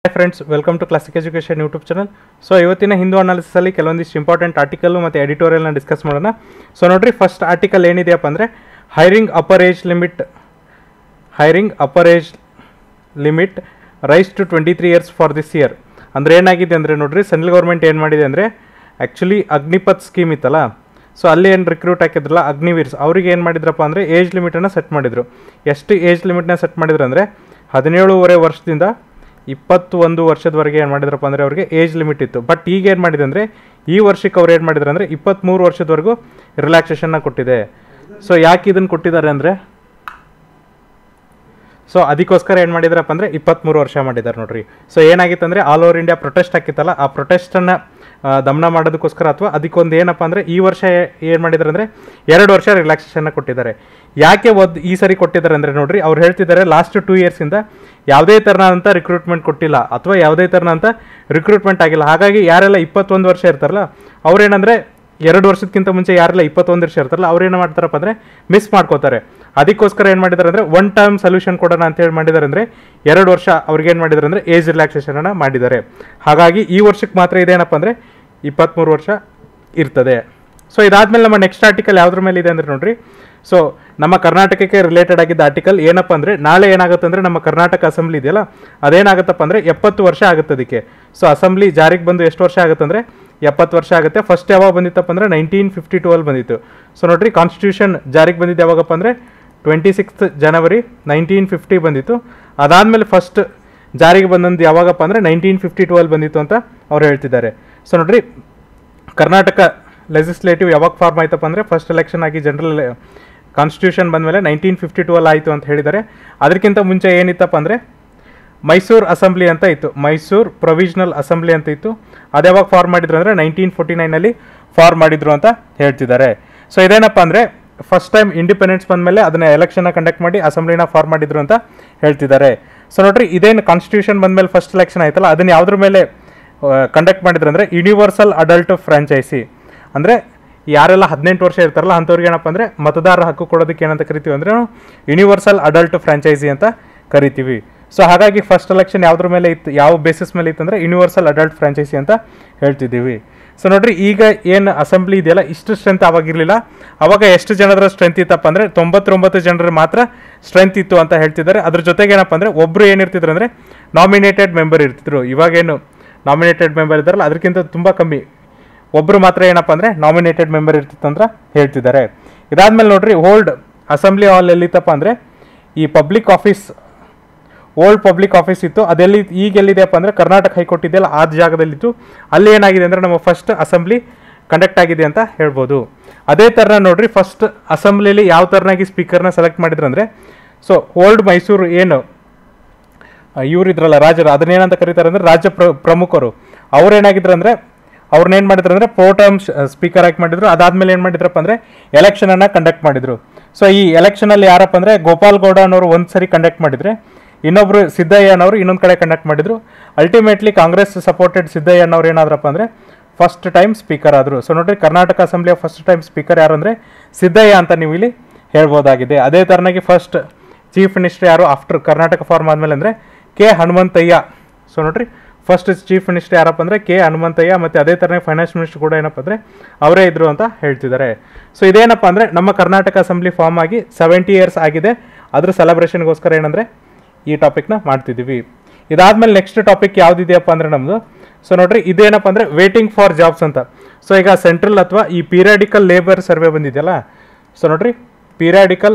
hi friends welcome to classic education YouTube channel so ಇವತ್ತಿನ ಹಿಂದೂ ಅನಾಲಿಸಿಸಲ್ಲಿ ಕೆಲವೊಂದಿಷ್ಟು ಇಂಪಾರ್ಟೆಂಟ್ ಆರ್ಟಿಕಲ್ ಮತ್ತು ಎಡಿಟೋರಿಯಲ್ನ ಡಿಸ್ಕಸ್ ಮಾಡೋಣ ಸೊ ನೋಡ್ರಿ ಫಸ್ಟ್ ಆರ್ಟಿಕಲ್ ಏನಿದೆಯಪ್ಪ ಅಂದರೆ hiring upper age limit hiring upper age limit raise to twenty three years for this year ಅಂದರೆ ಏನಾಗಿದೆ ಅಂದರೆ ನೋಡ್ರಿ ಸೆಂಟ್ರಲ್ ಗೌರ್ಮೆಂಟ್ ಏನು ಮಾಡಿದೆ ಅಂದರೆ ಆ್ಯಕ್ಚುಲಿ ಅಗ್ನಿಪಥ್ ಸ್ಕೀಮ್ ಇತ್ತಲ್ಲ ಸೊ ಅಲ್ಲಿ ಏನು ರಿಕ್ರೂಟ್ ಹಾಕಿದ್ರಲ್ಲ ಅಗ್ನಿವೀರ್ಸ್ ಅವ್ರಿಗೆ ಏನು ಮಾಡಿದ್ರಪ್ಪ ಅಂದರೆ ಏಜ್ ಲಿಮಿಟನ್ನು ಸೆಟ್ ಮಾಡಿದರು ಎಷ್ಟು ಏಜ್ ಲಿಮಿಟ್ನ ಸೆಟ್ ಮಾಡಿದ್ರು ಅಂದರೆ ಹದಿನೇಳುವರೆ ವರ್ಷದಿಂದ ಇಪ್ಪತ್ತೊಂದು ವರ್ಷದವರೆಗೆ ಏನು ಮಾಡಿದ್ರಪ್ಪ ಅಂದರೆ ಅವ್ರಿಗೆ ಏಜ್ ಲಿಮಿಟ್ ಇತ್ತು ಬಟ್ ಈಗ ಏನು ಮಾಡಿದೆ ಅಂದರೆ ಈ ವರ್ಷಕ್ಕೆ ಅವ್ರು ಏನು ಮಾಡಿದ್ರು ಅಂದರೆ ಇಪ್ಪತ್ತ್ಮೂರು ವರ್ಷದವರೆಗೂ ರಿಲ್ಯಾಕ್ಸೇಷನ್ನ ಕೊಟ್ಟಿದೆ ಸೊ ಯಾಕೆ ಇದನ್ನು ಕೊಟ್ಟಿದ್ದಾರೆ ಅಂದರೆ ಸೊ ಅದಕ್ಕೋಸ್ಕರ ಏನು ಮಾಡಿದ್ರಪ್ಪ ಅಂದರೆ ಇಪ್ಪತ್ತ್ಮೂರು ವರ್ಷ ಮಾಡಿದ್ದಾರೆ ನೋಡ್ರಿ ಸೊ ಏನಾಗಿತ್ತು ಅಂದರೆ ಆಲ್ ಓವರ್ ಇಂಡಿಯಾ ಪ್ರೊಟೆಸ್ಟ್ ಆಗಿತ್ತಲ್ಲ ಆ ಪ್ರೊಟೆಸ್ಟನ್ನು ದಮನ ಮಾಡೋದಕ್ಕೋಸ್ಕರ ಅಥವಾ ಅದಕ್ಕೊಂದು ಏನಪ್ಪ ಅಂದರೆ ಈ ವರ್ಷ ಏನು ಮಾಡಿದ್ದಾರೆ ಅಂದರೆ ಎರಡು ವರ್ಷ ರಿಲ್ಯಾಕ್ಸೇಷನ್ನ ಕೊಟ್ಟಿದ್ದಾರೆ ಯಾಕೆ ಒಂದು ಈ ಸರಿ ಕೊಟ್ಟಿದ್ದಾರೆ ಅಂದರೆ ನೋಡ್ರಿ ಅವ್ರು ಹೇಳ್ತಿದ್ದಾರೆ ಲಾಸ್ಟ್ ಟೂ ಇಯರ್ಸಿಂದ ಯಾವುದೇ ಥರನಾದಂಥ ರಿಕ್ರೂಟ್ಮೆಂಟ್ ಕೊಟ್ಟಿಲ್ಲ ಅಥವಾ ಯಾವುದೇ ಥರನಂತ ರಿಕ್ರೂಟ್ಮೆಂಟ್ ಆಗಿಲ್ಲ ಹಾಗಾಗಿ ಯಾರೆಲ್ಲ ಇಪ್ಪತ್ತೊಂದು ವರ್ಷ ಇರ್ತಾರಲ್ಲ ಅವ್ರೇನಂದರೆ ಎರಡು ವರ್ಷಕ್ಕಿಂತ ಮುಂಚೆ ಯಾರೆಲ್ಲ ಇಪ್ಪತ್ತೊಂದು ವರ್ಷ ಇರ್ತಾರಲ್ಲ ಅವ್ರು ಏನು ಮಾಡ್ತಾರಪ್ಪ ಅಂದರೆ ಮಿಸ್ ಮಾಡ್ಕೋತಾರೆ ಅದಕ್ಕೋಸ್ಕರ ಏನು ಮಾಡಿದ್ದಾರೆ ಅಂದರೆ ಒನ್ ಟೈಮ್ ಸೊಲ್ಯೂಷನ್ ಕೊಡೋಣ ಅಂತ ಹೇಳಿ ಮಾಡಿದ್ದಾರೆ ಅಂದರೆ ಎರಡು ವರ್ಷ ಅವ್ರಿಗೆ ಏನು ಮಾಡಿದ್ದಾರೆ ಅಂದರೆ ಏಜ್ ರಿಲ್ಯಾಕ್ಸೇಷನನ್ನು ಮಾಡಿದ್ದಾರೆ ಹಾಗಾಗಿ ಈ ವರ್ಷಕ್ಕೆ ಮಾತ್ರ ಇದೇನಪ್ಪ ಅಂದರೆ ಇಪ್ಪತ್ತ್ಮೂರು ವರ್ಷ ಇರ್ತದೆ ಸೊ ಇದಾದಮೇಲೆ ನಮ್ಮ ನೆಕ್ಸ್ಟ್ ಆರ್ಟಿಕಲ್ ಯಾವುದ್ರ ಮೇಲೆ ಇದೆ ಅಂದರೆ ನೋಡ್ರಿ ಸೊ ನಮ್ಮ ಕರ್ನಾಟಕಕ್ಕೆ ರಿಲೇಟೆಡ್ ಆಗಿದ್ದ ಆರ್ಟಿಕಲ್ ಏನಪ್ಪ ಅಂದರೆ ನಾಳೆ ಏನಾಗುತ್ತೆ ಅಂದರೆ ನಮ್ಮ ಕರ್ನಾಟಕ ಅಸೆಂಬ್ಲಿ ಇದೆಯಲ್ಲ ಅದೇನಾಗುತ್ತಪ್ಪ ಅಂದರೆ ಎಪ್ಪತ್ತು ವರ್ಷ ಆಗುತ್ತೆ ಅದಕ್ಕೆ ಸೊ ಅಸೆಂಬ್ಲಿ ಜಾರಿಗೆ ಬಂದು ಎಷ್ಟು ವರ್ಷ ಆಗುತ್ತೆ ಅಂದರೆ ಎಪ್ಪತ್ತು ವರ್ಷ ಆಗುತ್ತೆ ಫಸ್ಟ್ ಯಾವಾಗ ಬಂದಿತ್ತಪ್ಪ ಅಂದರೆ ನೈನ್ಟೀನ್ ಫಿಫ್ಟಿ ಟೂ ಅಲ್ಲಿ ಬಂದಿತ್ತು ಸೊ ನೋಡ್ರಿ ಕಾನ್ಸ್ಟಿಟ್ಯೂಷನ್ ಜಾರಿಗೆ ಬಂದಿದ್ದು ಯಾವಾಗಪ್ಪ ಅಂದರೆ twenty sixth January nineteen fifty ಬಂದಿತ್ತು ಅದಾದಮೇಲೆ ಫಸ್ಟ್ ಜಾರಿಗೆ ಬಂದಂದು ಯಾವಾಗಪ್ಪ ಅಂದರೆ ನೈನ್ಟೀನ್ ಫಿಫ್ಟಿ ಟೂ ಅಲ್ಲಿ ಬಂದಿತ್ತು ಅಂತ ಅವ್ರು ಹೇಳ್ತಿದ್ದಾರೆ ಸೊ ನೋಡ್ರಿ ಕರ್ನಾಟಕ ಲೆಜಿಸ್ಲೇಟಿವ್ ಯಾವಾಗ ಫಾರ್ಮ್ ಆಯ್ತಪ್ಪ ಅಂದರೆ ಫಸ್ಟ್ ಎಲೆಕ್ಷನ್ ಆಗಿ ಜನರಲ್ ಕಾನ್ಸ್ಟಿಟ್ಯೂಷನ್ ಬಂದಮೇಲೆ ನೈನ್ಟೀನ್ ಫಿಫ್ಟಿ ಟೂ ಅಲ್ಲಿ ಆಯಿತು ಅಂತ ಹೇಳಿದ್ದಾರೆ ಅದಕ್ಕಿಂತ ಮುಂಚೆ ಏನಿತ್ತಪ್ಪ ಅಂದರೆ ಮೈಸೂರು ಅಸೆಂಬ್ಲಿ ಅಂತ ಇತ್ತು ಮೈಸೂರು ಪ್ರೊವಿಷನಲ್ ಅಸೆಂಬ್ಲಿ ಅಂತ ಇತ್ತು ಅದು ಯಾವಾಗ ಫಾರ್ಮ್ ಮಾಡಿದ್ರು ಅಂದರೆ ನೈನ್ಟೀನ್ ಫೋರ್ಟಿ ನೈನಲ್ಲಿ ಫಾರ್ಮ್ ಮಾಡಿದ್ರು ಅಂತ ಹೇಳ್ತಿದ್ದಾರೆ ಸೊ ಇದೇನಪ್ಪ ಅಂದರೆ ಫಸ್ಟ್ ಟೈಮ್ ಇಂಡಿಪೆಂಡೆನ್ಸ್ ಬಂದಮೇಲೆ ಅದನ್ನ ಎಲೆಕ್ಷನ್ನ ಕಂಡಕ್ಟ್ ಮಾಡಿ ಅಸೆಂಬ್ಲಿನ ಫಾರ್ಮ್ ಮಾಡಿದ್ರು ಅಂತ ಹೇಳ್ತಿದ್ದಾರೆ ಸೊ ನೋಡ್ರಿ ಇದೇನು ಕಾನ್ಸ್ಟಿಟ್ಯೂಷನ್ ಬಂದಮೇಲೆ ಫಸ್ಟ್ ಎಲೆಕ್ಷನ್ ಆಯ್ತಲ್ಲ ಅದನ್ನ ಯಾವುದ್ರ ಮೇಲೆ ಕಂಡಕ್ಟ್ ಮಾಡಿದ್ರು ಅಂದರೆ ಯೂನಿವರ್ಸಲ್ ಅಡಲ್ಟ್ ಫ್ರಾಂಚೈಸಿ ಅಂದರೆ ಯಾರೆಲ್ಲ ಹದಿನೆಂಟು ವರ್ಷ ಇರ್ತಾರಲ್ಲ ಅಂಥವ್ರಿಗೆ ಏನಪ್ಪ ಅಂದರೆ ಮತದಾರರ ಹಕ್ಕು ಕೊಡೋದಕ್ಕೆ ಏನಂತ ಕರಿತೀವಿ ಅಂದರೆ ನಾವು ಯೂನಿವರ್ಸಲ್ ಅಡಲ್ಟ್ ಫ್ರಾಂಚೈಸಿ ಅಂತ ಕರಿತೀವಿ ಸೊ ಹಾಗಾಗಿ ಫಸ್ಟ್ ಎಲೆಕ್ಷನ್ ಯಾವುದ್ರ ಮೇಲೆ ಇತ್ತು ಯಾವ ಬೇಸಿಸ್ ಮೇಲೆ ಇತ್ತು ಅಂದರೆ ಯೂನಿವರ್ಸಲ್ ಅಡಲ್ಟ್ ಫ್ರಾಂಚೈಸಿ ಅಂತ ಹೇಳ್ತಿದ್ದೀವಿ ಸೊ ನೋಡ್ರಿ ಈಗ ಏನು ಅಸೆಂಬ್ಲಿ ಇದೆಯಲ್ಲ ಇಷ್ಟು ಸ್ಟ್ರೆಂತ್ ಅವಾಗಿರಲಿಲ್ಲ ಅವಾಗ ಎಷ್ಟು ಜನರ ಸ್ಟ್ರೆಂತ್ ಇತ್ತಪ್ಪ ಅಂದರೆ ತೊಂಬತ್ತೊಂಬತ್ತು ಜನರ ಮಾತ್ರ ಸ್ಟ್ರೆಂತ್ ಇತ್ತು ಅಂತ ಹೇಳ್ತಿದ್ದಾರೆ ಅದ್ರ ಜೊತೆಗೆ ಏನಪ್ಪ ಅಂದರೆ ಒಬ್ಬರು ಏನಿರ್ತಿದ್ರು ಅಂದರೆ ನಾಮಿನೇಟೆಡ್ ಮೆಂಬರ್ ಇರ್ತಿದ್ರು ಇವಾಗೇನು ನಾಮಿನೇಟೆಡ್ ಮೆಂಬರ್ ಇದ್ದಾರಲ್ಲ ಅದಕ್ಕಿಂತ ತುಂಬ ಕಮ್ಮಿ ಒಬ್ಬರು ಮಾತ್ರ ಏನಪ್ಪ ಅಂದರೆ ನಾಮಿನೇಟೆಡ್ ಮೆಂಬರ್ ಇರ್ತಿತ್ತು ಅಂತ ಹೇಳ್ತಿದ್ದಾರೆ ಇದಾದ್ಮೇಲೆ ನೋಡ್ರಿ ಓಲ್ಡ್ ಅಸೆಂಬ್ಲಿ ಹಾಲ್ ಎಲ್ಲಿತ್ತಪ್ಪ ಅಂದರೆ ಈ public office old public office ಇತ್ತು ಅದೆಲ್ಲಿ ಈಗ ಎಲ್ಲಿದೆಯಪ್ಪ ಅಂದರೆ ಕರ್ನಾಟಕ ಹೈಕೋರ್ಟ್ ಇದೆಯಲ್ಲ ಆ ಜಾಗದಲ್ಲಿತ್ತು ಅಲ್ಲಿ ಏನಾಗಿದೆ ಅಂದರೆ ನಮ್ಮ ಫಸ್ಟ್ ಅಸೆಂಬ್ಲಿ ಕಂಡಕ್ಟ್ ಆಗಿದೆ ಅಂತ ಹೇಳ್ಬೋದು ಅದೇ ಥರ ನೋಡ್ರಿ ಫಸ್ಟ್ ಅಸೆಂಬ್ಲಿಲಿ ಯಾವ ಥರನಾಗಿ ಸ್ಪೀಕರ್ನ ಸೆಲೆಕ್ಟ್ ಮಾಡಿದ್ರು ಅಂದರೆ ಸೊ ಓಲ್ಡ್ ಮೈಸೂರು ಏನು ಇವ್ರು ಇದ್ರಲ್ಲ ರಾಜರು ಅದನ್ನೇನಂತ ಕರೀತಾರೆ ಅಂದರೆ ರಾಜ್ಯ ಪ್ರ ಪ್ರಮುಖರು ಅವ್ರೇನಾಗಿದ್ರು ಅಂದರೆ ಅವ್ರನ್ನೇನು ಮಾಡಿದ್ರು ಅಂದರೆ ಪ್ರೋಟಮ್ ಸ್ಪೀಕರ್ ಆಗಿ ಮಾಡಿದ್ರು ಅದಾದ್ಮೇಲೆ ಏನು ಮಾಡಿದ್ರಪ್ಪ ಅಂದರೆ ಎಲೆಕ್ಷನನ್ನು ಕಂಡಕ್ಟ್ ಮಾಡಿದ್ರು ಸೊ ಈ ಎಲೆಕ್ಷನಲ್ಲಿ ಯಾರಪ್ಪ ಅಂದರೆ ಗೋಪಾಲ್ ಗೌಡ ಅನ್ನೋರು ಒಂದು ಸರಿ ಕಂಡಕ್ಟ್ ಮಾಡಿದ್ರೆ ಇನ್ನೊಬ್ರು ಸಿದ್ದಯ್ಯ ಅನ್ನೋರು ಇನ್ನೊಂದು ಕಡೆ ಕಂಡಕ್ಟ್ ಮಾಡಿದ್ರು ಅಲ್ಟಿಮೇಟ್ಲಿ ಕಾಂಗ್ರೆಸ್ ಸಪೋರ್ಟೆಡ್ ಸಿದ್ದಯ್ಯ ಅನ್ನೋರು ಏನಾದ್ರಪ್ಪ ಅಂದರೆ ಫಸ್ಟ್ ಟೈಮ್ ಸ್ಪೀಕರ್ ಆದರು ಸೊ ನೋಡ್ರಿ ಕರ್ನಾಟಕ ಅಸೆಂಬ್ಲಿಯ ಫಸ್ಟ್ ಟೈಮ್ ಸ್ಪೀಕರ್ ಯಾರು ಅಂದರೆ ಸಿದ್ದಯ್ಯ ಅಂತ ನೀವು ಇಲ್ಲಿ ಹೇಳ್ಬೋದಾಗಿದೆ ಅದೇ ಥರನಾಗಿ ಫಸ್ಟ್ ಚೀಫ್ ಮಿನಿಸ್ಟರ್ ಯಾರು ಆಫ್ಟರ್ ಕರ್ನಾಟಕ ಫಾರ್ಮ್ ಆದಮೇಲೆ ಅಂದರೆ ಕೆ ಹನುಮಂತಯ್ಯ ಸೊ ನೋಡ್ರಿ ಫಸ್ಟ್ ಚೀಫ್ ಮಿನಿಸ್ಟರ್ ಯಾರಪ್ಪ ಅಂದರೆ ಕೆ ಹನುಮಂತಯ್ಯ ಮತ್ತು ಅದೇ ಥರನೇ ಫೈನಾನ್ಸ್ ಮಿನಿಸ್ಟರ್ ಕೂಡ ಏನಪ್ಪ ಅಂದರೆ ಅವರೇ ಇದ್ರು ಅಂತ ಹೇಳ್ತಿದ್ದಾರೆ ಸೊ ಇದೇನಪ್ಪ ಅಂದರೆ ನಮ್ಮ ಕರ್ನಾಟಕ ಅಸೆಂಬ್ಲಿ ಫಾರ್ಮ್ ಆಗಿ ಸೆವೆಂಟಿ ಇಯರ್ಸ್ ಆಗಿದೆ ಅದ್ರ ಸೆಲೆಬ್ರೇಷನ್ಗೋಸ್ಕರ ಏನಂದರೆ ಈ ಟಾಪಿಕ್ನ ಮಾಡ್ತಿದ್ದೀವಿ ಇದಾದ್ಮೇಲೆ ನೆಕ್ಸ್ಟ್ ಟಾಪಿಕ್ ಯಾವುದಿದೆಯಪ್ಪ ಅಂದರೆ ನಮ್ಮದು ಸೊ ನೋಡ್ರಿ ಇದೇನಪ್ಪ ಅಂದರೆ ವೇಟಿಂಗ್ ಫಾರ್ ಜಾಬ್ಸ್ ಅಂತ ಸೊ ಈಗ ಸೆಂಟ್ರಲ್ ಅಥವಾ ಈ ಪೀರಿಯಾಡಿಕಲ್ ಲೇಬರ್ ಸರ್ವೆ ಬಂದಿದೆಯಲ್ಲ ಸೊ ನೋಡ್ರಿ periodical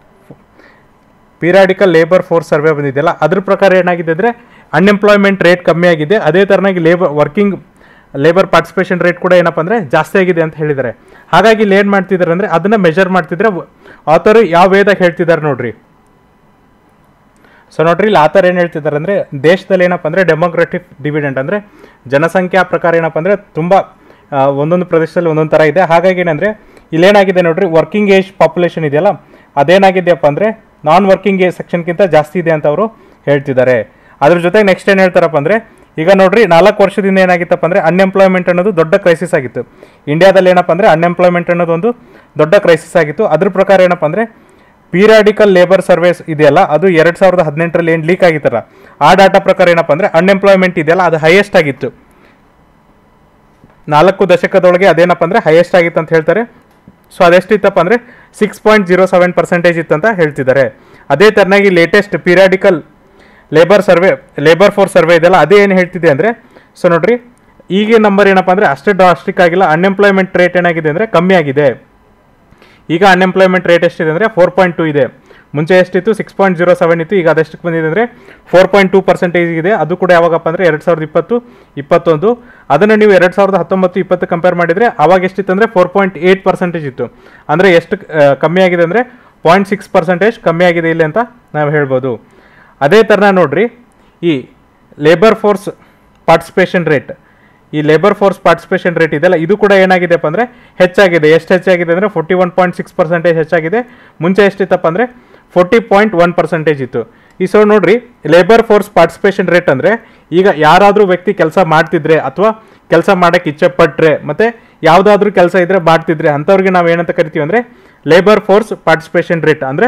periodical labour force survey ಬಂದಿದೆಯಲ್ಲ ಅದ್ರ ಪ್ರಕಾರ ಏನಾಗಿದೆ ಅಂದರೆ ಅನ್ಎಂಪ್ಲಾಯ್ಮೆಂಟ್ ರೇಟ್ ಕಮ್ಮಿ ಆಗಿದೆ ಅದೇ ಥರನಾಗಿ labour working labour participation rate ಕೂಡ ಏನಪ್ಪ ಅಂದರೆ ಜಾಸ್ತಿ ಆಗಿದೆ ಅಂತ ಹೇಳಿದ್ದಾರೆ ಹಾಗಾಗಿ ಇಲ್ಲಿ ಏನು ಮಾಡ್ತಿದ್ದಾರೆ ಅಂದರೆ ಅದನ್ನು ಮೆಜರ್ ಮಾಡ್ತಿದ್ರೆ ಆಥರು ಯಾವ ವೇದಾಗ ಹೇಳ್ತಿದ್ದಾರೆ ನೋಡ್ರಿ ಸೊ ನೋಡ್ರಿ ಇಲ್ಲಿ ಆ ಥರ ಏನು ಹೇಳ್ತಿದ್ದಾರೆ ಅಂದರೆ ದೇಶದಲ್ಲಿ ಏನಪ್ಪ ಅಂದರೆ ಡೆಮೋಕ್ರೆಟಿಕ್ ಡಿವಿಡೆಂಟ್ ಅಂದರೆ ಜನಸಂಖ್ಯಾ ಪ್ರಕಾರ ಏನಪ್ಪ ಅಂದರೆ ತುಂಬ ಆ, ಒಂದೊಂದು ಪ್ರದೇಶದಲ್ಲಿ ಒಂದೊಂದು ಥರ ಇದೆ ಹಾಗಾಗಿ ಏನಂದರೆ ಇಲ್ಲೇನಾಗಿದೆ ನೋಡ್ರಿ ವರ್ಕಿಂಗ್ ಏಜ್ ಪಾಪ್ಯುಲೇಷನ್ ಇದೆಯಲ್ಲ ಅದೇನಾಗಿದೆಯಪ್ಪ ಅಂದರೆ ನಾನ್ ವರ್ಕಿಂಗ್ ಏಜ್ ಸೆಕ್ಷನ್ಗಿಂತ ಜಾಸ್ತಿ ಇದೆ ಅಂತ ಅವರು ಹೇಳ್ತಿದ್ದಾರೆ ಅದ್ರ ಜೊತೆಗೆ ನೆಕ್ಸ್ಟ್ ಏನು ಹೇಳ್ತಾರಪ್ಪ ಅಂದರೆ ಈಗ ನೋಡ್ರಿ ನಾಲ್ಕು ವರ್ಷದಿಂದ ಏನಾಗಿತ್ತಪ್ಪ ಅಂದರೆ ಅನ್ಎಂಪ್ಲಾಯ್ಮೆಂಟ್ ಅನ್ನೋದು ದೊಡ್ಡ ಕ್ರೈಸಿಸ್ ಆಗಿತ್ತು ಇಂಡಿಯಾದಲ್ಲಿ ಏನಪ್ಪ ಅಂದರೆ ಅನ್ಎಂಪ್ಲಾಯ್ಮೆಂಟ್ ಅನ್ನೋದು ಒಂದು ದೊಡ್ಡ ಕ್ರೈಸಿಸ್ ಆಗಿತ್ತು ಅದ್ರ ಪ್ರಕಾರ ಏನಪ್ಪ ಅಂದರೆ ಪೀರಿಯಾಡಿಕಲ್ ಲೇಬರ್ ಸರ್ವೇಸ್ ಇದೆಯಲ್ಲ ಅದು ಎರಡು ಸಾವಿರದ ಹದಿನೆಂಟರಲ್ಲಿ ಏನು ಲೀಕ್ ಆಗಿತ್ತಲ್ಲ ಆ ಡಾಟಾ ಪ್ರಕಾರ ಏನಪ್ಪ ಅಂದರೆ ಅನ್ಎಂಪ್ಲಾಯ್ಮೆಂಟ್ ಇದೆಯಲ್ಲ ಅದು ಹೈಯೆಸ್ಟ್ ಆಗಿತ್ತು ನಾಲ್ಕು ದಶಕದೊಳಗೆ ಅದೇನಪ್ಪ ಅಂದರೆ ಹೈಯೆಸ್ಟ್ ಆಗಿತ್ತು ಅಂತ ಹೇಳ್ತಾರೆ ಸೊ ಅದೆಷ್ಟಿತ್ತಪ್ಪ ಅಂದರೆ six point zero seven percentage ಇತ್ತಂತ ಹೇಳ್ತಿದ್ದಾರೆ ಅದೇ ಥರನಾಗಿ latest periodical labour survey labour force survey ಇದೆಯಲ್ಲ ಅದೇ ಏನು ಹೇಳ್ತಿದೆ ಅಂದರೆ ಸೊ ನೋಡ್ರಿ ಈಗಿನ ನಂಬರ್ ಏನಪ್ಪ ಅಂದರೆ ಅಷ್ಟೇ ಡ್ರಾಸ್ಟಿಕ್ ಆಗಿಲ್ಲ ಅನ್ಎಂಪ್ಲಾಯ್ಮೆಂಟ್ ರೇಟ್ ಏನಾಗಿದೆ ಅಂದರೆ ಕಮ್ಮಿ ಆಗಿದೆ ಈಗ ಅನ್ಎಂಪ್ಲಾಯ್ಮೆಂಟ್ ರೇಟ್ ಎಷ್ಟಿದೆ ಅಂದರೆ ಫೋರ್ ಪಾಯಿಂಟ್ ಟು ಇದೆ ಮುಂಚೆ ಎಷ್ಟಿತ್ತು ಸಿಕ್ಸ್ ಪಾಯಿಂಟ್ ಜೀರೋ ಸೆವೆನ್ ಇತ್ತು ಈಗ ಅದೆಷ್ಟಕ್ಕೆ ಬಂದಿದೆ ಅಂದರೆ ಫೋರ್ ಪಾಯಿಂಟ್ ಟೂ ಪರ್ಸೆಂಟೇಜ್ ಇದೆ ಅದು ಕೂಡ ಯಾವಾಗಪ್ಪ ಅಂದರೆ ಎರಡು ಸಾವಿರದ ಇಪ್ಪತ್ತು ಇಪ್ಪತ್ತೊಂದು ಅದನ್ನು ನೀವು ಎರಡು ಸಾವಿರದ ಹತ್ತೊಂಬತ್ತು ಇಪ್ಪತ್ತು ಕಂಪೇರ್ ಮಾಡಿದರೆ ಅವಾಗ ಎಷ್ಟಿತ್ತು ಅಂದರೆ ಫೋರ್ ಪಾಯಿಂಟ್ ಏಯ್ಟ್ ಪರ್ಸೆಂಟೇಜ್ ಇತ್ತು ಅಂದರೆ ಎಷ್ಟು ಆ, ಕಮ್ಮಿ ಆಗಿದೆ ಅಂದರೆ ಪಾಯಿಂಟ್ ಸಿಕ್ಸ್ ಪರ್ಸೆಂಟೇಜ್ ಕಮ್ಮಿ ಆಗಿದೆ ಇಲ್ಲಿ ಅಂತ ನಾವು ಹೇಳ್ಬೋದು ಅದೇ ಥರನ ನೋಡ್ರಿ ಈ ಲೇಬರ್ ಫೋರ್ಸ್ ಪಾರ್ಟಿಸಿಪೇಷನ್ ರೇಟ್ ಈ ಲೇಬರ್ ಫೋರ್ಸ್ ಪಾರ್ಟಿಸಿಪೇಷನ್ ರೇಟ್ ಇದೆಲ್ಲ ಇದು ಕೂಡ ಏನಾಗಿದೆಪ್ಪ ಅಂದರೆ ಹೆಚ್ಚಾಗಿದೆ ಎಷ್ಟು ಹೆಚ್ಚಾಗಿದೆ ಅಂದರೆ forty one point six percentage ಹೆಚ್ಚಾಗಿದೆ ಮುಂಚೆ ಎಷ್ಟಿತ್ತಪ್ಪ ಅಂದರೆ ಫೋರ್ಟಿ ಪಾಯಿಂಟ್ ಒನ್ ಪರ್ಸೆಂಟೇಜ್ ಇತ್ತು ಈ ಸೊ ನೋಡ್ರಿ ಲೇಬರ್ ಫೋರ್ಸ್ ಪಾರ್ಟಿಸಿಪೇಷನ್ ರೇಟ್ ಅಂದರೆ ಈಗ ಯಾರಾದರೂ ವ್ಯಕ್ತಿ ಕೆಲಸ ಮಾಡ್ತಿದ್ರೆ ಅಥವಾ ಕೆಲಸ ಮಾಡೋಕ್ಕೆ ಇಚ್ಛೆ ಪಟ್ಟರೆ ಮತ್ತು ಯಾವುದಾದ್ರೂ ಕೆಲಸ ಇದ್ದರೆ ಮಾಡ್ತಿದ್ರೆ ಅಂಥವ್ರಿಗೆ ನಾವು ಏನಂತ ಕರಿತೀವಿ ಅಂದರೆ ಲೇಬರ್ ಫೋರ್ಸ್ ಪಾರ್ಟಿಸಿಪೇಷನ್ ರೇಟ್ ಅಂದರೆ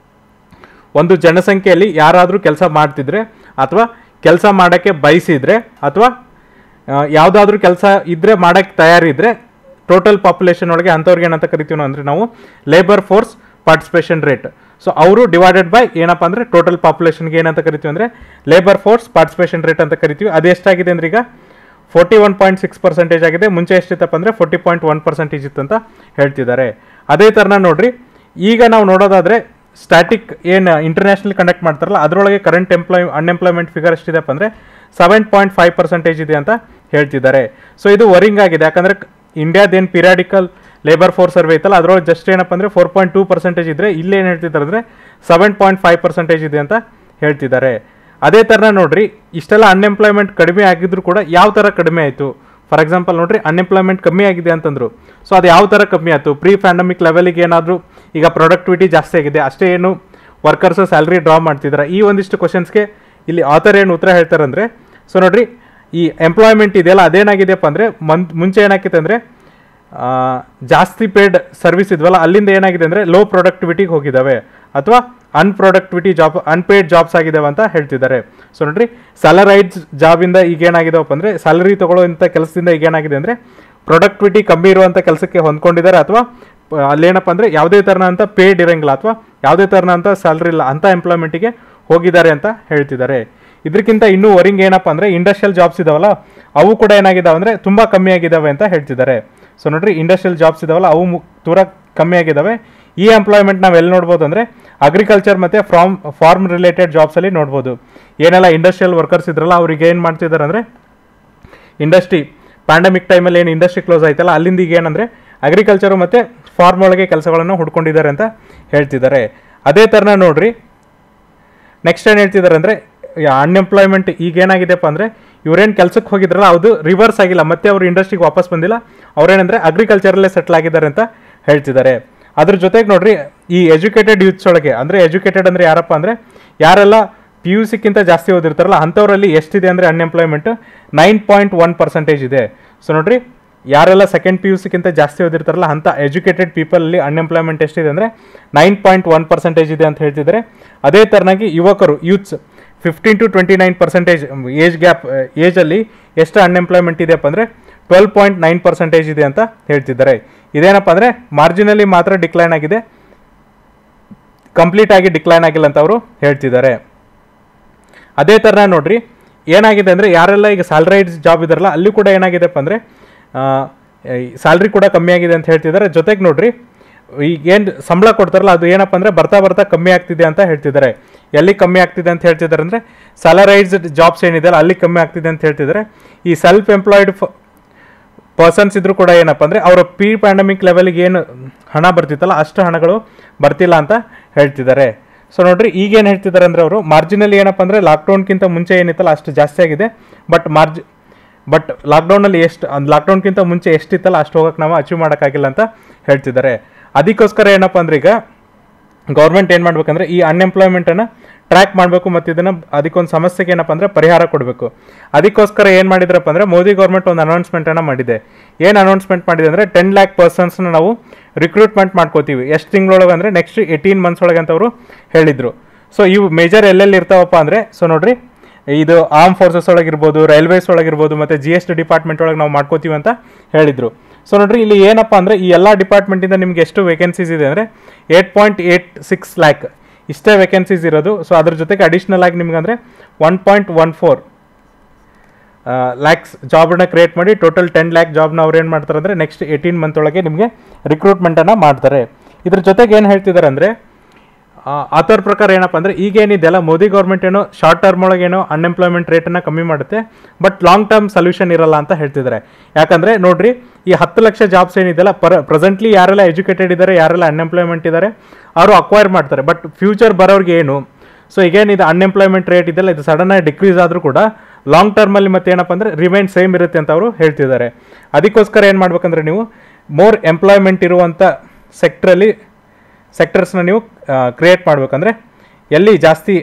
ಒಂದು ಜನಸಂಖ್ಯೆಯಲ್ಲಿ ಯಾರಾದರೂ ಕೆಲಸ ಮಾಡ್ತಿದ್ರೆ ಅಥವಾ ಕೆಲಸ ಮಾಡೋಕ್ಕೆ ಬಯಸಿದ್ರೆ ಅಥವಾ ಯಾವುದಾದ್ರೂ ಕೆಲಸ ಇದ್ದರೆ ಮಾಡೋಕ್ಕೆ ತಯಾರಿದ್ರೆ ಟೋಟಲ್ ಪಾಪ್ಯುಲೇಷನ್ ಒಳಗೆ ಅಂಥವ್ರಿಗೆ ಏನಂತ ಕರಿತೀವಿ ನಾವು ಅಂದರೆ ನಾವು labour force participation rate so ಅವರು ಡಿವೈಡೆಡ್ ಬೈ ಏನಪ್ಪ ಅಂದರೆ ಟೋಟಲ್ ಪಾಪ್ಯುಲೇಷನ್ಗೆ ಏನಂತ ಕರಿತೀವಿ ಅಂದರೆ ಲೇಬರ್ ಫೋರ್ಸ್ ಪಾರ್ಟಿಸಿಪೇಷನ್ ರೇಟ್ ಅಂತ ಕರಿತೀವಿ ಅದು ಎಷ್ಟಾಗಿದೆ ಅಂದ್ರೆ ಈಗ forty one point six percentage ಆಗಿದೆ ಮುಂಚೆ ಎಷ್ಟಿತ್ತಪ್ಪ ಅಂದರೆ ಫೋರ್ಟಿ ಪಾಯಿಂಟ್ ಒನ್ ಪರ್ಸೆಂಟೇಜ್ ಇತ್ತು ಅಂತ ಹೇಳ್ತಿದ್ದಾರೆ ಅದೇ ಥರನ ನೋಡ್ರಿ ಈಗ ನಾವು ನೋಡೋದಾದರೆ ಸ್ಟ್ಯಾಟಿಕ್ ಏನು ಇಂಟರ್ನ್ಯಾಷನಲ್ ಕಂಡಕ್ಟ್ ಮಾಡ್ತಾರಲ್ಲ ಅದರೊಳಗೆ ಕರೆಂಟ್ ಎಂಪ್ಲಾಯ್ ಅನ್ಎಂಪ್ಲಾಯ್ಮೆಂಟ್ ಫಿಗರ್ ಎಷ್ಟಿದೆಪ್ಪ ಅಂದರೆ ಸೆವೆನ್ ಪಾಯಿಂಟ್ ಫೈವ್ ಪರ್ಸೆಂಟೇಜ್ ಇದೆ ಅಂತ ಹೇಳ್ತಿದ್ದಾರೆ ಸೊ ಇದು ವರಿಂಗ್ ಆಗಿದೆ ಯಾಕಂದರೆ ಇಂಡಿಯಾದೇನು ಪಿರಿಯಾಡಿಕಲ್ ಲೇಬರ್ ಫೋರ್ಸ್ ಸರ್ವೆ ಐತಲ್ಲ ಅದರೊಳಗೆ ಜಸ್ಟ್ ಏನಪ್ಪ ಅಂದರೆ ಫೋರ್ ಪಾಯಿಂಟ್ ಟೂ ಪರ್ಸೆಂಟೇಜ್ ಇದ್ದರೆ ಇಲ್ಲಿ ಏನು ಹೇಳ್ತಿದ್ದಾರೆ ಅಂದರೆ ಸೆವೆನ್ ಪಾಯಿಂಟ್ ಫೈವ್ ಪರ್ಸೆಂಟೇಜ್ ಇದೆ ಅಂತ ಹೇಳ್ತಿದ್ದಾರೆ ಅದೇ ಥರನ ನೋಡ್ರಿ ಇಷ್ಟೆಲ್ಲ ಅನ್ಎಂಪ್ಲಾಯ್ಮೆಂಟ್ ಕಡಿಮೆ ಆಗಿದ್ರು ಕೂಡ ಯಾವ ಥರ ಕಡಿಮೆ ಆಯಿತು ಫಾರ್ ಎಕ್ಸಾಂಪಲ್ ನೋಡ್ರಿ ಅನ್ಎಂಪ್ಲಾಯ್ಮೆಂಟ್ ಕಮ್ಮಿ ಆಗಿದೆ ಅಂತಂದ್ರು ಸೊ ಅದು ಯಾವ ಥರ ಕಮ್ಮಿ ಆಯಿತು ಪ್ರೀ ಪ್ಯಾಂಡಮಿಕ್ ಲೆವೆಲಿಗೆ ಏನಾದರೂ ಈಗ ಪ್ರೊಡಕ್ಟಿವಿಟಿ ಜಾಸ್ತಿ ಆಗಿದೆ ಅಷ್ಟೇ ಏನು ವರ್ಕರ್ಸ್ ಸ್ಯಾಲ್ರಿ ಡ್ರಾ ಮಾಡ್ತಿದ್ದಾರೆ ಈ ಒಂದಿಷ್ಟು ಕ್ವಶನ್ಸ್ಗೆ ಇಲ್ಲಿ ಆಥರ್ ಏನು ಉತ್ತರ ಹೇಳ್ತಾರೆ ಅಂದರೆ ಸೊ ನೋಡ್ರಿ ಈ ಎಂಪ್ಲಾಯ್ಮೆಂಟ್ ಇದೆಯಲ್ಲ ಅದೇನಾಗಿದೆಯಪ್ಪ ಅಂದರೆ ಮನ್ ಮುಂಚೆ ಏನಾಗಿತ್ತು ಅಂದರೆ ಜಾಸ್ತಿ ಪೇಡ್ ಸರ್ವಿಸ್ ಇದ್ವಲ್ಲ ಅಲ್ಲಿಂದ ಏನಾಗಿದೆ ಅಂದರೆ ಲೋ ಪ್ರೊಡಕ್ಟಿವಿಟಿಗೆ ಹೋಗಿದ್ದಾವೆ ಅಥವಾ ಅನ್ಪ್ರೊಡಕ್ಟಿವಿಟಿ ಜಾಬ್ ಅನ್ಪೇಯ್ಡ್ ಜಾಬ್ಸ್ ಆಗಿದ್ದಾವೆ ಅಂತ ಹೇಳ್ತಿದ್ದಾರೆ ಸೊ ನೋಡ್ರಿ ಸ್ಯಾಲರೈಡ್ಸ್ ಜಾಬಿಂದ ಈಗ ಏನಾಗಿದಾವಪ್ಪ ಅಂದರೆ ಸ್ಯಾಲರಿ ತೊಗೊಳ್ಳೋಂಥ ಕೆಲಸದಿಂದ ಈಗ ಏನಾಗಿದೆ ಅಂದರೆ ಪ್ರೊಡಕ್ಟಿವಿಟಿ ಕಮ್ಮಿ ಇರುವಂಥ ಕೆಲಸಕ್ಕೆ ಹೊಂದ್ಕೊಂಡಿದ್ದಾರೆ ಅಥವಾ ಪ- ಅಲ್ಲೇನಪ್ಪ ಅಂದರೆ ಯಾವುದೇ ಥರನಂತ ಪೇಡ್ ಇರಂಗಿಲ್ಲ ಅಥವಾ ಯಾವುದೇ ಥರನಂತ ಸ್ಯಾಲ್ರಿ ಇಲ್ಲ ಅಂಥ ಎಂಪ್ಲಾಯ್ಮೆಂಟಿಗೆ ಹೋಗಿದ್ದಾರೆ ಅಂತ ಹೇಳ್ತಿದ್ದಾರೆ ಇದಕ್ಕಿಂತ ಇನ್ನೂ ವರಿಂಗ್ ಏನಪ್ಪ ಅಂದರೆ ಇಂಡಸ್ಟ್ರಿಯಲ್ ಜಾಬ್ಸ್ ಇದಾವಲ್ಲ ಅವು ಕೂಡ ಏನಾಗಿದಾವೆ ಅಂದರೆ ತುಂಬ ಕಮ್ಮಿ ಆಗಿದ್ದಾವೆ ಅಂತ ಹೇಳ್ತಿದ್ದಾರೆ ಸೊ ನೋಡ್ರಿ ಇಂಡಸ್ಟ್ರಿಯಲ್ ಜಾಬ್ಸ್ ಇದಾವಲ್ಲ ಅವು ಮು- ತೂರ ಕಮ್ಮಿ ಆಗಿದ್ದಾವೆ ಈ ಎಂಪ್ಲಾಯ್ಮೆಂಟ್ ನಾವು ಎಲ್ಲಿ ನೋಡ್ಬೋದು ಅಂದರೆ ಅಗ್ರಿಕಲ್ಚರ್ ಮತ್ತು ಫ್ರಾಮ್ ಫಾರ್ಮ್ ರಿಲೇಟೆಡ್ ಜಾಬ್ಸಲ್ಲಿ ನೋಡ್ಬೋದು ಏನೆಲ್ಲ ಇಂಡಸ್ಟ್ರಿಯಲ್ ವರ್ಕರ್ಸ್ ಇದ್ರಲ್ಲ ಅವ್ರಿಗೆ ಏನು ಮಾಡ್ತಿದ್ದಾರೆ ಅಂದರೆ ಇಂಡಸ್ಟ್ರಿ ಪ್ಯಾಂಡಮಿಕ್ ಟೈಮಲ್ಲಿ ಏನು ಇಂಡಸ್ಟ್ರಿ ಕ್ಲೋಸ್ ಆಯ್ತಲ್ಲ ಅಲ್ಲಿಂದ ಈಗ ಏನಂದರೆ ಅಗ್ರಿಕಲ್ಚರು ಮತ್ತು ಫಾರ್ಮ್ ಒಳಗೆ ಕೆಲಸಗಳನ್ನು ಹುಡ್ಕೊಂಡಿದ್ದಾರೆ ಅಂತ ಹೇಳ್ತಿದ್ದಾರೆ ಅದೇ ಥರನ ನೋಡ್ರಿ ನೆಕ್ಸ್ಟ್ ಏನು ಹೇಳ್ತಿದ್ದಾರೆ ಅಂದರೆ ಅನ್ಎಂಪ್ಲಾಯ್ಮೆಂಟ್ ಈಗ ಏನಾಗಿದೆಪ್ಪ ಅಂದರೆ ಇವ್ರೇನು ಕೆಲಸಕ್ಕೆ ಹೋಗಿದ್ರಲ್ಲ ಅದು ರಿವರ್ಸ್ ಆಗಿಲ್ಲ ಮತ್ತೆ ಅವರು ಇಂಡಸ್ಟ್ರಿಗೆ ವಾಪಸ್ ಬಂದಿಲ್ಲ ಅವ್ರೇನಂದರೆ ಅಗ್ರಿಕಲ್ಚರಲ್ಲೇ ಸೆಟ್ಲ್ ಆಗಿದ್ದಾರೆ ಅಂತ ಹೇಳ್ತಿದ್ದಾರೆ ಅದ್ರ ಜೊತೆಗೆ ನೋಡ್ರಿ ಈ ಎಜುಕೇಟೆಡ್ ಯೂತ್ಸ್ ಒಳಗೆ ಅಂದರೆ ಎಜುಕೇಟೆಡ್ ಅಂದರೆ ಯಾರಪ್ಪ ಅಂದರೆ ಯಾರೆಲ್ಲ ಪಿ ಯು ಸಿಕ್ಕಿಂತ ಜಾಸ್ತಿ ಓದಿರ್ತಾರಲ್ಲ ಅಂಥವರಲ್ಲಿ ಎಷ್ಟಿದೆ ಅಂದರೆ unemployment nine point one percentage ಇದೆ ಸೊ ನೋಡ್ರಿ ಯಾರೆಲ್ಲ ಸೆಕೆಂಡ್ ಪಿ ಯು ಸಿಕ್ಕಿಂತ ಜಾಸ್ತಿ ಓದಿರ್ತಾರಲ್ಲ ಅಂಥ ಎಜುಕೇಟೆಡ್ ಪೀಪಲಲ್ಲಿ ಅನ್ಎಂಪ್ಲಾಯ್ಮೆಂಟ್ ಎಷ್ಟಿದೆ ಅಂದರೆ ನೈನ್ ಪಾಯಿಂಟ್ ಒನ್ ಪರ್ಸೆಂಟೇಜ್ ಇದೆ ಅಂತ ಹೇಳ್ತಿದ್ದಾರೆ ಅದೇ ಥರನಾಗಿ ಯುವಕರು youths fifteen to twenty nine percentage age gap ಏಜಲ್ಲಿ ಎಷ್ಟು ಅನ್ಎಂಪ್ಲಾಯ್ಮೆಂಟ್ ಇದೆಯಪ್ಪ ಅಂದರೆ ಟ್ವೆಲ್ ಪಾಯಿಂಟ್ ನೈನ್ ಪರ್ಸೆಂಟೇಜ್ ಇದೆ ಅಂತ ಹೇಳ್ತಿದ್ದಾರೆ ಇದೇನಪ್ಪ ಅಂದರೆ ಮಾರ್ಜಿನಲ್ಲಿ ಮಾತ್ರ ಡಿಕ್ಲೈನ್ ಆಗಿದೆ ಕಂಪ್ಲೀಟ್ ಆಗಿ ಡಿಕ್ಲೈನ್ ಆಗಿಲ್ಲ ಅಂತ ಅವರು ಹೇಳ್ತಿದ್ದಾರೆ ಅದೇ ಥರ ನೋಡ್ರಿ ಏನಾಗಿದೆ ಅಂದರೆ ಯಾರೆಲ್ಲ ಈಗ ಸ್ಯಾಲ್ರೈಡ್ಸ್ ಜಾಬ್ ಇದಾರಲ್ಲ ಅಲ್ಲಿ ಕೂಡ ಏನಾಗಿದೆಪ್ಪ ಅಂದರೆ ಸ್ಯಾಲ್ರಿ ಕೂಡ ಕಮ್ಮಿ ಆಗಿದೆ ಅಂತ ಹೇಳ್ತಿದ್ದಾರೆ ಜೊತೆಗೆ ನೋಡ್ರಿ ಈಗ ಏನು ಸಂಬಳ ಕೊಡ್ತಾರಲ್ಲ ಅದು ಏನಪ್ಪ ಅಂದರೆ ಬರ್ತಾ ಬರ್ತಾ ಕಮ್ಮಿ ಆಗ್ತಿದೆ ಅಂತ ಹೇಳ್ತಿದ್ದಾರೆ ಎಲ್ಲಿ ಕಮ್ಮಿ ಆಗ್ತಿದೆ ಅಂತ ಹೇಳ್ತಿದ್ದಾರೆ ಅಂದರೆ ಸ್ಯಾಲರೈಸ್ಡ್ ಜಾಬ್ಸ್ ಏನಿದೆ ಅಲ್ಲಿ ಕಮ್ಮಿ ಆಗ್ತಿದೆ ಅಂತ ಹೇಳ್ತಿದ್ದಾರೆ ಈ ಸೆಲ್ಫ್ ಎಂಪ್ಲಾಯ್ಡ್ ಪರ್ಸನ್ಸ್ ಇದ್ರು ಕೂಡ ಏನಪ್ಪ ಅಂದರೆ ಅವರ ಪ್ರೀ ಪ್ಯಾಂಡಮಿಕ್ ಲೆವೆಲ್ಗೆ ಏನು ಹಣ ಬರ್ತಿತ್ತಲ್ಲ ಅಷ್ಟು ಹಣಗಳು ಬರ್ತಿಲ್ಲ ಅಂತ ಹೇಳ್ತಿದ್ದಾರೆ ಸೊ ನೋಡ್ರಿ ಈಗೇನು ಹೇಳ್ತಿದ್ದಾರೆ ಅಂದರೆ ಅವರು ಮಾರ್ಜಿನಲ್ಲಿ ಏನಪ್ಪ ಅಂದರೆ ಲಾಕ್ಡೌನ್ಗಿಂತ ಮುಂಚೆ ಏನಿತ್ತಲ್ಲ ಅಷ್ಟು ಜಾಸ್ತಿ ಆಗಿದೆ ಬಟ್ ಮಾರ್ಜಿ ಬಟ್ ಲಾಕ್ಡೌನಲ್ಲಿ ಎಷ್ಟು ಲಾಕ್ಡೌನ್ಗಿಂತ ಮುಂಚೆ ಎಷ್ಟಿತ್ತಲ್ಲ ಅಷ್ಟು ಹೋಗಕ್ಕೆ ನಾವು ಅಚೀವ್ ಮಾಡೋಕ್ಕಾಗಿಲ್ಲ ಅಂತ ಹೇಳ್ತಿದ್ದಾರೆ ಅದಕ್ಕೋಸ್ಕರ ಏನಪ್ಪ ಅಂದ್ರೆ ಈಗ ಗೌರ್ಮೆಂಟ್ ಏನು ಮಾಡ್ಬೇಕಂದ್ರೆ ಈ ಅನ್ಎಂಪ್ಲಾಯ್ಮೆಂಟನ್ನು ಟ್ರ್ಯಾಕ್ ಮಾಡಬೇಕು ಮತ್ತು ಇದನ್ನು ಅದಕ್ಕೊಂದು ಸಮಸ್ಯೆಗೆ ಏನಪ್ಪ ಅಂದರೆ ಪರಿಹಾರ ಕೊಡಬೇಕು ಅದಕ್ಕೋಸ್ಕರ ಏನು ಮಾಡಿದ್ರಪ್ಪ ಅಂದರೆ ಮೋದಿ ಗೌರ್ಮೆಂಟ್ ಒಂದು ಅನೌನ್ಸ್ಮೆಂಟನ್ನು ಮಾಡಿದೆ ಏನು ಅನೌನ್ಸ್ಮೆಂಟ್ ಮಾಡಿದೆ ಅಂದರೆ ಟೆನ್ ಲ್ಯಾಕ್ ಪರ್ಸನ್ಸ್ನ ನಾವು ರಿಕ್ರೂಟ್ಮೆಂಟ್ ಮಾಡ್ಕೋತೀವಿ ಎಷ್ಟು ತಿಂಗಳೊಳಗೆ ಅಂದರೆ ನೆಕ್ಸ್ಟ್ ಏಯ್ಟೀನ್ ಮಂತ್ಸ್ ಒಳಗೆ ಅಂತ ಅವರು ಹೇಳಿದರು ಸೊ ಇವು ಮೇಜರ್ ಎಲ್ಲೆಲ್ಲಿ ಇರ್ತಾವಪ್ಪ ಅಂದರೆ ಸೊ ನೋಡ್ರಿ ಇದು ಆರ್ಮ್ ಫೋರ್ಸಸ್ ಒಳಗಿರ್ಬೋದು ರೈಲ್ವೇಸ್ ಒಳಗಿರ್ಬೋದು ಮತ್ತು ಜಿ ಎಸ್ ಟಿ ಡಿಪಾರ್ಟ್ಮೆಂಟ್ ಒಳಗೆ ನಾವು ಮಾಡ್ಕೋತೀವಿ ಅಂತ ಹೇಳಿದರು ಸೊ ನೋಡ್ರಿ ಇಲ್ಲಿ ಏನಪ್ಪ ಅಂದರೆ ಈ ಎಲ್ಲ ಡಿಪಾರ್ಟ್ಮೆಂಟಿಂದ ನಿಮ್ಗೆ ಎಷ್ಟು ವೇಕೆನ್ಸೀಸ್ ಇದೆ ಅಂದರೆ eight point eight six lakh ಇಷ್ಟೇ ವೇಕೆನ್ಸೀಸ್ ಇರೋದು ಸೊ ಅದ್ರ ಜೊತೆಗೆ ಅಡಿಷ್ನಲ್ ಆಗಿ ನಿಮ್ಗೆ ಅಂದರೆ one point one four lakhs ಜಾಬನ್ನ ಕ್ರಿಯೇಟ್ ಮಾಡಿ ಟೋಟಲ್ ಟೆನ್ ಲ್ಯಾಕ್ ಜಾಬ್ನ ಅವ್ರು ಏನು ಮಾಡ್ತಾರೆ ಅಂದರೆ ನೆಕ್ಸ್ಟ್ ಏಯ್ಟೀನ್ ಮಂತ್ ಒಳಗೆ ನಿಮಗೆ ರಿಕ್ರೂಟ್ಮೆಂಟನ್ನು ಮಾಡ್ತಾರೆ ಇದ್ರ ಜೊತೆಗೆ ಏನು ಹೇಳ್ತಿದ್ದಾರೆ ಅಂದರೆ ಆತರ ಪ್ರಕಾರ ಏನಪ್ಪ ಅಂದರೆ ಈಗೇನಿದೆಲ್ಲ ಮೋದಿ ಗೌರ್ಮೆಂಟ್ ಏನೋ ಶಾರ್ಟ್ ಟರ್ಮ್ ಒಳಗೆ ಏನೋ ಅನ್ಎಂಪ್ಲಾಯ್ಮೆಂಟ್ ರೇಟನ್ನು ಕಮ್ಮಿ ಮಾಡುತ್ತೆ ಬಟ್ ಲಾಂಗ್ ಟರ್ಮ್ ಸೊಲ್ಯೂಷನ್ ಇರಲ್ಲ ಅಂತ ಹೇಳ್ತಿದ್ದಾರೆ ಯಾಕಂದರೆ ನೋಡ್ರಿ ಈ ಹತ್ತು ಲಕ್ಷ ಜಾಬ್ಸ್ ಏನಿದೆಲ್ಲ ಪರ್ ಪ್ರೆಸೆಂಟ್ಲಿ ಯಾರೆಲ್ಲ ಎಜುಕೇಟೆಡ್ ಇದ್ದಾರೆ ಯಾರೆಲ್ಲ ಅನ್ಎಂಪ್ಲಾಯ್ಮೆಂಟ್ ಇದ್ದಾರೆ ಅವರು ಅಕ್ವೈರ್ ಮಾಡ್ತಾರೆ ಬಟ್ ಫ್ಯೂಚರ್ ಬರೋರಿಗೆ ಏನು ಸೊ ಈಗೇನಿದೆ ಅನ್ಎಂಪ್ಲಾಯ್ಮೆಂಟ್ ರೇಟ್ ಇದೆಲ್ಲ ಇದು ಸಡನ್ನಾಗಿ ಡಿಕ್ರೀಸ್ ಆದರೂ ಕೂಡ ಲಾಂಗ್ ಟರ್ಮಲ್ಲಿ ಮತ್ತೆ ಏನಪ್ಪ ಅಂದರೆ ರಿಮೈನ್ ಸೇಮ್ ಇರುತ್ತೆ ಅಂತ ಅವರು ಹೇಳ್ತಿದ್ದಾರೆ ಅದಕ್ಕೋಸ್ಕರ ಏನು ಮಾಡ್ಬೇಕಂದ್ರೆ ನೀವು ಮೋರ್ ಎಂಪ್ಲಾಯ್ಮೆಂಟ್ ಇರುವಂಥ ಸೆಕ್ಟ್ರಲ್ಲಿ ಸೆಕ್ಟರ್ಸ್ನ ನೀವು ಕ್ರಿಯೇಟ್ ಮಾಡ್ಬೇಕಂದ್ರೆ ಎಲ್ಲಿ ಜಾಸ್ತಿ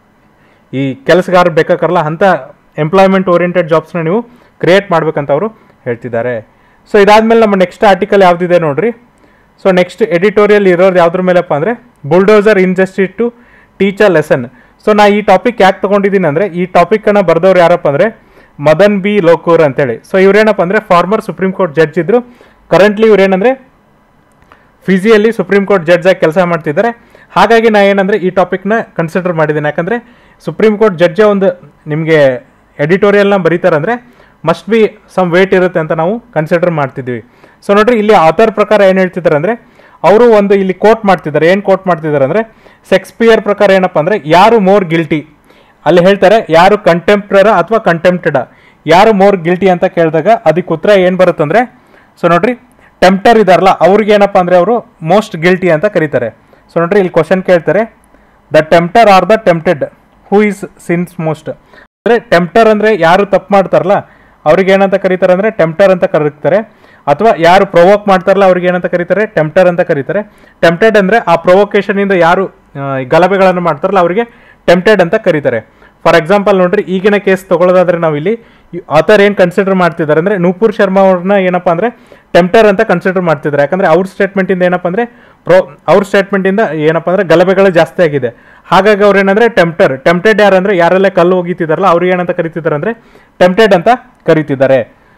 ಈ ಕೆಲಸಗಾರ ಬೇಕಾಕರಲ್ಲ ಅಂಥ ಎಂಪ್ಲಾಯ್ಮೆಂಟ್ ಓರಿಯೆಂಟೆಡ್ ಜಾಬ್ಸ್ನ ನೀವು ಕ್ರಿಯೇಟ್ ಮಾಡ್ಬೇಕಂತ ಅವರು ಹೇಳ್ತಿದ್ದಾರೆ ಸೊ ಇದಾದ್ಮೇಲೆ ನಮ್ಮ ನೆಕ್ಸ್ಟ್ ಆರ್ಟಿಕಲ್ ಯಾವುದಿದೆ ನೋಡ್ರಿ ಸೊ ನೆಕ್ಸ್ಟ್ ಎಡಿಟೋರಿಯಲ್ ಇರೋದು ಯಾವುದ್ರ ಮೇಲಪ್ಪ ಅಂದರೆ bulldozer injustice to teach a lesson so ನಾ ಈ ಟಾಪಿಕ್ ಯಾಕೆ ತೊಗೊಂಡಿದ್ದೀನಿ ಅಂದರೆ ಈ ಟಾಪಿಕನ್ನು ಬರೆದವ್ರು ಯಾರಪ್ಪ ಅಂದರೆ ಮದನ್ ಬಿ ಲೋಕೂರ್ ಅಂತೇಳಿ ಸೊ ಇವ್ರೇನಪ್ಪ ಅಂದರೆ ಫಾರ್ಮರ್ ಸುಪ್ರೀಂ ಕೋರ್ಟ್ ಜಡ್ಜ್ ಇದ್ರು ಕರೆಂಟ್ಲಿ ಇವ್ರೇನಂದರೆ ಫಿಸಿಯಲ್ಲಿ ಸುಪ್ರೀಂ ಕೋರ್ಟ್ ಜಡ್ಜ್ ಆಗಿ ಕೆಲಸ ಮಾಡ್ತಿದ್ದಾರೆ ಹಾಗಾಗಿ ನಾ ಏನಂದರೆ ಈ ಟಾಪಿಕ್ನ ಕನ್ಸಿಡರ್ ಮಾಡಿದ್ದೀನಿ ಯಾಕಂದರೆ ಸುಪ್ರೀಂ ಕೋರ್ಟ್ ಜಡ್ಜೇ ಒಂದು ನಿಮಗೆ ಎಡಿಟೋರಿಯಲ್ನ ಬರೀತಾರಂದರೆ ಮಸ್ಟ್ ಬಿ ಸಮ್ ವೇಟ್ ಇರುತ್ತೆ ಅಂತ ನಾವು ಕನ್ಸಿಡರ್ ಮಾಡ್ತಿದ್ವಿ ಸೊ ನೋಡ್ರಿ ಇಲ್ಲಿ ಆಥರ್ ಪ್ರಕಾರ ಏನು ಹೇಳ್ತಿದ್ದಾರೆ ಅಂದರೆ ಅವರು ಒಂದು ಇಲ್ಲಿ ಕೋಟ್ ಮಾಡ್ತಿದ್ದಾರೆ ಏನು ಕೋಟ್ ಮಾಡ್ತಿದ್ದಾರೆ ಅಂದರೆ ಸೆಕ್ಸ್ಪಿಯರ್ ಪ್ರಕಾರ ಏನಪ್ಪ ಅಂದರೆ ಯಾರು ಮೋರ್ ಗಿಲ್ಟಿ ಅಲ್ಲಿ ಹೇಳ್ತಾರೆ ಯಾರು ಕಂಟೆಂಪ್ರರ ಅಥವಾ ಕಂಟೆಂಪ್ಟೆಡ ಯಾರು ಮೋರ್ ಗಿಲ್ಟಿ ಅಂತ ಕೇಳಿದಾಗ ಅದಕ್ಕೆ ಉತ್ತರ ಏನು ಬರುತ್ತಂದ್ರೆ ಸೊ ನೋಡ್ರಿ ಟೆಂಪ್ಟರ್ ಇದಾರಲ್ಲ ಅವ್ರಿಗೆ ಏನಪ್ಪ ಅಂದರೆ ಅವರು ಮೋಸ್ಟ್ ಗಿಲ್ಟಿ ಅಂತ ಕರೀತಾರೆ ಸೊ ನೋಡ್ರಿ ಇಲ್ಲಿ ಕ್ವಶನ್ ಕೇಳ್ತಾರೆ the tempter or the tempted who is sins most ಅಂದರೆ ಟೆಂಪ್ಟರ್ ಅಂದರೆ ಯಾರು ತಪ್ಪು ಮಾಡ್ತಾರಲ್ಲ ಅವ್ರಿಗೆ ಏನಂತ ಕರೀತಾರೆ ಅಂದರೆ ಟೆಂಪ್ಟರ್ ಅಂತ ಕರೀತಾರೆ ಅಥವಾ ಯಾರು ಪ್ರೊವೋಕ್ ಮಾಡ್ತಾರಲ್ಲ ಅವ್ರಿಗೆ ಏನಂತ ಕರೀತಾರೆ ಟೆಂಪ್ಟರ್ ಅಂತ ಕರೀತಾರೆ ಟೆಂಪ್ಟೆಡ್ ಅಂದರೆ ಆ ಪ್ರೊವೊಕೇಶನಿಂದ ಯಾರು ಆ, ಈ ಗಲಭೆಗಳನ್ನು ಮಾಡ್ತಾರಲ್ಲ ಅವರಿಗೆ ಟೆಂಪ್ಟೆಡ್ ಅಂತ ಕರೀತಾರೆ ಫಾರ್ ಎಕ್ಸಾಂಪಲ್ ನೋಡ್ರಿ ಈಗಿನ ಕೇಸ್ ತಗೊಳ್ಳೋದಾದ್ರೆ ನಾವು ಇಲ್ಲಿ ಆಥರ್ ಏನು ಕನ್ಸಿಡರ್ ಮಾಡ್ತಿದ್ದಾರೆ ಅಂದರೆ ನೂಪುರ್ ಶರ್ಮಾ ಅವ್ರನ್ನ ಏನಪ್ಪ ಅಂದರೆ ಟೆಂಪ್ಟರ್ ಅಂತ ಕನ್ಸಿಡರ್ ಮಾಡ್ತಿದ್ದಾರೆ ಯಾಕಂದರೆ ಅವ್ರ ಸ್ಟೇಟ್ಮೆಂಟಿಂದ ಏನಪ್ಪ ಅಂದರೆ ಪ್ರೊ ಅವ್ರ ಸ್ಟೇಟ್ಮೆಂಟಿಂದ ಏನಪ್ಪ ಅಂದರೆ ಗಲಭೆಗಳು ಜಾಸ್ತಿ ಆಗಿದೆ ಹಾಗಾಗಿ ಅವ್ರು ಏನಂದರೆ ಟೆಂಪ್ಟರ್ ಟೆಂಪ್ಟೆಡ್ ಯಾರಂದ್ರೆ ಯಾರೆಲ್ಲ ಕಲ್ಲು ಹೋಗಿತಿದಾರಲ್ಲ ಅವ್ರಿಗೆ ಏನಂತ ಕರಿತಿದ್ದಾರೆ ಅಂದರೆ ಟೆಂಪ್ಟೆಡ್ ಅಂತ ಕರಿತಿದ್ದಾರೆ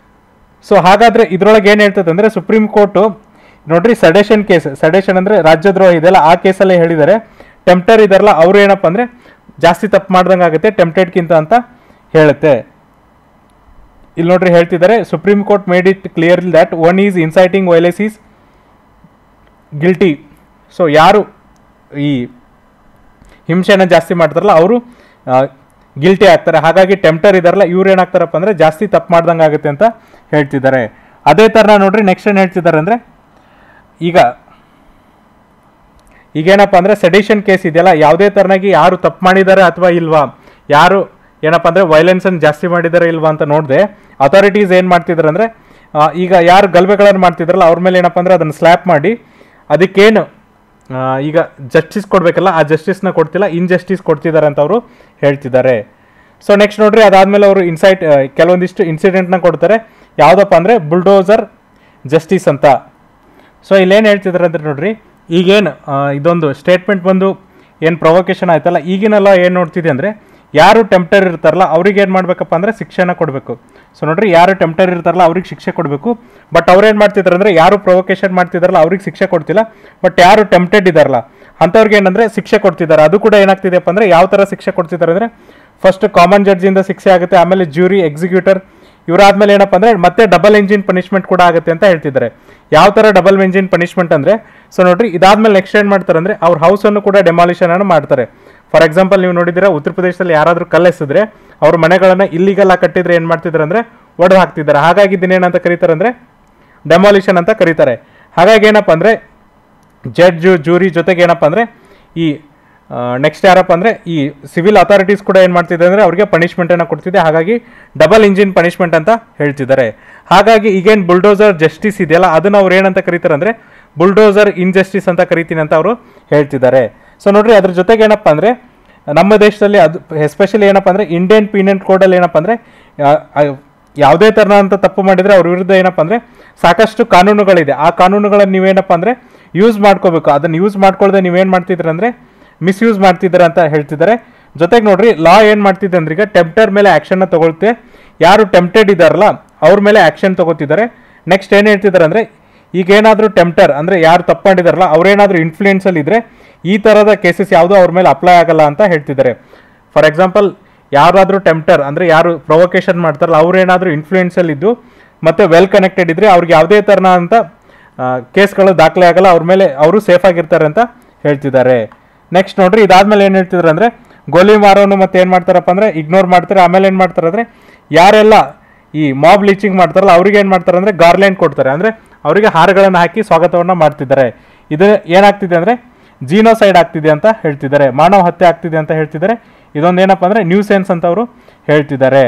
ಸೊ ಹಾಗಾದ್ರೆ ಇದ್ರೊಳಗೆ ಏನು ಹೇಳ್ತದೆ ಅಂದರೆ ಸುಪ್ರೀಂ ಕೋರ್ಟು ನೋಡ್ರಿ ಸಡೇಷನ್ ಕೇಸ್ ಸಡೇಷನ್ ಅಂದರೆ ರಾಜ್ಯದ್ರೋಹ ಇದೆಲ್ಲ ಆ ಕೇಸಲ್ಲೇ ಹೇಳಿದ್ದಾರೆ ಟೆಂಪ್ಟರ್ ಇದಾರಲ್ಲ ಅವ್ರು ಏನಪ್ಪ ಅಂದರೆ ಜಾಸ್ತಿ ತಪ್ಪು ಮಾಡ್ದಂಗೆ ಆಗುತ್ತೆ ಟೆಂಪ್ಟೆಡ್ಗಿಂತ ಅಂತ ಹೇಳುತ್ತೆ ಇಲ್ಲಿ ನೋಡ್ರಿ ಹೇಳ್ತಿದ್ದಾರೆ supreme court made it clearly that one is inciting violence is guilty so ಯಾರು ಈ ಹಿಂಸೆನ ಜಾಸ್ತಿ ಮಾಡ್ತಾರಲ್ಲ ಅವರು ಗಿಲ್ಟಿ ಆಗ್ತಾರೆ ಹಾಗಾಗಿ ಟೆಂಪ್ಟರ್ ಇದಾರಲ್ಲ ಇವ್ರು ಏನಾಗ್ತಾರಪ್ಪ ಅಂದರೆ ಜಾಸ್ತಿ ತಪ್ಪು ಮಾಡ್ದಂಗೆ ಆಗುತ್ತೆ ಅಂತ ಹೇಳ್ತಿದ್ದಾರೆ ಅದೇ ಥರ ನೋಡ್ರಿ ನೆಕ್ಸ್ಟ್ ಏನು ಹೇಳ್ತಿದ್ದಾರೆ ಅಂದರೆ ಈಗ ಈಗೇನಪ್ಪ ಅಂದರೆ ಸೆಡಿಷನ್ ಕೇಸ್ ಇದೆಯಲ್ಲ ಯಾವುದೇ ಥರನಾಗಿ ಯಾರು ತಪ್ಪು ಮಾಡಿದ್ದಾರೆ ಅಥವಾ ಇಲ್ವಾ ಯಾರು ಏನಪ್ಪ ಅಂದರೆ ವೈಲೆನ್ಸನ್ನು ಜಾಸ್ತಿ ಮಾಡಿದ್ದಾರೆ ಇಲ್ವಾ ಅಂತ ನೋಡಿದೆ ಅಥಾರಿಟೀಸ್ ಏನು ಮಾಡ್ತಿದ್ದಾರೆ ಅಂದರೆ ಈಗ ಯಾರು ಗಲಭೆಗಳನ್ನು ಮಾಡ್ತಿದ್ರಲ್ಲ ಅವ್ರ ಮೇಲೆ ಏನಪ್ಪ ಅಂದರೆ ಅದನ್ನು ಸ್ಲ್ಯಾಪ್ ಮಾಡಿ ಅದಕ್ಕೇನು ಆ, ಈಗ ಜಸ್ಟಿಸ್ ಕೊಡಬೇಕಲ್ಲ ಆ ಜಸ್ಟಿಸ್ನ ಕೊಡ್ತಿಲ್ಲ ಇನ್ಜಸ್ಟಿಸ್ ಕೊಡ್ತಿದ್ದಾರೆ ಅಂತ ಅವರು ಹೇಳ್ತಿದ್ದಾರೆ ಸೊ ನೆಕ್ಸ್ಟ್ ನೋಡ್ರಿ ಅದಾದಮೇಲೆ ಅವರು ಇನ್ಸೈಟ್ ಕೆಲವೊಂದಿಷ್ಟು ಇನ್ಸಿಡೆಂಟ್ನ ಕೊಡ್ತಾರೆ ಯಾವುದಪ್ಪ ಅಂದರೆ ಬುಲ್ಡೋಸರ್ ಜಸ್ಟಿಸ್ ಅಂತ ಸೊ ಇಲ್ಲೇನು ಹೇಳ್ತಿದ್ದಾರೆ ಅಂದ್ರೆ ನೋಡ್ರಿ ಈಗೇನು ಇದೊಂದು ಸ್ಟೇಟ್ಮೆಂಟ್ ಬಂದು ಏನು ಪ್ರೊವೊಕೇಶನ್ ಆಯ್ತಲ್ಲ ಈಗಿನೆಲ್ಲ ಏನು ನೋಡ್ತಿದೆ ಅಂದರೆ ಯಾರು ಟೆಂಪ್ಟರ್ ಇರ್ತಾರಲ್ಲ ಅವ್ರಿಗೆ ಏನು ಮಾಡ್ಬೇಕಪ್ಪ ಅಂದರೆ ಶಿಕ್ಷೆನ ಕೊಡಬೇಕು ಸೊ ನೋಡ್ರಿ ಯಾರು ಟೆಂಪ್ಟರ್ ಇರ್ತಾರಲ್ಲ ಅವ್ರಿಗೆ ಶಿಕ್ಷೆ ಕೊಡಬೇಕು ಬಟ್ ಅವ್ರು ಏನು ಮಾಡ್ತಿದ್ದಾರೆ ಅಂದರೆ ಯಾರು ಪ್ರೊವೊಕೇಶನ್ ಮಾಡ್ತಿದಾರಲ್ಲ ಅವ್ರಿಗೆ ಶಿಕ್ಷೆ ಕೊಡ್ತಿಲ್ಲ ಬಟ್ ಯಾರು ಟೆಂಪ್ಟೆಡ್ ಇದಾರಲ್ಲ ಅಂಥವ್ರಿಗೆ ಏನಂದರೆ ಶಿಕ್ಷೆ ಕೊಡ್ತಿದ್ದಾರೆ ಅದು ಕೂಡ ಏನಾಗ್ತಿದೆಯಪ್ಪ ಅಂದರೆ ಯಾವ ಥರ ಶಿಕ್ಷೆ ಕೊಡ್ತಿದ್ದಾರೆ ಅಂದರೆ ಫಸ್ಟ್ ಕಾಮನ್ ಜಡ್ಜಿಂದ ಶಿಕ್ಷೆ ಆಗುತ್ತೆ ಆಮೇಲೆ ಜ್ಯೂರಿ ಎಕ್ಸಿಕ್ಯೂಟರ್ ಇವರಾದ್ಮೇಲೆ ಏನಪ್ಪ ಅಂದರೆ ಮತ್ತೆ ಡಬಲ್ ಎಂಜಿನ್ ಪನಿಷ್ಮೆಂಟ್ ಕೂಡ ಆಗುತ್ತೆ ಅಂತ ಹೇಳ್ತಿದ್ದಾರೆ ಯಾವ ಥರ ಡಬಲ್ ಎಂಜಿನ್ ಪನಿಷ್ಮೆಂಟ್ ಅಂದರೆ ಸೊ ನೋಡ್ರಿ ಇದಾದ್ಮೇಲೆ ನೆಕ್ಸ್ಟ್ ಏನು ಮಾಡ್ತಾರೆ ಅಂದರೆ ಅವ್ರ ಹೌಸನ್ನು ಕೂಡ ಡೆಮಾಲಿಷನ್ ಅನ್ನು ಮಾಡ್ತಾರೆ ಫಾರ್ ಎಕ್ಸಾಂಪಲ್ ನೀವು ನೋಡಿದ್ದೀರಾ ಉತ್ತರ ಪ್ರದೇಶದಲ್ಲಿ ಯಾರಾದರೂ ಕಲ್ಲೆಸಿದ್ರೆ ಅವ್ರ ಮನೆಗಳನ್ನು ಇಲ್ಲಿಗೆಲ್ಲ ಕಟ್ಟಿದ್ರೆ ಏನು ಮಾಡ್ತಿದ್ದಾರೆ ಅಂದರೆ ಒಡೆದು ಹಾಕ್ತಿದ್ದಾರೆ ಹಾಗಾಗಿ ಇದನ್ನೇನಂತ ಕರೀತಾರೆ ಅಂದರೆ ಡೆಮಾಲಿಷನ್ ಅಂತ ಕರೀತಾರೆ ಹಾಗಾಗಿ ಏನಪ್ಪ ಅಂದರೆ ಜಡ್ಜು ಜೂರಿ ಜೊತೆಗೆ ಏನಪ್ಪ ಅಂದರೆ ಈ ನೆಕ್ಸ್ಟ್ ಯಾರಪ್ಪ ಅಂದರೆ ಈ ಸಿವಿಲ್ ಅಥಾರಿಟೀಸ್ ಕೂಡ ಏನು ಮಾಡ್ತಿದೆ ಅಂದರೆ ಅವ್ರಿಗೆ ಪನಿಷ್ಮೆಂಟನ್ನು ಕೊಡ್ತಿದೆ ಹಾಗಾಗಿ ಡಬಲ್ ಇಂಜಿನ್ ಪನಿಷ್ಮೆಂಟ್ ಅಂತ ಹೇಳ್ತಿದ್ದಾರೆ ಹಾಗಾಗಿ ಈಗೇನು ಬುಲ್ಡೋಸರ್ ಜಸ್ಟಿಸ್ ಇದೆಯಲ್ಲ ಅದನ್ನು ಅವ್ರು ಏನಂತ ಕರೀತಾರೆ ಅಂದರೆ ಬುಲ್ಡೋಸರ್ ಇನ್ಜಸ್ಟಿಸ್ ಅಂತ ಕರಿತೀನಿ ಅಂತ ಅವರು ಹೇಳ್ತಿದ್ದಾರೆ ಸೊ ನೋಡ್ರಿ ಅದ್ರ ಜೊತೆಗೆ ಏನಪ್ಪ ಅಂದರೆ ನಮ್ಮ ದೇಶದಲ್ಲಿ ಅದು ಎಸ್ಪೆಷಲಿ ಏನಪ್ಪ ಅಂದರೆ ಇಂಡಿಯನ್ ಪೀನಲ್ ಕೋಡಲ್ಲಿ ಏನಪ್ಪ ಅಂದರೆ ಯಾವುದೇ ಥರನಂತ ತಪ್ಪು ಮಾಡಿದರೆ ಅವ್ರ ವಿರುದ್ಧ ಏನಪ್ಪ ಅಂದರೆ ಸಾಕಷ್ಟು ಕಾನೂನುಗಳಿದೆ ಆ ಕಾನೂನುಗಳನ್ನು ನೀವೇನಪ್ಪ ಅಂದರೆ ಯೂಸ್ ಮಾಡ್ಕೋಬೇಕು ಅದನ್ನು ಯೂಸ್ ಮಾಡ್ಕೊಳ್ದೆ ನೀವೇನು ಮಾಡ್ತಿದ್ದೀರ ಅಂದರೆ ಮಿಸ್ಯೂಸ್ ಮಾಡ್ತಿದ್ದೀರ ಅಂತ ಹೇಳ್ತಿದ್ದಾರೆ ಜೊತೆಗೆ ನೋಡ್ರಿ ಲಾ ಏನು ಮಾಡ್ತಿದೆ ಅಂದ್ರೆ ಈಗ ಟೆಂಪ್ಟರ್ ಮೇಲೆ ಆ್ಯಕ್ಷನ್ನ ತಗೊಳುತ್ತೆ ಯಾರು ಟೆಂಪ್ಟೆಡ್ ಇದ್ದಾರಲ್ಲ ಅವ್ರ ಮೇಲೆ ಆ್ಯಕ್ಷನ್ ತಗೋತಿದ್ದಾರೆ ನೆಕ್ಸ್ಟ್ ಏನು ಹೇಳ್ತಿದ್ದಾರೆ ಅಂದರೆ ಈಗ ಏನಾದರೂ ಟೆಂಪ್ಟರ್ ಅಂದರೆ ಯಾರು ತಪ್ಪು ಮಾಡಿದಾರಲ್ಲ ಅವ್ರೇನಾದರೂ ಇನ್ಫ್ಲೂಯೆನ್ಸಲ್ಲಿ ಇದ್ದರೆ ಈ ಥರದ ಕೇಸಸ್ ಯಾವುದೂ ಅವ್ರ ಮೇಲೆ ಅಪ್ಲೈ ಆಗಲ್ಲ ಅಂತ ಹೇಳ್ತಿದ್ದಾರೆ ಫಾರ್ ಎಕ್ಸಾಂಪಲ್ ಯಾರಾದರೂ ಟೆಂಪ್ಟರ್ ಅಂದರೆ ಯಾರು ಪ್ರೊವೊಕೇಶನ್ ಮಾಡ್ತಾರಲ್ಲ ಅವ್ರೇನಾದರೂ ಇನ್ಫ್ಲೂಯೆನ್ಸಲ್ಲಿ ಇದ್ದು ಮತ್ತು ವೆಲ್ ಕನೆಕ್ಟೆಡ್ ಇದ್ದರೆ ಅವ್ರಿಗೆ ಯಾವುದೇ ಥರನ ಅಂತ ಕೇಸ್ಗಳು ದಾಖಲೆ ಆಗಲ್ಲ ಅವ್ರ ಮೇಲೆ ಅವರು ಸೇಫ್ ಆಗಿರ್ತಾರೆ ಅಂತ ಹೇಳ್ತಿದ್ದಾರೆ ನೆಕ್ಸ್ಟ್ ನೋಡ್ರಿ ಇದಾದ್ಮೇಲೆ ಏನು ಹೇಳ್ತಿದ್ದಾರೆ ಅಂದರೆ ಗೋಲಿ ಮಾರೋನು ಮತ್ತೆ ಏನು ಮಾಡ್ತಾರಪ್ಪ ಅಂದರೆ ಇಗ್ನೋರ್ ಮಾಡ್ತಾರೆ ಆಮೇಲೆ ಏನು ಮಾಡ್ತಾರೆ ಅಂದರೆ ಯಾರೆಲ್ಲ ಈ ಮಾಬ್ ಲೀಚಿಂಗ್ ಮಾಡ್ತಾರಲ್ಲ ಅವ್ರಿಗೆ ಏನು ಮಾಡ್ತಾರೆ ಅಂದರೆ ಗಾರ್ಲ್ಯಾಂಡ್ ಕೊಡ್ತಾರೆ ಅಂದರೆ ಅವರಿಗೆ ಹಾರಗಳನ್ನು ಹಾಕಿ ಸ್ವಾಗತವನ್ನು ಮಾಡ್ತಿದ್ದಾರೆ ಇದು ಏನಾಗ್ತಿದೆ ಅಂದರೆ ಜೀನೋಸೈಡ್ ಆಗ್ತಿದೆ ಅಂತ ಹೇಳ್ತಿದ್ದಾರೆ ಮಾನವ ಹತ್ಯೆ ಆಗ್ತಿದೆ ಅಂತ ಹೇಳ್ತಿದ್ದಾರೆ ಇದೊಂದು ಏನಪ್ಪ ಅಂದರೆ ನ್ಯೂ ಸೆನ್ಸ್ ಅಂತ ಅವರು ಹೇಳ್ತಿದ್ದಾರೆ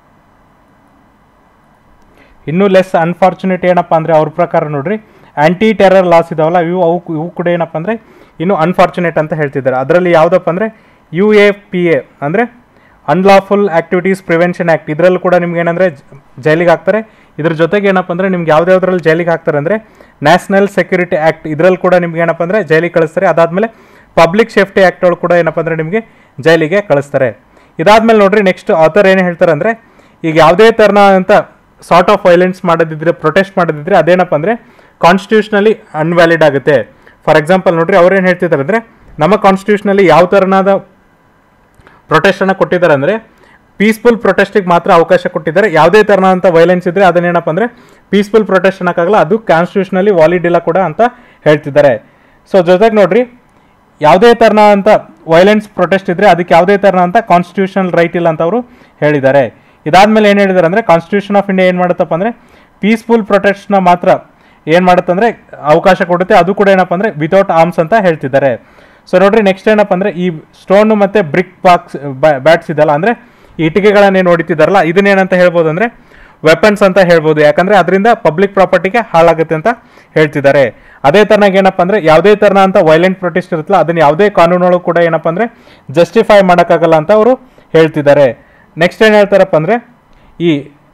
ಇನ್ನೂ ಲೆಸ್ ಅನ್ಫಾರ್ಚುನೇಟ್ ಏನಪ್ಪ ಅಂದರೆ ಅವ್ರ ಪ್ರಕಾರ ನೋಡ್ರಿ ಆ್ಯಂಟಿ ಟೆರರ್ ಲಾಸ್ ಇದಾವಲ್ಲ ಇವು ಅವು ಇವು ಕೂಡ ಏನಪ್ಪ ಅಂದರೆ ಇನ್ನೂ ಅನ್ಫಾರ್ಚುನೇಟ್ ಅಂತ ಹೇಳ್ತಿದ್ದಾರೆ ಅದರಲ್ಲಿ ಯಾವುದಪ್ಪ ಅಂದರೆ ಯು ಎ ಪಿ ಎ ಅಂದರೆ ಅನ್ಲಾಫುಲ್ ಆಕ್ಟಿವಿಟೀಸ್ ಪ್ರಿವೆನ್ಷನ್ ಆ್ಯಕ್ಟ್ ಇದರಲ್ಲೂ ಕೂಡ ನಿಮ್ಗೆ ಏನಂದರೆ ಜೈಲಿಗೆ ಹಾಕ್ತಾರೆ ಇದ್ರ ಜೊತೆಗೆ ಏನಪ್ಪ ಅಂದರೆ ನಿಮ್ಗೆ ಯಾವ್ದ್ಯಾವ್ದ್ರಲ್ಲಿ ಜೈಲಿಗೆ ಹಾಕ್ತಾರೆ ಅಂದರೆ ನ್ಯಾಷನಲ್ ಸೆಕ್ಯೂರಿಟಿ ಆ್ಯಕ್ಟ್ ಇದರಲ್ಲಿ ಕೂಡ ನಿಮ್ಗೆ ಏನಪ್ಪ ಅಂದರೆ ಜೈಲಿಗೆ ಕಳಿಸ್ತಾರೆ ಅದಾದಮೇಲೆ ಪಬ್ಲಿಕ್ ಸೇಫ್ಟಿ ಆ್ಯಕ್ಟ್ ಒಳಗೆ ಕೂಡ ಏನಪ್ಪ ಅಂದರೆ ನಿಮಗೆ ಜೈಲಿಗೆ ಕಳಿಸ್ತಾರೆ ಇದಾದ್ಮೇಲೆ ನೋಡ್ರಿ ನೆಕ್ಸ್ಟ್ ಆಥರ್ ಏನು ಹೇಳ್ತಾರೆ ಅಂದರೆ ಈಗ ಯಾವುದೇ ಥರನ ಅಂತ ಸಾರ್ಟ್ ಆಫ್ ವೈಲೆನ್ಸ್ ಮಾಡೋದಿದ್ರೆ ಪ್ರೊಟೆಸ್ಟ್ ಮಾಡೋದಿದ್ರೆ ಅದೇನಪ್ಪ ಅಂದರೆ ಕಾನ್ಸ್ಟಿಟ್ಯೂಷನಲಿ ಅನ್ವ್ಯಾಲಿಡ್ ಆಗುತ್ತೆ ಫಾರ್ ಎಕ್ಸಾಂಪಲ್ ನೋಡ್ರಿ ಅವ್ರೇನು ಹೇಳ್ತಿದ್ದಾರೆ ಅಂದರೆ ನಮ್ಮ ಕಾನ್ಸ್ಟಿಟ್ಯೂಷನಲ್ಲಿ ಯಾವ ಥರನಾದ ಪ್ರೊಟೆಸ್ಟನ್ನು ಕೊಟ್ಟಿದ್ದಾರೆ ಅಂದರೆ ಪೀಸ್ಫುಲ್ ಪ್ರೊಟೆಸ್ಟಿಗೆ ಮಾತ್ರ ಅವಕಾಶ ಕೊಟ್ಟಿದ್ದಾರೆ ಯಾವುದೇ ಥರನಾದಂಥ ವೈಲೆನ್ಸ್ ಇದ್ದರೆ ಅದನ್ನೇನಪ್ಪ ಅಂದರೆ ಪೀಸ್ಫುಲ್ ಪ್ರೊಟೆಸ್ಟ್ ಅನ್ನೋಕ್ಕಾಗಲ್ಲ ಅದು ಕಾನ್ಸ್ಟಿಟ್ಯೂಷನಲ್ಲಿ ವಾಲಿಡ್ ಇಲ್ಲ ಕೂಡ ಅಂತ ಹೇಳ್ತಿದ್ದಾರೆ ಸೊ ಜೊತೆಗೆ ನೋಡ್ರಿ ಯಾವುದೇ ಥರನ ಅಂತ ವೈಲೆನ್ಸ್ ಪ್ರೊಟೆಸ್ಟ್ ಇದ್ದರೆ ಅದಕ್ಕೆ ಯಾವುದೇ ಥರನ ಅಂತ ಕಾನ್ಸ್ಟಿಟ್ಯೂಷನಲ್ ರೈಟ್ ಇಲ್ಲ ಅಂತ ಅವರು ಹೇಳಿದ್ದಾರೆ ಇದಾದ್ಮೇಲೆ ಏನು ಹೇಳಿದ್ದಾರೆ ಅಂದರೆ ಕಾನ್ಸ್ಟಿಟ್ಯೂಷನ್ ಆಫ್ ಇಂಡಿಯಾ ಏನು ಮಾಡುತ್ತಪ್ಪ ಅಂದರೆ ಪೀಸ್ಫುಲ್ ಪ್ರೊಟೆಸ್ಟ್ನ ಮಾತ್ರ ಏನು ಮಾಡುತ್ತಂದರೆ ಅವಕಾಶ ಕೊಡುತ್ತೆ ಅದು ಕೂಡ ಏನಪ್ಪ ಅಂದರೆ ವಿತೌಟ್ ಆರ್ಮ್ಸ್ ಅಂತ ಹೇಳ್ತಿದ್ದಾರೆ ಸೊ ನೋಡ್ರಿ ನೆಕ್ಸ್ಟ್ ಏನಪ್ಪ ಅಂದರೆ ಈ ಸ್ಟೋನು ಮತ್ತು ಬ್ರಿಕ್ ಬಾಕ್ಸ್ ಬ್ಯಾಟ್ಸ್ ಇದೆಲ್ಲ ಅಂದರೆ ಇಟ್ಟಿಗೆಗಳನ್ನೇನು ಹೊಡಿತಿದ್ದಾರಲ್ಲ ಇದನ್ನೇನಂತ ಹೇಳ್ಬೋದು ಅಂದರೆ ವೆಪನ್ಸ್ ಅಂತ ಹೇಳ್ಬೋದು ಯಾಕಂದರೆ ಅದರಿಂದ ಪಬ್ಲಿಕ್ ಪ್ರಾಪರ್ಟಿಗೆ ಹಾಳಾಗುತ್ತೆ ಅಂತ ಹೇಳ್ತಿದ್ದಾರೆ ಅದೇ ಥರನಾಗಿ ಏನಪ್ಪ ಅಂದರೆ ಯಾವುದೇ ಥರನ ಅಂತ ವೈಲೆಂಟ್ ಪ್ರೊಟೆಸ್ಟ್ ಇರುತ್ತಲ್ಲ ಅದನ್ನು ಯಾವುದೇ ಕಾನೂನೊಳಗೂ ಕೂಡ ಏನಪ್ಪ ಅಂದರೆ ಜಸ್ಟಿಫೈ ಮಾಡೋಕ್ಕಾಗಲ್ಲ ಅಂತ ಅವರು ಹೇಳ್ತಿದ್ದಾರೆ ನೆಕ್ಸ್ಟ್ ಏನು ಹೇಳ್ತಾರಪ್ಪ ಅಂದರೆ ಈ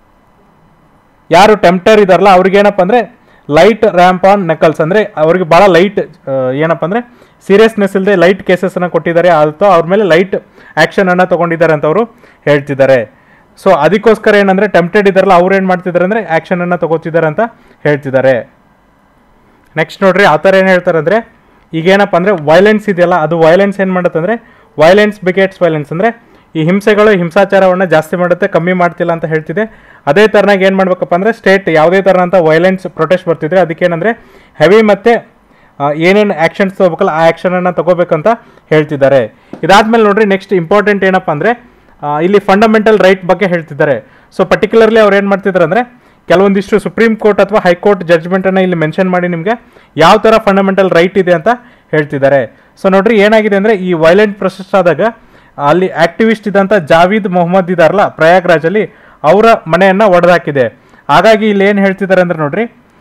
ಯಾರು ಟೆಂಪ್ಟರ್ ಇದಾರಲ್ಲ ಅವ್ರಿಗೇನಪ್ಪ ಅಂದರೆ ಲೈಟ್ ರ್ಯಾಂಪ್ ಆನ್ ನೆಕಲ್ಸ್ ಅಂದರೆ ಅವ್ರಿಗೆ ಭಾಳ ಲೈಟ್ ಏನಪ್ಪ ಅಂದರೆ ಸೀರಿಯಸ್ನೆಸ್ ಇಲ್ಲದೆ ಲೈಟ್ ಕೇಸಸ್ನ ಕೊಟ್ಟಿದ್ದಾರೆ ಅಥವಾ ಅವ್ರ ಮೇಲೆ ಲೈಟ್ ಆ್ಯಕ್ಷನನ್ನು ತೊಗೊಂಡಿದ್ದಾರೆ ಅಂತ ಅವರು ಹೇಳ್ತಿದ್ದಾರೆ ಸೊ ಅದಕ್ಕೋಸ್ಕರ ಏನಂದರೆ ಟೆಂಪ್ಟೆಡ್ ಇದ್ದಾರಲ್ಲ ಅವ್ರು ಏನು ಮಾಡ್ತಿದ್ದಾರೆ ಅಂದರೆ ಆ್ಯಕ್ಷನನ್ನು ತಗೋತಿದ್ದಾರೆ ಅಂತ ಹೇಳ್ತಿದ್ದಾರೆ ನೆಕ್ಸ್ಟ್ ನೋಡ್ರಿ ಆ ಥರ ಏನು ಹೇಳ್ತಾರೆ ಅಂದರೆ ಈಗೇನಪ್ಪ ಅಂದರೆ ವೈಲೆನ್ಸ್ ಇದೆಯಲ್ಲ ಅದು ವೈಲೆನ್ಸ್ ಏನು ಮಾಡುತ್ತೆ ಅಂದರೆ ವೈಲೆನ್ಸ್ ಬಿಗೇಟ್ಸ್ ವೈಲೆನ್ಸ್ ಅಂದರೆ ಈ ಹಿಂಸೆಗಳು ಹಿಂಸಾಚಾರವನ್ನು ಜಾಸ್ತಿ ಮಾಡುತ್ತೆ ಕಮ್ಮಿ ಮಾಡ್ತಿಲ್ಲ ಅಂತ ಹೇಳ್ತಿದೆ ಅದೇ ಥರನಾಗಿ ಏನು ಮಾಡ್ಬೇಕಪ್ಪ ಅಂದರೆ ಸ್ಟೇಟ್ ಯಾವುದೇ ಥರನಂಥ ವೈಲೆನ್ಸ್ ಪ್ರೊಟೆಸ್ಟ್ ಬರ್ತಿದ್ರೆ ಅದಕ್ಕೇನಂದರೆ ಹೆವಿ ಮತ್ತು ಏನೇನು ಆ್ಯಕ್ಷನ್ಸ್ ತೊಗೋಬೇಕಲ್ಲ ಆ ಆ್ಯಕ್ಷನನ್ನು ತಗೋಬೇಕಂತ ಹೇಳ್ತಿದ್ದಾರೆ ಇದಾದ್ಮೇಲೆ ನೋಡ್ರಿ ನೆಕ್ಸ್ಟ್ ಇಂಪಾರ್ಟೆಂಟ್ ಏನಪ್ಪ ಅಂದರೆ ಇಲ್ಲಿ ಫಂಡಮೆಂಟಲ್ ರೈಟ್ ಬಗ್ಗೆ ಹೇಳ್ತಿದ್ದಾರೆ ಸೊ ಪರ್ಟಿಕ್ಯುಲರ್ಲಿ ಅವ್ರು ಏನು ಮಾಡ್ತಿದ್ದಾರೆ ಅಂದರೆ ಕೆಲವೊಂದಿಷ್ಟು ಸುಪ್ರೀಂ ಕೋರ್ಟ್ ಅಥವಾ ಹೈಕೋರ್ಟ್ ಜಡ್ಜ್ಮೆಂಟನ್ನು ಇಲ್ಲಿ ಮೆನ್ಷನ್ ಮಾಡಿ ನಿಮಗೆ ಯಾವ ಥರ ಫಂಡಮೆಂಟಲ್ ರೈಟ್ ಇದೆ ಅಂತ ಹೇಳ್ತಿದ್ದಾರೆ ಸೊ ನೋಡ್ರಿ ಏನಾಗಿದೆ ಅಂದರೆ ಈ ವೈಲೆಂಟ್ ಪ್ರೊಸೆಸ್ ಆದಾಗ ಅಲ್ಲಿ ಆಕ್ಟಿವಿಸ್ಟ್ ಇದ್ದಂಥ ಜಾವೀದ್ ಮೊಹಮ್ಮದ್ ಇದಾರಲ್ಲ ಪ್ರಯಾಗ್ರಾಜಲ್ಲಿ ಅವರ ಮನೆಯನ್ನು ಒಡೆದಾಕಿದೆ ಹಾಗಾಗಿ ಇಲ್ಲಿ ಏನು ಹೇಳ್ತಿದ್ದಾರೆ ಅಂದರೆ ನೋಡ್ರಿ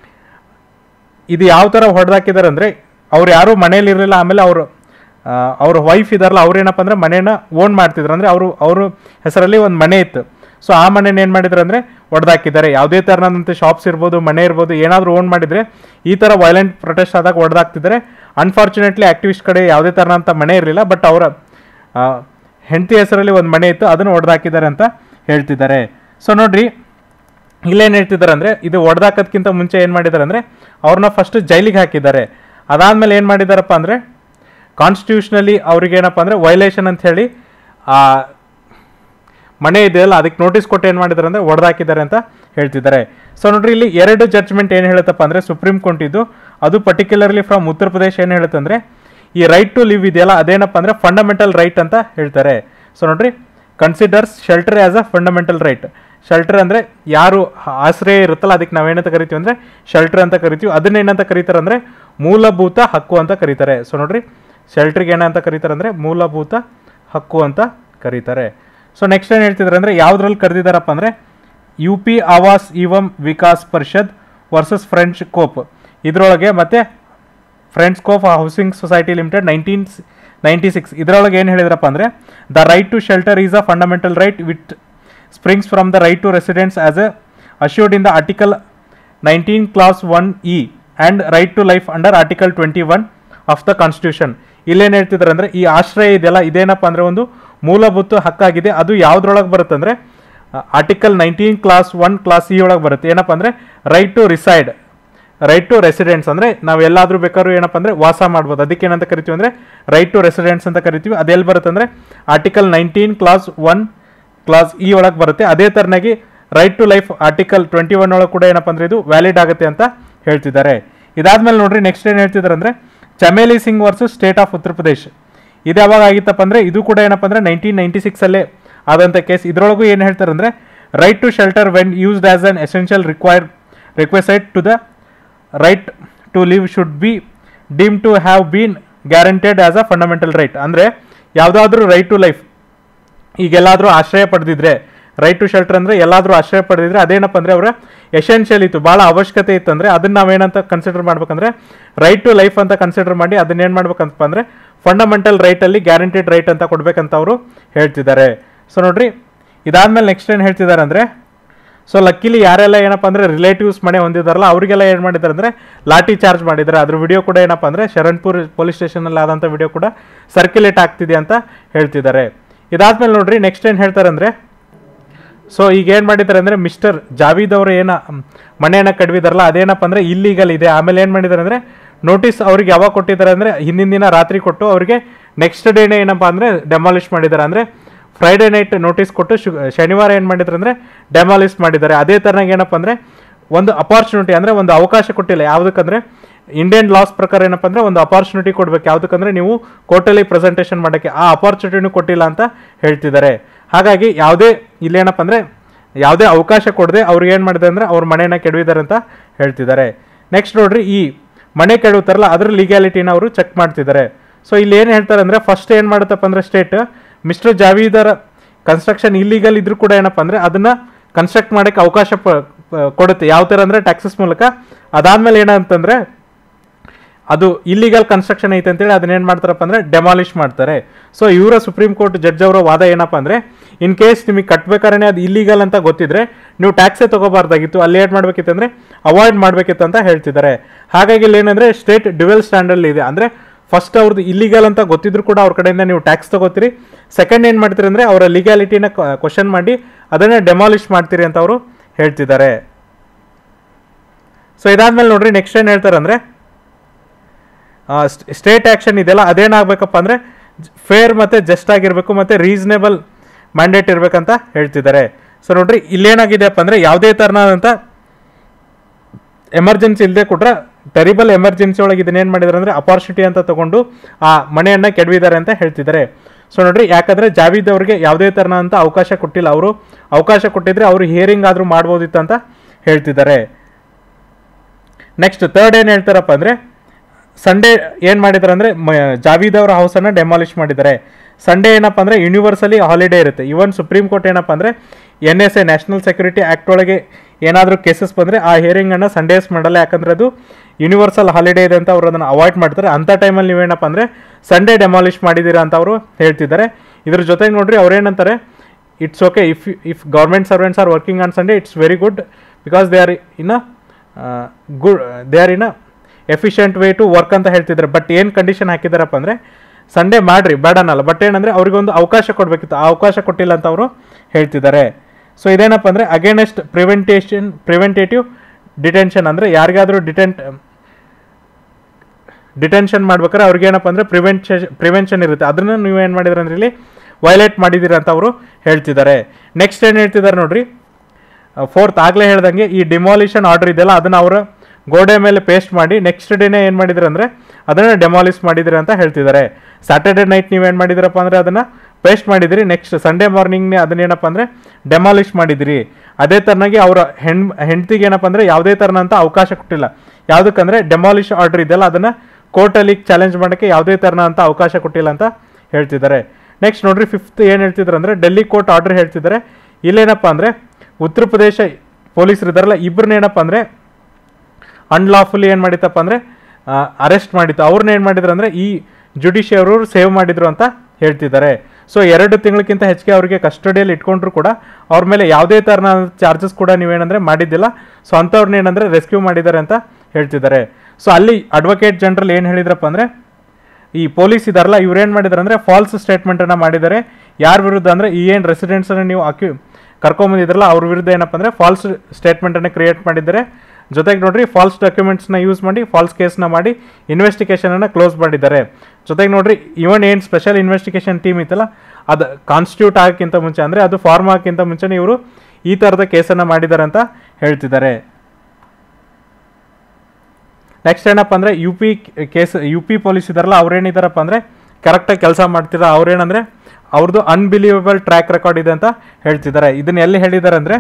ಇದು ಯಾವ ಥರ ಹೊಡೆದಾಕಿದ್ದಾರೆ ಅಂದರೆ ಅವ್ರು ಯಾರೂ ಮನೇಲಿ ಇರಲಿಲ್ಲ ಆಮೇಲೆ ಅವರು ಅವ್ರ ವೈಫ್ ಇದಾರಲ್ಲ ಅವ್ರು ಏನಪ್ಪ ಅಂದರೆ ಮನೇನ ಓನ್ ಮಾಡ್ತಿದ್ರು ಅಂದರೆ ಅವರು ಅವ್ರ ಹೆಸರಲ್ಲಿ ಒಂದು ಮನೆ ಇತ್ತು ಸೊ ಆ ಮನೇನ ಏನು ಮಾಡಿದ್ರು ಅಂದರೆ ಹೊಡೆದಾಕಿದ್ದಾರೆ ಯಾವುದೇ ಥರನಾದಂಥ ಶಾಪ್ಸ್ ಇರ್ಬೋದು ಮನೆ ಇರ್ಬೋದು ಏನಾದರೂ ಓನ್ ಮಾಡಿದರೆ ಈ ಥರ ವೈಲೆಂಟ್ ಪ್ರೊಟೆಸ್ಟ್ ಆದಾಗ ಹೊಡೆದಾಕ್ತಿದ್ದಾರೆ ಅನ್ಫಾರ್ಚುನೇಟ್ಲಿ ಆಕ್ಟಿವಿಸ್ಟ್ ಕಡೆ ಯಾವುದೇ ಥರನಂಥ ಮನೆ ಇರಲಿಲ್ಲ ಬಟ್ ಅವರ ಹೆಂಡತಿ ಹೆಸರಲ್ಲಿ ಒಂದು ಮನೆ ಇತ್ತು ಅದನ್ನು ಹೊಡೆದಾಕಿದ್ದಾರೆ ಅಂತ ಹೇಳ್ತಿದ್ದಾರೆ ಸೊ ನೋಡ್ರಿ ಇಲ್ಲೇನು ಹೇಳ್ತಿದ್ದಾರೆ ಅಂದರೆ ಇದು ಹೊಡೆದಾಕೋದ್ಕಿಂತ ಮುಂಚೆ ಏನು ಮಾಡಿದ್ದಾರೆ ಅಂದರೆ ಅವ್ರನ್ನ ಫಸ್ಟ್ ಜೈಲಿಗೆ ಹಾಕಿದ್ದಾರೆ ಅದಾದಮೇಲೆ ಏನು ಮಾಡಿದಾರಪ್ಪ ಅಂದರೆ ಕಾನ್ಸ್ಟಿಟ್ಯೂಷನಲ್ಲಿ ಅವ್ರಿಗೇನಪ್ಪ ಅಂದರೆ ವೈಲೇಷನ್ ಅಂತ ಹೇಳಿ ಆ ಮನೆ ಇದೆಯಲ್ಲ ಅದಕ್ಕೆ ನೋಟಿಸ್ ಕೊಟ್ಟು ಏನು ಮಾಡಿದ್ದಾರೆ ಅಂದರೆ ಹೊಡೆದಾಕಿದ್ದಾರೆ ಅಂತ ಹೇಳ್ತಿದ್ದಾರೆ ಸೊ ನೋಡ್ರಿ ಇಲ್ಲಿ ಎರಡು ಜಡ್ಜ್ಮೆಂಟ್ ಏನು ಹೇಳುತ್ತಪ್ಪ ಅಂದರೆ ಸುಪ್ರೀಂ ಕೋರ್ಟ್ ಇದು ಅದು ಪರ್ಟಿಕ್ಯುಲರ್ಲಿ ಫ್ರಮ್ ಉತ್ತರ ಪ್ರದೇಶ ಏನು ಹೇಳುತ್ತೆ ಅಂದರೆ ಈ ರೈಟ್ ಟು ಲಿವ್ ಇದೆಯಲ್ಲ ಅದೇನಪ್ಪ ಅಂದರೆ ಫಂಡಮೆಂಟಲ್ ರೈಟ್ ಅಂತ ಹೇಳ್ತಾರೆ ಸೊ ನೋಡ್ರಿ considers shelter as a fundamental right shelter ಅಂದರೆ ಯಾರು ಆಶ್ರಯ ಇರುತ್ತಲ್ಲ ಅದಕ್ಕೆ ನಾವೇನಂತ ಕರಿತೀವಿ ಅಂದರೆ ಶೆಲ್ಟರ್ ಅಂತ ಕರಿತೀವಿ ಅದನ್ನ ಏನಂತ ಕರೀತಾರೆ ಅಂದರೆ ಮೂಲಭೂತ ಹಕ್ಕು ಅಂತ ಕರೀತಾರೆ ಸೊ ನೋಡ್ರಿ ಶೆಲ್ಟ್ರಿಗೆ ಏನಂತ ಕರೀತಾರೆ ಅಂದರೆ ಮೂಲಭೂತ ಹಕ್ಕು ಅಂತ ಕರೀತಾರೆ ಸೊ ನೆಕ್ಸ್ಟ್ ಏನು ಹೇಳ್ತಿದ್ದಾರೆ ಅಂದರೆ ಯಾವುದ್ರಲ್ಲಿ ಕರೆದಿದ್ದಾರಪ್ಪ ಅಂದರೆ U P Awas Evam Vikas Parishad versus friends coop ಇದರೊಳಗೆ ಮತ್ತೆ friends coop housing society limited nineteen ninety six ಇದರೊಳಗೆ ಏನು ಹೇಳಿದ್ರಪ್ಪ ಅಂದರೆ the right to shelter is a fundamental right with springs from the right to residence as a assured in the article nineteen clause one E and right to life under article twenty one of the constitution ಇಲ್ಲೇನು ಹೇಳ್ತಿದ್ದಾರೆ ಅಂದರೆ ಈ ಆಶ್ರಯ ಇದೆಯಲ್ಲ ಇದೇನಪ್ಪ ಅಂದರೆ ಒಂದು ಮೂಲಭೂತ ಹಕ್ಕಾಗಿದೆ ಅದು ಯಾವುದ್ರೊಳಗೆ ಬರುತ್ತೆ ಅಂದರೆ article nineteen clause one clause E ಒಳಗೆ ಬರುತ್ತೆ ಏನಪ್ಪ ಅಂದರೆ right to reside right to residence ಅಂದರೆ ನಾವು ಎಲ್ಲಾದರೂ ಬೇಕಾದ್ರೂ ಏನಪ್ಪ ಅಂದರೆ ವಾಸ ಮಾಡ್ಬೋದು ಅದಕ್ಕೆ ಏನಂತ ಕರಿತೀವಿ ಅಂದರೆ ರೈಟ್ ಟು ರೆಸಿಡೆನ್ಸ್ ಅಂತ ಕರಿತೀವಿ ಅದೆಲ್ಲಿ ಬರುತ್ತೆ ಅಂದರೆ article nineteen clause one clause E ಒಳಗೆ ಬರುತ್ತೆ ಅದೇ ಥರನಾಗಿ right to life article twenty one ಒಳಗೆ ಕೂಡ ಏನಪ್ಪ ಅಂದರೆ ಇದು ವ್ಯಾಲಿಡ್ ಆಗುತ್ತೆ ಅಂತ ಹೇಳ್ತಿದ್ದಾರೆ ಇದಾದ್ಮೇಲೆ ನೋಡ್ರಿ ನೆಕ್ಸ್ಟ್ ಏನು ಹೇಳ್ತಿದ್ದಾರೆ ಅಂದರೆ Chameli Singh versus state of Uttar Pradesh ಇದು ಯಾವಾಗ ಆಗಿತ್ತಪ್ಪ ಅಂದರೆ ಇದು ಕೂಡ ಏನಪ್ಪ ಅಂದರೆ ನೈನ್ಟೀನ್ ನೈಂಟಿ ಸಿಕ್ಸಲ್ಲೇ ಆದಂಥ ಕೇಸ್ ಇದರೊಳಗೂ ಏನು ಹೇಳ್ತಾರೆ ಅಂದರೆ right to shelter when used as an essential require requisite to the right to live should be deem to have been guaranteed as a fundamental right ಅಂದರೆ ಯಾವುದಾದ್ರೂ ರೈಟ್ ಟು ಲೈಫ್ ಈಗೆಲ್ಲಾದರೂ ಆಶ್ರಯ ಪಡೆದಿದ್ರೆ right to shelter ಅಂದರೆ ಎಲ್ಲಾದರೂ ಆಶ್ರಯ ಪಡೆದಿದ್ರೆ ಅದೇನಪ್ಪ ಅಂದರೆ ಅವರ essential ಇತ್ತು ಭಾಳ ಅವಶ್ಯಕತೆ ಇತ್ತು ಅಂದರೆ ಅದನ್ನು ನಾವೇನಂತ ಕನ್ಸಿಡರ್ ಮಾಡ್ಬೇಕಂದ್ರೆ ರೈಟ್ ಟು ಲೈಫ್ ಅಂತ ಕನ್ಸಿಡರ್ ಮಾಡಿ ಅದನ್ನೇನು ಮಾಡ್ಬೇಕಂತಪ್ಪ ಅಂದರೆ ಫಂಡಮೆಂಟಲ್ ರೈಟಲ್ಲಿ ಗ್ಯಾರಂಟಿಡ್ ರೈಟ್ ಅಂತ ಕೊಡಬೇಕಂತ ಅವರು ಹೇಳ್ತಿದ್ದಾರೆ ಸೊ ನೋಡ್ರಿ ಇದಾದ್ಮೇಲೆ ನೆಕ್ಸ್ಟ್ ಏನು ಹೇಳ್ತಿದ್ದಾರೆ ಅಂದರೆ ಸೊ ಲಕ್ಕಿಲಿ ಯಾರೆಲ್ಲ ಏನಪ್ಪ ಅಂದರೆ ರಿಲೇಟಿವ್ಸ್ ಮನೆ ಹೊಂದಿದಾರಲ್ಲ ಅವರಿಗೆಲ್ಲ ಏನು ಮಾಡಿದ್ದಾರೆ ಅಂದರೆ ಲಾಠಿ ಚಾರ್ಜ್ ಮಾಡಿದ್ದಾರೆ ಅದ್ರ ವಿಡಿಯೋ ಕೂಡ ಏನಪ್ಪ ಅಂದರೆ ಶರಣ್ಪುರ್ ಪೊಲೀಸ್ ಸ್ಟೇಷನಲ್ಲಿ ಆದಂಥ ವಿಡಿಯೋ ಕೂಡ ಸರ್ಕ್ಯುಲೇಟ್ ಆಗ್ತಿದೆ ಅಂತ ಹೇಳ್ತಿದ್ದಾರೆ ಇದಾದ್ಮೇಲೆ ನೋಡ್ರಿ ನೆಕ್ಸ್ಟ್ ಏನು ಹೇಳ್ತಾರೆ ಅಂದರೆ ಸೊ ಈಗ ಏನು ಮಾಡಿದ್ದಾರೆ ಅಂದರೆ ಮಿಸ್ಟರ್ ಜಾವೀದ್ ಅವರು ಏನ ಮ್, ಮನೆಯನ್ನು ಕಡ್ವಿದಾರಲ್ಲ ಅದೇನಪ್ಪ ಅಂದರೆ ಇಲ್ಲೀಗಲ್ ಇದೆ ಆಮೇಲೆ ಏನು ಮಾಡಿದ್ದಾರೆ ಅಂದರೆ ನೋಟಿಸ್ ಅವ್ರಿಗೆ ಯಾವಾಗ ಕೊಟ್ಟಿದ್ದಾರೆ ಅಂದರೆ ಹಿಂದಿನ ದಿನ ರಾತ್ರಿ ಕೊಟ್ಟು ಅವರಿಗೆ ನೆಕ್ಸ್ಟ್ ಡೇನೇ ಏನಪ್ಪ ಅಂದರೆ ಡೆಮಾಲಿಷ್ ಮಾಡಿದ್ದಾರೆ ಅಂದರೆ ಫ್ರೈಡೇ ನೈಟ್ ನೋಟಿಸ್ ಕೊಟ್ಟು ಶು ಶನಿವಾರ ಏನು ಮಾಡಿದ್ದಾರೆ ಅಂದರೆ ಡೆಮಾಲಿಷ್ ಮಾಡಿದ್ದಾರೆ ಅದೇ ಥರನಾಗಿ ಏನಪ್ಪ ಅಂದರೆ ಒಂದು ಅಪಾರ್ಚುನಿಟಿ ಅಂದರೆ ಒಂದು ಅವಕಾಶ ಕೊಟ್ಟಿಲ್ಲ ಯಾವುದಕ್ಕಂದ್ರೆ ಇಂಡಿಯನ್ ಲಾಸ್ ಪ್ರಕಾರ ಏನಪ್ಪ ಅಂದರೆ ಒಂದು ಅಪಾರ್ಚುನಿಟಿ ಕೊಡ್ಬೇಕು ಯಾವುದಕ್ಕಂದ್ರೆ ನೀವು ಕೋರ್ಟಲ್ಲಿ ಪ್ರೆಸೆಂಟೇಷನ್ ಮಾಡೋಕ್ಕೆ ಆ ಅಪಾರ್ಚುನಿಟಿನೂ ಕೊಟ್ಟಿಲ್ಲ ಅಂತ ಹೇಳ್ತಿದ್ದಾರೆ ಹಾಗಾಗಿ ಯಾವುದೇ ಇಲ್ಲೇನಪ್ಪ ಅಂದರೆ ಯಾವುದೇ ಅವಕಾಶ ಕೊಡದೆ ಅವ್ರಿಗೆ ಏನು ಮಾಡಿದೆ ಅಂದರೆ ಅವ್ರ ಮನೆಯನ್ನು ಕೆಡವಿದ್ದಾರೆ ಅಂತ ಹೇಳ್ತಿದ್ದಾರೆ ನೆಕ್ಸ್ಟ್ ನೋಡ್ರಿ ಈ ಮನೆ ಕೆಡವುತ್ತಾರಲ್ಲ ಅದ್ರ ಲೀಗ್ಯಾಲಿಟಿನ ಅವರು ಚೆಕ್ ಮಾಡ್ತಿದ್ದಾರೆ ಸೊ ಇಲ್ಲಿ ಏನು ಹೇಳ್ತಾರೆ ಅಂದರೆ ಫಸ್ಟ್ ಏನು ಮಾಡುತ್ತಪ್ಪ ಅಂದರೆ ಸ್ಟೇಟ್ ಮಿಸ್ಟರ್ ಜಾವೀದರ ಕನ್ಸ್ಟ್ರಕ್ಷನ್ ಇಲ್ಲಿಗಲ್ ಇದ್ರೂ ಕೂಡ ಏನಪ್ಪ ಅಂದರೆ ಅದನ್ನು ಕನ್ಸ್ಟ್ರಕ್ಟ್ ಮಾಡೋಕ್ಕೆ ಅವಕಾಶ ಪ- ಪ- ಕೊಡುತ್ತೆ ಯಾವ ಥರ ಅಂದರೆ ಟ್ಯಾಕ್ಸಸ್ ಮೂಲಕ ಅದಾದಮೇಲೆ ಏನಂತಂದರೆ ಅದು ಇಲ್ಲಿಗಲ್ ಕನ್ಸ್ಟ್ರಕ್ಷನ್ ಐತೆ ಅಂತೇಳಿ ಅದನ್ನೇನು ಮಾಡ್ತಾರಪ್ಪ ಅಂದರೆ ಡೆಮಾಲಿಷ್ ಮಾಡ್ತಾರೆ ಸೊ ಇವರ ಸುಪ್ರೀಂ ಕೋರ್ಟ್ ಜಡ್ಜ್ ಅವರ ವಾದ ಏನಪ್ಪ ಅಂದರೆ ಇನ್ ಕೇಸ್ ನಿಮಗೆ ಕಟ್ಬೇಕಾದ್ರೆ ಅದು ಇಲ್ಲಿಗಲ್ ಅಂತ ಗೊತ್ತಿದ್ರೆ ನೀವು ಟ್ಯಾಕ್ಸೇ ತಗೋಬಾರ್ದಾಗಿತ್ತು ಅಲ್ಲಿ ಏನು ಮಾಡಬೇಕಿತ್ತು ಅಂದರೆ ಅವಾಯ್ಡ್ ಮಾಡಬೇಕಿತ್ತು ಅಂತ ಹೇಳ್ತಿದ್ದಾರೆ ಹಾಗಾಗಿ ಇಲ್ಲಿ ಏನಂದರೆ ಸ್ಟೇಟ್ ಡ್ಯುವೆಲ್ ಸ್ಟ್ಯಾಂಡರ್ಡ್ ಇದೆ ಅಂದರೆ ಫಸ್ಟ್ ಅವ್ರದ್ದು ಇಲ್ಲಿಗಲ್ ಅಂತ ಗೊತ್ತಿದ್ರು ಕೂಡ ಅವ್ರ ಕಡೆಯಿಂದ ನೀವು ಟ್ಯಾಕ್ಸ್ ತಗೋತೀರಿ ಸೆಕೆಂಡ್ ಏನು ಮಾಡ್ತೀರಿ ಅಂದರೆ ಅವರ ಲೀಗ್ಯಾಲಿಟಿನ ಕ್ವಶನ್ ಮಾಡಿ ಅದನ್ನೇ ಡೆಮಾಲಿಷ್ ಮಾಡ್ತೀರಿ ಅಂತ ಅವರು ಹೇಳ್ತಿದ್ದಾರೆ ಸೊ ಇದಾದ್ಮೇಲೆ ನೋಡ್ರಿ ನೆಕ್ಸ್ಟ್ ಏನು ಹೇಳ್ತಾರೆ ಅಂದರೆ ಸ್ಟೇಟ್ ಆ್ಯಕ್ಷನ್ ಇದೆಯಲ್ಲ ಅದೇನಾಗಬೇಕಪ್ಪ ಅಂದರೆ ಫೇರ್ ಮತ್ತು ಜಸ್ಟ್ ಆಗಿರಬೇಕು ಮತ್ತು ರೀಸನೇಬಲ್ ಮ್ಯಾಂಡೇಟ್ ಇರಬೇಕಂತ ಹೇಳ್ತಿದ್ದಾರೆ ಸೊ ನೋಡ್ರಿ ಇಲ್ಲೇನಾಗಿದೆಯಪ್ಪ ಅಂದರೆ ಯಾವುದೇ ಥರನಾದಂಥ ಎಮರ್ಜೆನ್ಸಿ ಇಲ್ಲದೆ ಕೊಟ್ರೆ ಟೆರಿಬಲ್ ಎಮರ್ಜೆನ್ಸಿ ಒಳಗೆ ಇದನ್ನೇನು ಮಾಡಿದ್ದಾರೆ ಅಂದರೆ ಅಪಾರ್ಚುನಿಟಿ ಅಂತ ತಗೊಂಡು ಆ ಮನೆಯನ್ನು ಕೆಡವಿದ್ದಾರೆ ಅಂತ ಹೇಳ್ತಿದ್ದಾರೆ ಸೊ ನೋಡ್ರಿ ಯಾಕಂದರೆ ಜಾವೀದ್ ಅವ್ರಿಗೆ ಯಾವುದೇ ಥರನಾದಂಥ ಅವಕಾಶ ಕೊಟ್ಟಿಲ್ಲ ಅವರು ಅವಕಾಶ ಕೊಟ್ಟಿದ್ರೆ ಅವರು ಹಿಯರಿಂಗ್ ಆದರೂ ಮಾಡ್ಬೋದಿತ್ತು ಅಂತ ಹೇಳ್ತಿದ್ದಾರೆ ನೆಕ್ಸ್ಟ್ ಥರ್ಡ್ ಏನು ಹೇಳ್ತಾರಪ್ಪ ಅಂದರೆ ಸಂಡೇ ಏನು ಮಾಡಿದ್ದಾರೆ ಅಂದರೆ ಜಾವೀದ್ ಅವರ ಹೌಸನ್ನು ಡೆಮಾಲಿಷ್ ಮಾಡಿದ್ದಾರೆ ಸಂಡೇ ಏನಪ್ಪ ಅಂದರೆ ಯೂನಿವರ್ಸಲಿ ಹಾಲಿಡೇ ಇರುತ್ತೆ ಇವನ್ ಸುಪ್ರೀಂ ಕೋರ್ಟ್ ಏನಪ್ಪ ಅಂದರೆ N S A national security act ಒಳಗೆ ಏನಾದರೂ ಕೇಸಸ್ ಬಂದರೆ ಆ ಹಿಯರಿಂಗನ್ನು ಸಂಡೇಸ್ ಮಾಡಲ್ಲ ಯಾಕಂದರೆ ಅದು ಯೂನಿವರ್ಸಲ್ ಹಾಲಿಡೇ ಇದೆ ಅಂತ ಅವರು ಅದನ್ನು ಅವಾಯ್ಡ್ ಮಾಡ್ತಾರೆ ಅಂಥ ಟೈಮಲ್ಲಿ ನೀವೇನಪ್ಪ ಅಂದರೆ ಸಂಡೇ ಡೆಮಾಲಿಷ್ ಮಾಡಿದ್ದೀರಾ ಅಂತ ಅವರು ಹೇಳ್ತಿದ್ದಾರೆ ಇದ್ರ ಜೊತೆಗೆ ನೋಡ್ರಿ ಅವ್ರೇನಂತಾರೆ it's okay if if government servants are working on Sunday it's very good because they are in a good they are in a efficient way to work ಅಂತ ಹೇಳ್ತಿದ್ದಾರೆ ಬಟ್ ಏನು ಕಂಡೀಷನ್ ಹಾಕಿದಾರಪ್ಪ ಅಂದರೆ ಸಂಡೇ ಮಾಡ್ರಿ ಬೇಡ ಅನ್ನಲ್ಲ ಬಟ್ ಏನಂದರೆ ಅವ್ರಿಗೊಂದು ಅವಕಾಶ ಕೊಡಬೇಕಿತ್ತು ಆ ಅವಕಾಶ ಕೊಟ್ಟಿಲ್ಲ ಅಂತ ಅವರು ಹೇಳ್ತಿದ್ದಾರೆ ಸೊ ಇದೇನಪ್ಪ ಅಂದರೆ ಅಗೇನೆಸ್ಟ್ ಪ್ರಿವೆಂಟೇಷನ್ ಪ್ರಿವೆಂಟೇಟಿವ್ ಡಿಟೆನ್ಷನ್ ಅಂದರೆ ಯಾರಿಗಾದರೂ ಡಿಟೆಂಟ್ ಡಿಟೆನ್ಷನ್ ಮಾಡ್ಬೇಕಾದ್ರೆ ಅವ್ರಿಗೇನಪ್ಪ ಅಂದರೆ ಪ್ರಿವೆನ್ಷನ್ ಪ್ರಿವೆನ್ಷನ್ ಇರುತ್ತೆ ಅದನ್ನು ನೀವು ಏನು ಮಾಡಿದ್ರೆ ಅಂದ್ರೆ ಇಲ್ಲಿ ವೈಲೇಟ್ ಮಾಡಿದ್ದೀರಾ ಅಂತ ಅವರು ಹೇಳ್ತಿದ್ದಾರೆ ನೆಕ್ಸ್ಟ್ ಏನು ಹೇಳ್ತಿದ್ದಾರೆ ನೋಡ್ರಿ ಫೋರ್ತ್ ಆಗಲೇ ಹೇಳ್ದಂಗೆ ಈ ಡಿಮಾಲಿಷನ್ ಆರ್ಡರ್ ಇದೆಯಲ್ಲ ಅದನ್ನು ಅವರ ಗೋಡೆ ಮೇಲೆ ಪೇಸ್ಟ್ ಮಾಡಿ ನೆಕ್ಸ್ಟ್ ಡೇನೇ ಏನು ಮಾಡಿದ್ರು ಅಂದರೆ ಅದನ್ನು ಡೆಮಾಲಿಷ್ ಮಾಡಿದಿರಿ ಅಂತ ಹೇಳ್ತಿದ್ದಾರೆ ಸ್ಯಾಟರ್ಡೆ ನೈಟ್ ನೀವೇನು ಮಾಡಿದಿರಪ್ಪ ಅಂದರೆ ಅದನ್ನು ಪೇಸ್ಟ್ ಮಾಡಿದಿರಿ ನೆಕ್ಸ್ಟ್ ಸಂಡೇ ಮಾರ್ನಿಂಗ್ನೇ ಅದನ್ನೇನಪ್ಪ ಅಂದರೆ ಡೆಮಾಲಿಷ್ ಮಾಡಿದಿರಿ ಅದೇ ಥರನಾಗಿ ಅವರ ಹೆಣ್ ಹೆಂಡ್ತಿಗೆ ಏನಪ್ಪ ಅಂದರೆ ಯಾವುದೇ ಥರನಂತ ಅವಕಾಶ ಕೊಟ್ಟಿಲ್ಲ ಯಾವುದಕ್ಕಂದರೆ ಡೆಮಾಲಿಷ್ ಆರ್ಡರ್ ಇದೆಯಲ್ಲ ಅದನ್ನು ಕೋರ್ಟಲ್ಲಿ ಚಾಲೆಂಜ್ ಮಾಡೋಕ್ಕೆ ಯಾವುದೇ ಥರನ ಅಂತ ಅವಕಾಶ ಕೊಟ್ಟಿಲ್ಲ ಅಂತ ಹೇಳ್ತಿದ್ದಾರೆ ನೆಕ್ಸ್ಟ್ ನೋಡ್ರಿ ಫಿಫ್ತ್ ಏನು ಹೇಳ್ತಿದ್ದಾರೆ ಅಂದರೆ ಡೆಲ್ಲಿ ಕೋರ್ಟ್ ಆರ್ಡರ್ ಹೇಳ್ತಿದ್ದಾರೆ ಇಲ್ಲೇನಪ್ಪ ಅಂದರೆ ಉತ್ತರ ಪ್ರದೇಶ ಪೊಲೀಸರು ಇದ್ದಾರಲ್ಲ ಇಬ್ಬರನ್ನೇನಪ್ಪ ಅಂದರೆ ಅನ್ಲಾಫುಲಿ ಏನು ಮಾಡಿತ್ತಪ್ಪ ಅಂದರೆ ಅರೆಸ್ಟ್ ಮಾಡಿತ್ತು ಅವ್ರನ್ನ ಏನು ಮಾಡಿದ್ರು ಅಂದರೆ ಈ ಜುಡಿಷಿಯರು ಸೇವ್ ಮಾಡಿದ್ರು ಅಂತ ಹೇಳ್ತಿದ್ದಾರೆ ಸೊ ಎರಡು ತಿಂಗಳಕ್ಕಿಂತ ಹೆಚ್ಚಿಗೆ ಅವರಿಗೆ ಕಸ್ಟಡಿಯಲ್ಲಿ ಇಟ್ಕೊಂಡ್ರು ಕೂಡ ಅವ್ರ ಮೇಲೆ ಯಾವುದೇ ಥರನ ಚಾರ್ಜಸ್ ಕೂಡ ನೀವೇನಂದ್ರೆ ಮಾಡಿದ್ದಿಲ್ಲ ಸೊ ಅಂಥವ್ರನ್ನ ಏನಂದ್ರೆ ರೆಸ್ಕ್ಯೂ ಮಾಡಿದ್ದಾರೆ ಅಂತ ಹೇಳ್ತಿದ್ದಾರೆ ಸೊ ಅಲ್ಲಿ ಅಡ್ವೊಕೇಟ್ ಜನರಲ್ ಏನು ಹೇಳಿದ್ರಪ್ಪ ಅಂದರೆ ಈ ಪೊಲೀಸ್ ಇದಾರಲ್ಲ ಇವ್ರು ಏನು ಮಾಡಿದ್ದಾರೆ ಅಂದರೆ ಫಾಲ್ಸ್ ಸ್ಟೇಟ್ಮೆಂಟನ್ನು ಮಾಡಿದ್ದಾರೆ ಯಾರ ವಿರುದ್ಧ ಅಂದರೆ ಈ ಏನು ರೆಸಿಡೆಂಟ್ಸನ್ನು ನೀವು ಅಕ್ಯೂ ಕರ್ಕೊಂಬಂದಿದ್ರಲ್ಲ ಅವ್ರ ವಿರುದ್ಧ ಏನಪ್ಪ ಅಂದರೆ ಫಾಲ್ಸ್ ಸ್ಟೇಟ್ಮೆಂಟನ್ನು ಕ್ರಿಯೇಟ್ ಮಾಡಿದ್ದಾರೆ ಜೊತೆಗೆ ನೋಡ್ರಿ ಫಾಲ್ಸ್ ಡಾಕ್ಯುಮೆಂಟ್ಸ್ನ ಯೂಸ್ ಮಾಡಿ ಫಾಲ್ಸ್ ಕೇಸ್ನ ಮಾಡಿ ಇನ್ವೆಸ್ಟಿಗೇಷನನ್ನು ಕ್ಲೋಸ್ ಮಾಡಿದ್ದಾರೆ ಜೊತೆಗೆ ನೋಡ್ರಿ ಇವನ್ ಏನು ಸ್ಪೆಷಲ್ ಇನ್ವೆಸ್ಟಿಗೇಷನ್ ಟೀಮ್ ಇತ್ತಲ್ಲ ಅದು ಕಾನ್ಸ್ಟಿಟ್ಯೂಟ್ ಆಗೋಕ್ಕಿಂತ ಮುಂಚೆ ಅಂದರೆ ಅದು ಫಾರ್ಮ್ ಆಗೋಕ್ಕಿಂತ ಮುಂಚೆನೇ ಇವರು ಈ ಥರದ ಕೇಸನ್ನು ಮಾಡಿದ್ದಾರೆ ಅಂತ ಹೇಳ್ತಿದ್ದಾರೆ ನೆಕ್ಸ್ಟ್ ಏನಪ್ಪ ಅಂದರೆ U P case U P police ಇದಾರಲ್ಲ ಅವ್ರೇನಿದಾರಪ್ಪ ಅಂದರೆ ಕರೆಕ್ಟಾಗಿ ಕೆಲಸ ಮಾಡ್ತಿರ ಅವ್ರೇನಂದರೆ ಅವ್ರದ್ದು ಅನ್ಬಿಲೀವಬಲ್ ಟ್ರ್ಯಾಕ್ ರೆಕಾರ್ಡ್ ಇದೆ ಅಂತ ಹೇಳ್ತಿದ್ದಾರೆ ಇದನ್ನ ಎಲ್ಲಿ ಹೇಳಿದ್ದಾರೆ ಅಂದರೆ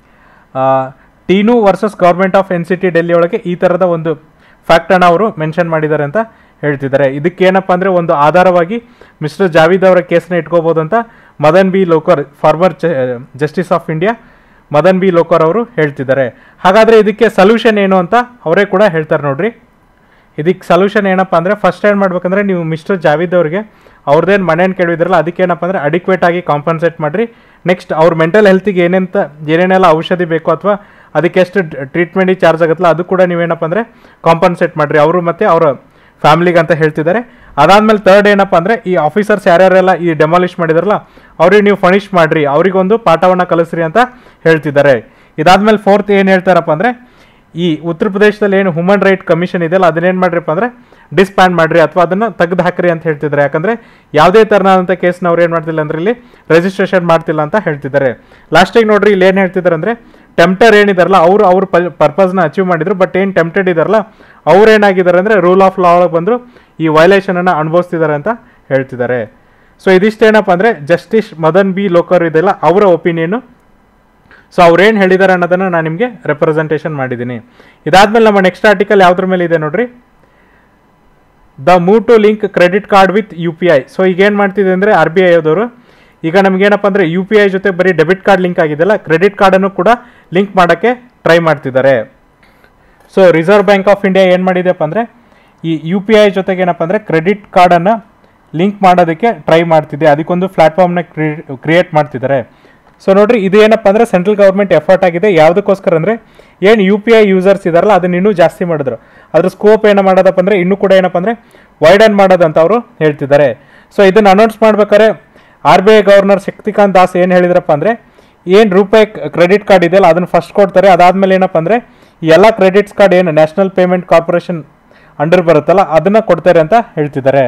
Teenu versus government of N C T Delhi ಒಳಗೆ ಈ ಥರದ ಒಂದು ಫ್ಯಾಕ್ಟನ್ನು ಅವರು ಮೆನ್ಷನ್ ಮಾಡಿದ್ದಾರೆ ಅಂತ ಹೇಳ್ತಿದ್ದಾರೆ ಇದಕ್ಕೇನಪ್ಪ ಅಂದರೆ ಒಂದು ಆಧಾರವಾಗಿ ಮಿಸ್ಟರ್ ಜಾವೀದ್ ಅವರ ಕೇಸ್ನ ಇಟ್ಕೋಬೋದು ಅಂತ Madan B Lokur former justice of India Madan B Lokur ಅವರು ಹೇಳ್ತಿದ್ದಾರೆ ಹಾಗಾದರೆ ಇದಕ್ಕೆ ಸೊಲ್ಯೂಷನ್ ಏನು ಅಂತ ಅವರೇ ಕೂಡ ಹೇಳ್ತಾರೆ ನೋಡ್ರಿ ಇದಕ್ಕೆ ಸೊಲ್ಯೂಷನ್ ಏನಪ್ಪ ಅಂದರೆ ಫಸ್ಟ್ ಏನು ಮಾಡ್ಬೇಕಂದ್ರೆ ನೀವು ಮಿಸ್ಟರ್ ಜಾವೀದ್ ಅವ್ರಿಗೆ ಅವ್ರದ್ದೇನು ಮನೇನು ಕೇಳಿದ್ರಲ್ಲ ಅದಕ್ಕೆ ಏನಪ್ಪ ಅಂದರೆ ಅಡಿಕ್ವೇಟ್ ಆಗಿ ಕಾಂಪನ್ಸೇಟ್ ಮಾಡಿರಿ ನೆಕ್ಸ್ಟ್ ಅವ್ರ ಮೆಂಟಲ್ ಹೆಲ್ತಿಗೆ ಏನೆಂತ ಏನೇನೆಲ್ಲ ಔಷಧಿ ಬೇಕು ಅಥವಾ ಅದಕ್ಕೆ ಎಷ್ಟು ಟ್ರೀಟ್ಮೆಂಟಿಗೆ ಚಾರ್ಜ್ ಆಗುತ್ತಲ್ಲ ಅದು ಕೂಡ ನೀವೇನಪ್ಪ ಅಂದರೆ ಕಾಂಪನ್ಸೇಟ್ ಮಾಡಿರಿ ಅವರು ಮತ್ತು ಅವರ ಫ್ಯಾಮ್ಲಿಗೆ ಅಂತ ಹೇಳ್ತಿದ್ದಾರೆ ಅದಾದ್ಮೇಲೆ ತರ್ಡ್ ಏನಪ್ಪ ಅಂದರೆ ಈ ಆಫೀಸರ್ಸ್ ಯಾರ್ಯಾರೆಲ್ಲ ಈ ಡೆಮಾಲಿಷ್ ಮಾಡಿದಾರಲ್ಲ ಅವ್ರಿಗೆ ನೀವು ಫಣಿಷ್ ಮಾಡಿರಿ ಅವರಿಗೊಂದು ಪಾಠವನ್ನು ಕಲಿಸ್ರಿ ಅಂತ ಹೇಳ್ತಿದ್ದಾರೆ ಇದಾದ್ಮೇಲೆ ಫೋರ್ತ್ ಏನು ಹೇಳ್ತಾರಪ್ಪ ಅಂದರೆ ಈ ಉತ್ತರ ಪ್ರದೇಶದಲ್ಲಿ ಏನು ಹ್ಯೂಮನ್ ರೈಟ್ ಕಮಿಷನ್ ಇದೆಯಲ್ಲ ಅದನ್ನೇನು ಮಾಡ್ರಿಪ್ಪ ಅಂದರೆ ಡಿಸ್ಪ್ಯಾಂಡ್ ಮಾಡ್ರಿ ಅಥವಾ ಅದನ್ನು ತೆಗೆದು ಹಾಕ್ರಿ ಅಂತ ಹೇಳ್ತಿದ್ದಾರೆ ಯಾಕಂದರೆ ಯಾವುದೇ ಥರನಾದಂಥ ಕೇಸ್ನ ಅವ್ರು ಏನು ಮಾಡ್ತಿಲ್ಲ ಅಂದ್ರೆ ಇಲ್ಲಿ ರಿಜಿಸ್ಟ್ರೇಷನ್ ಮಾಡ್ತಿಲ್ಲ ಅಂತ ಹೇಳ್ತಿದ್ದಾರೆ ಲಾಸ್ಟಿಗೆ ನೋಡ್ರಿ ಇಲ್ಲಿ ಏನು ಹೇಳ್ತಿದ್ದಾರೆ ಅಂದರೆ ಟೆಂಪ್ಟರ್ ಏನಿದಾರಲ್ಲ ಅವರು ಅವ್ರ ಪರ್ಪಸ್ನ ಅಚೀವ್ ಮಾಡಿದ್ರು ಬಟ್ ಏನು ಟೆಂಪ್ಟೆಡ್ ಇದಾರಲ್ಲ ಅವ್ರು ಏನಾಗಿದ್ದಾರೆ ಅಂದರೆ ರೂಲ್ ಆಫ್ ಲಾ ಒಳಗೆ ಬಂದರು ಈ ವೈಲೇಷನನ್ನು ಅನುಭವಿಸ್ತಿದ್ದಾರೆ ಅಂತ ಹೇಳ್ತಿದ್ದಾರೆ ಸೊ ಇದಿಷ್ಟೇನಪ್ಪ ಅಂದರೆ ಜಸ್ಟಿಸ್ ಮದನ್ ಬಿ ಲೋಕರ್ ಇದೆಲ್ಲ ಅವರ ಒಪಿನಿಯನು ಸೊ ಅವ್ರೇನು ಹೇಳಿದ್ದಾರೆ ಅನ್ನೋದನ್ನು ನಾನು ನಿಮಗೆ ರೆಪ್ರೆಸೆಂಟೇಷನ್ ಮಾಡಿದ್ದೀನಿ ಇದಾದ್ಮೇಲೆ ನಮ್ಮ ನೆಕ್ಸ್ಟ್ ಆರ್ಟಿಕಲ್ ಯಾವುದ್ರ ಮೇಲೆ ಇದೆ ನೋಡ್ರಿ the move to link credit card with U P I so ಈಗ ಏನು ಮಾಡ್ತಿದೆ ಅಂದರೆ ಆರ್ ಬಿ ಐ ಅವರು ಈಗ ನಮಗೇನಪ್ಪ ಅಂದರೆ ಯು ಪಿ ಐ ಜೊತೆ ಬರೀ ಡೆಬಿಟ್ ಕಾರ್ಡ್ ಲಿಂಕ್ ಆಗಿದೆಯಲ್ಲ ಕ್ರೆಡಿಟ್ ಕಾರ್ಡನ್ನು ಕೂಡ ಲಿಂಕ್ ಮಾಡೋಕ್ಕೆ ಟ್ರೈ ಮಾಡ್ತಿದ್ದಾರೆ so reserve bank of India ಏನು ಮಾಡಿದೆಪ್ಪ ಅಂದರೆ ಈ ಯು ಪಿ ಐ ಜೊತೆಗೆ ಏನಪ್ಪ ಅಂದರೆ ಕ್ರೆಡಿಟ್ ಕಾರ್ಡನ್ನು ಲಿಂಕ್ ಮಾಡೋದಕ್ಕೆ ಟ್ರೈ ಮಾಡ್ತಿದೆ ಅದಕ್ಕೊಂದು ಪ್ಲ್ಯಾಟ್ಫಾರ್ಮ್ನ ಕ್ರಿಯೇಟ್ ಮಾಡ್ತಿದ್ದಾರೆ ಸೊ ನೋಡ್ರಿ ಇದು ಏನಪ್ಪ ಅಂದರೆ ಸೆಂಟ್ರಲ್ ಗೌರ್ಮೆಂಟ್ ಎಫರ್ಟ್ ಆಗಿದೆ ಯಾವುದಕ್ಕೋಸ್ಕರ ಅಂದರೆ ಏನು ಯು ಪಿ ಐ ಯೂಸರ್ಸ್ ಇದಾರಲ್ಲ ಅದನ್ನ ಇನ್ನೂ ಜಾಸ್ತಿ ಮಾಡಿದ್ರು ಅದ್ರ ಸ್ಕೋಪ್ ಏನು ಮಾಡೋದಪ್ಪ ಅಂದರೆ ಇನ್ನೂ ಕೂಡ ಏನಪ್ಪ ಅಂದರೆ ವೈಡನ್ ಮಾಡೋದಂತ ಅವರು ಹೇಳ್ತಿದ್ದಾರೆ ಸೊ ಇದನ್ನು ಅನೌನ್ಸ್ ಮಾಡ್ಬೇಕಾದ್ರೆ R B I governor Shaktikanta Das ಏನು ಹೇಳಿದ್ರಪ್ಪ ಅಂದರೆ ಏನು ರೂಪಾಯಿ ಕ್ರೆಡಿಟ್ ಕಾರ್ಡ್ ಇದೆಯಲ್ಲ ಅದನ್ನು ಫಸ್ಟ್ ಕೊಡ್ತಾರೆ ಅದಾದಮೇಲೆ ಏನಪ್ಪ ಅಂದರೆ ಈ ಎಲ್ಲ ಕ್ರೆಡಿಟ್ಸ್ ಕಾರ್ಡ್ ಏನು ನ್ಯಾಷನಲ್ ಪೇಮೆಂಟ್ ಕಾರ್ಪೊರೇಷನ್ ಅಂಡರ್ ಬರುತ್ತಲ್ಲ ಅದನ್ನು ಕೊಡ್ತಾರೆ ಅಂತ ಹೇಳ್ತಿದ್ದಾರೆ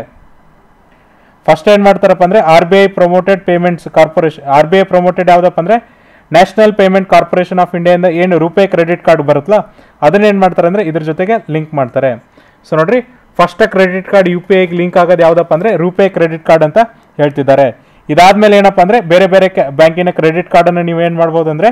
ಫಸ್ಟ್ ಏನು ಮಾಡ್ತಾರಪ್ಪ ಅಂದರೆ R B I promoted payments corporation R B I promoted ಯಾವುದಪ್ಪ ಅಂದರೆ ನ್ಯಾಷನಲ್ ಪೇಮೆಂಟ್ ಕಾರ್ಪೊರೇಷನ್ ಆಫ್ ಇಂಡಿಯಾದಿಂದ ಏನು ರೂಪಾಯಿ ಕ್ರೆಡಿಟ್ ಕಾರ್ಡ್ ಬರುತ್ತಲ್ಲ ಅದನ್ನ ಏನು ಮಾಡ್ತಾರೆ ಅಂದರೆ ಇದ್ರ ಜೊತೆಗೆ ಲಿಂಕ್ ಮಾಡ್ತಾರೆ ಸೊ ನೋಡ್ರಿ first credit card U P ಐಗೆ ಲಿಂಕ್ ಆಗೋದು ಯಾವುದಪ್ಪ ಅಂದರೆ ರೂಪಾಯಿ ಕ್ರೆಡಿಟ್ ಕಾರ್ಡ್ ಅಂತ ಹೇಳ್ತಿದ್ದಾರೆ ಇದಾದ್ಮೇಲೆ ಏನಪ್ಪ ಅಂದರೆ ಬೇರೆ ಬೇರೆ ಬ್ಯಾಂಕಿನ ಕ್ರೆಡಿಟ್ ಕಾರ್ಡನ್ನು ನೀವು ಏನು ಮಾಡ್ಬೋದು ಅಂದರೆ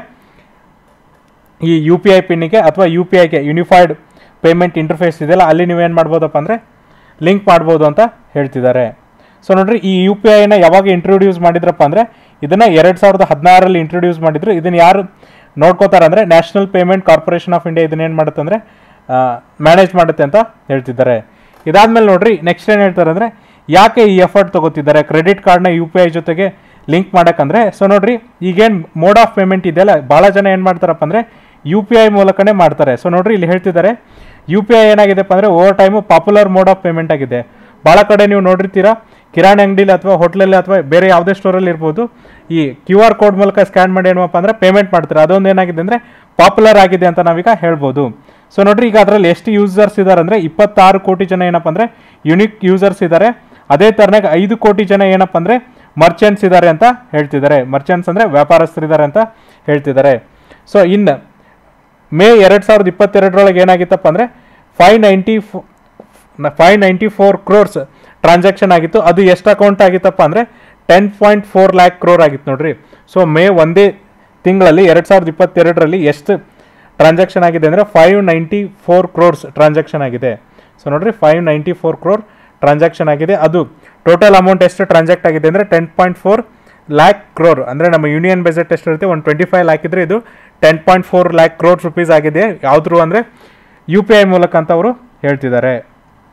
ಈ ಯು ಪಿ ಐ ಪಿನ್ನಿಗೆ ಅಥವಾ ಯು ಪಿ ಐಗೆ ಯೂನಿಫೈಡ್ ಪೇಮೆಂಟ್ ಇಂಟರ್ಫೇಸ್ ಇದೆಯಲ್ಲ ಅಲ್ಲಿ ನೀವೇನು ಮಾಡ್ಬೋದಪ್ಪ ಅಂದರೆ ಲಿಂಕ್ ಮಾಡ್ಬೋದು ಅಂತ ಹೇಳ್ತಿದ್ದಾರೆ ಸೊ ನೋಡ್ರಿ ಈ ಯು ಪಿ ಐನ ಯಾವಾಗ ಇಂಟ್ರೊಡ್ಯೂಸ್ ಮಾಡಿದ್ರಪ್ಪ ಅಂದರೆ ಇದನ್ನು ಎರಡು ಸಾವಿರದ ಹದಿನಾರರಲ್ಲಿ ಇಂಟ್ರೊಡ್ಯೂಸ್ ಮಾಡಿದ್ರು ಇದನ್ನು ಯಾರು ನೋಡ್ಕೋತಾರೆ ಅಂದರೆ national payment corporation of India ಇದನ್ನೇನು ಮಾಡುತ್ತೆ ಅಂದರೆ ಮ್ಯಾನೇಜ್ ಮಾಡುತ್ತೆ ಅಂತ ಹೇಳ್ತಿದ್ದಾರೆ ಇದಾದ್ಮೇಲೆ ನೋಡ್ರಿ ನೆಕ್ಸ್ಟ್ ಏನು ಹೇಳ್ತಾರೆ ಅಂದರೆ ಯಾಕೆ ಈ ಎಫರ್ಟ್ ತಗೋತಿದ್ದಾರೆ ಕ್ರೆಡಿಟ್ ಕಾರ್ಡ್ನ ಯು ಪಿ ಐ ಜೊತೆಗೆ ಲಿಂಕ್ ಮಾಡೋಕ್ಕಂದ್ರೆ ಸೊ ನೋಡ್ರಿ ಈಗೇನು ಮೋಡ್ ಆಫ್ ಪೇಮೆಂಟ್ ಇದೆಯಲ್ಲ ಭಾಳ ಜನ ಏನು ಮಾಡ್ತಾರಪ್ಪ ಅಂದರೆ ಯು ಪಿ ಐ ಮೂಲಕನೇ ಮಾಡ್ತಾರೆ ಸೊ ನೋಡ್ರಿ ಇಲ್ಲಿ ಹೇಳ್ತಿದ್ದಾರೆ ಯು ಪಿ ಐ ಏನಾಗಿದೆಪ್ಪ ಅಂದರೆ over time popular mode of payment ಆಗಿದೆ ಭಾಳ ಕಡೆ ನೀವು ನೋಡಿರ್ತೀರಾ ಕಿರಾಣಿ ಅಂಗಡಿಲಿ ಅಥವಾ ಹೋಟ್ಲಲ್ಲಿ ಅಥವಾ ಬೇರೆ ಯಾವುದೇ ಸ್ಟೋರಲ್ಲಿ ಇರ್ಬೋದು ಈ ಕ್ಯೂ ಆರ್ ಕೋಡ್ ಮೂಲಕ ಸ್ಕ್ಯಾನ್ ಮಾಡಿ ಏನಪ್ಪ ಅಂದರೆ ಪೇಮೆಂಟ್ ಮಾಡ್ತಾರೆ ಅದೊಂದು ಏನಾಗಿದೆ ಅಂದರೆ ಪಾಪ್ಯುಲರ್ ಆಗಿದೆ ಅಂತ ನಾವೀಗ ಹೇಳ್ಬೋದು ಸೊ ನೋಡ್ರಿ ಈಗ ಅದರಲ್ಲಿ ಎಷ್ಟು ಯೂಸರ್ಸ್ ಇದ್ದಾರೆ ಅಂದರೆ ಇಪ್ಪತ್ತಾರು ಕೋಟಿ ಜನ ಏನಪ್ಪ ಅಂದರೆ ಯುನಿಕ್ ಯೂಸರ್ಸ್ ಇದ್ದಾರೆ ಅದೇ ಥರನಾಗಿ ಐದು ಕೋಟಿ ಜನ ಏನಪ್ಪ ಅಂದರೆ ಮರ್ಚೆಂಟ್ಸ್ ಇದ್ದಾರೆ ಅಂತ ಹೇಳ್ತಿದ್ದಾರೆ ಮರ್ಚೆಂಟ್ಸ್ ಅಂದರೆ ವ್ಯಾಪಾರಸ್ಥರಿದ್ದಾರೆ ಅಂತ ಹೇಳ್ತಿದ್ದಾರೆ ಸೊ ಇನ್ನು ಮೇ ಎರಡು ಸಾವಿರದ ಇಪ್ಪತ್ತೆರಡರೊಳಗೆ ಏನಾಗಿತ್ತಪ್ಪ ಅಂದರೆ five ninety four five ninety four crores transaction ಆಗಿತ್ತು ಅದು ಎಷ್ಟು ಅಕೌಂಟ್ ಆಗಿತ್ತಪ್ಪ ಅಂದರೆ ten point four lakh crore ಆಗಿತ್ತು ನೋಡ್ರಿ ಸೊ ಮೇ ಒಂದೇ ತಿಂಗಳಲ್ಲಿ ಎರಡು ಸಾವಿರದ ಇಪ್ಪತ್ತೆರಡರಲ್ಲಿ ಎಷ್ಟು ಟ್ರಾನ್ಸಾಕ್ಷನ್ ಆಗಿದೆ ಅಂದರೆ five ninety four crores transaction ಆಗಿದೆ ಸೊ ನೋಡ್ರಿ five ninety four crore transaction ಆಗಿದೆ ಅದು ಟೋಟಲ್ ಅಮೌಂಟ್ ಎಷ್ಟು ಟ್ರಾನ್ಸಾಕ್ಟ್ ಆಗಿದೆ ಅಂದರೆ ten point four lakh crore ಅಂದರೆ ನಮ್ಮ ಯೂನಿಯನ್ ಬಜೆಟ್ ಎಷ್ಟು ಇರುತ್ತೆ ಒಂದು ಟ್ವೆಂಟಿ ಫೈವ್ ಲ್ಯಾಕ್ ಇದ್ರೆ ಇದು ten point four lakh crore rupees ಆಗಿದೆ ಯಾವ್ದು ಅಂದರೆ ಯು ಪಿ ಐ ಮೂಲಕ ಅಂತ ಅವರು ಹೇಳ್ತಿದ್ದಾರೆ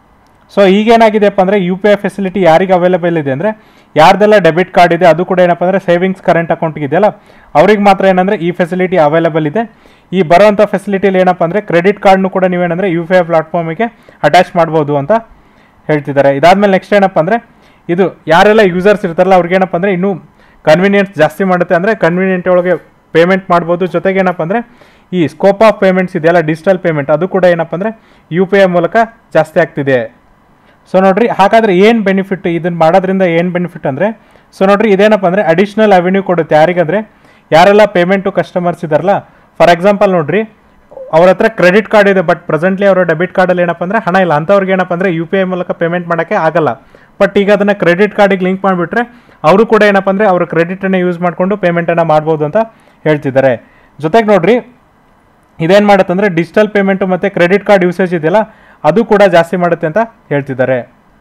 ಸೊ ಈಗೇನಾಗಿದೆಯಪ್ಪ ಅಂದರೆ ಯು ಪಿ ಐ ಫೆಸಿಲಿಟಿ ಯಾರಿಗೆ ಅವೈಲೇಬಲ್ ಇದೆ ಅಂದರೆ ಯಾರ್ದೆಲ್ಲ ಡೆಬಿಟ್ ಕಾರ್ಡ್ ಇದೆ ಅದು ಕೂಡ ಏನಪ್ಪ ಅಂದರೆ ಸೇವಿಂಗ್ಸ್ ಕರೆಂಟ್ ಅಕೌಂಟ್ಗೆ ಇದೆಯಲ್ಲ ಅವ್ರಿಗೆ ಮಾತ್ರ ಏನಂದರೆ ಈ ಫೆಸಿಲಿಟಿ ಅವೈಲೇಬಲ್ ಇದೆ ಈ ಬರೋವಂಥ ಫೆಸಿಲಿಟಿಲಿ ಏನಪ್ಪ ಅಂದರೆ ಕ್ರೆಡಿಟ್ ಕಾರ್ಡ್ನು ಕೂಡ ನೀವೇನಂದರೆ ಯು ಪಿ ಐ ಪ್ಲಾಟ್ಫಾರ್ಮಿಗೆ ಅಟ್ಯಾಚ್ ಮಾಡ್ಬೋದು ಅಂತ ಹೇಳ್ತಿದ್ದಾರೆ ಇದಾದ್ಮೇಲೆ ನೆಕ್ಸ್ಟ್ ಏನಪ್ಪ ಅಂದರೆ ಇದು ಯಾರೆಲ್ಲ ಯೂಸರ್ಸ್ ಇರ್ತಾರಲ್ಲ ಅವ್ರಿಗೆ ಏನಪ್ಪ ಅಂದರೆ ಇನ್ನೂ ಕನ್ವೀನಿಯನ್ಸ್ ಜಾಸ್ತಿ ಮಾಡುತ್ತೆ ಅಂದರೆ ಕನ್ವೀನಿಯಂಟ್ ಒಳಗೆ ಪೇಮೆಂಟ್ ಮಾಡ್ಬೋದು ಜೊತೆಗೆ ಏನಪ್ಪ ಅಂದರೆ ಈ ಸ್ಕೋಪ್ ಆಫ್ ಪೇಮೆಂಟ್ಸ್ ಇದೆಯಲ್ಲ ಡಿಜಿಟಲ್ ಪೇಮೆಂಟ್ ಅದು ಕೂಡ ಏನಪ್ಪ ಅಂದರೆ ಯು ಪಿ ಐ ಮೂಲಕ ಜಾಸ್ತಿ ಆಗ್ತಿದೆ ಸೊ ನೋಡ್ರಿ ಹಾಗಾದ್ರೆ ಏನು ಬೆನಿಫಿಟ್ ಇದನ್ನ ಮಾಡೋದ್ರಿಂದ ಏನು ಬೆನಿಫಿಟ್ ಅಂದರೆ ಸೊ ನೋಡ್ರಿ ಇದೇನಪ್ಪ ಅಂದರೆ ಅಡಿಷ್ನಲ್ ಅವೆನ್ಯೂ ಕೊಡುತ್ತೆ ಯಾರಿಗಂದ್ರೆ ಯಾರೆಲ್ಲ ಪೇಮೆಂಟು ಕಸ್ಟಮರ್ಸ್ ಇದಾರಲ್ಲ ಫಾರ್ ಎಕ್ಸಾಂಪಲ್ ನೋಡ್ರಿ ಅವ್ರ ಹತ್ರ ಕ್ರೆಡಿಟ್ ಕಾರ್ಡ್ ಇದೆ ಬಟ್ ಪ್ರೆಸೆಂಟ್ಲಿ ಅವರ ಡೆಬಿಟ್ ಕಾರ್ಡಲ್ಲಿ ಏನಪ್ಪ ಅಂದರೆ ಹಣ ಇಲ್ಲ ಅಂಥವ್ರಿಗೆ ಏನಪ್ಪ ಅಂದರೆ ಯು ಪಿ ಐ ಮೂಲಕ ಪೇಮೆಂಟ್ ಮಾಡೋಕ್ಕೆ ಆಗಲ್ಲ ಬಟ್ ಈಗ ಅದನ್ನು ಕ್ರೆಡಿಟ್ ಕಾರ್ಡಿಗೆ ಲಿಂಕ್ ಮಾಡಿಬಿಟ್ರೆ ಅವರು ಕೂಡ ಏನಪ್ಪ ಅಂದರೆ ಅವ್ರ ಕ್ರೆಡಿಟನ್ನು ಯೂಸ್ ಮಾಡಿಕೊಂಡು ಪೇಮೆಂಟನ್ನು ಮಾಡ್ಬೋದು ಅಂತ ಹೇಳ್ತಿದ್ದಾರೆ ಜೊತೆಗೆ ನೋಡ್ರಿ ಇದೇನು ಮಾಡುತ್ತೆ ಅಂದರೆ ಡಿಜಿಟಲ್ ಪೇಮೆಂಟು ಮತ್ತು ಕ್ರೆಡಿಟ್ ಕಾರ್ಡ್ ಯೂಸೇಜ್ ಇದೆಯಲ್ಲ ಅದು ಕೂಡ ಜಾಸ್ತಿ ಮಾಡುತ್ತೆ ಅಂತ ಹೇಳ್ತಿದ್ದಾರೆ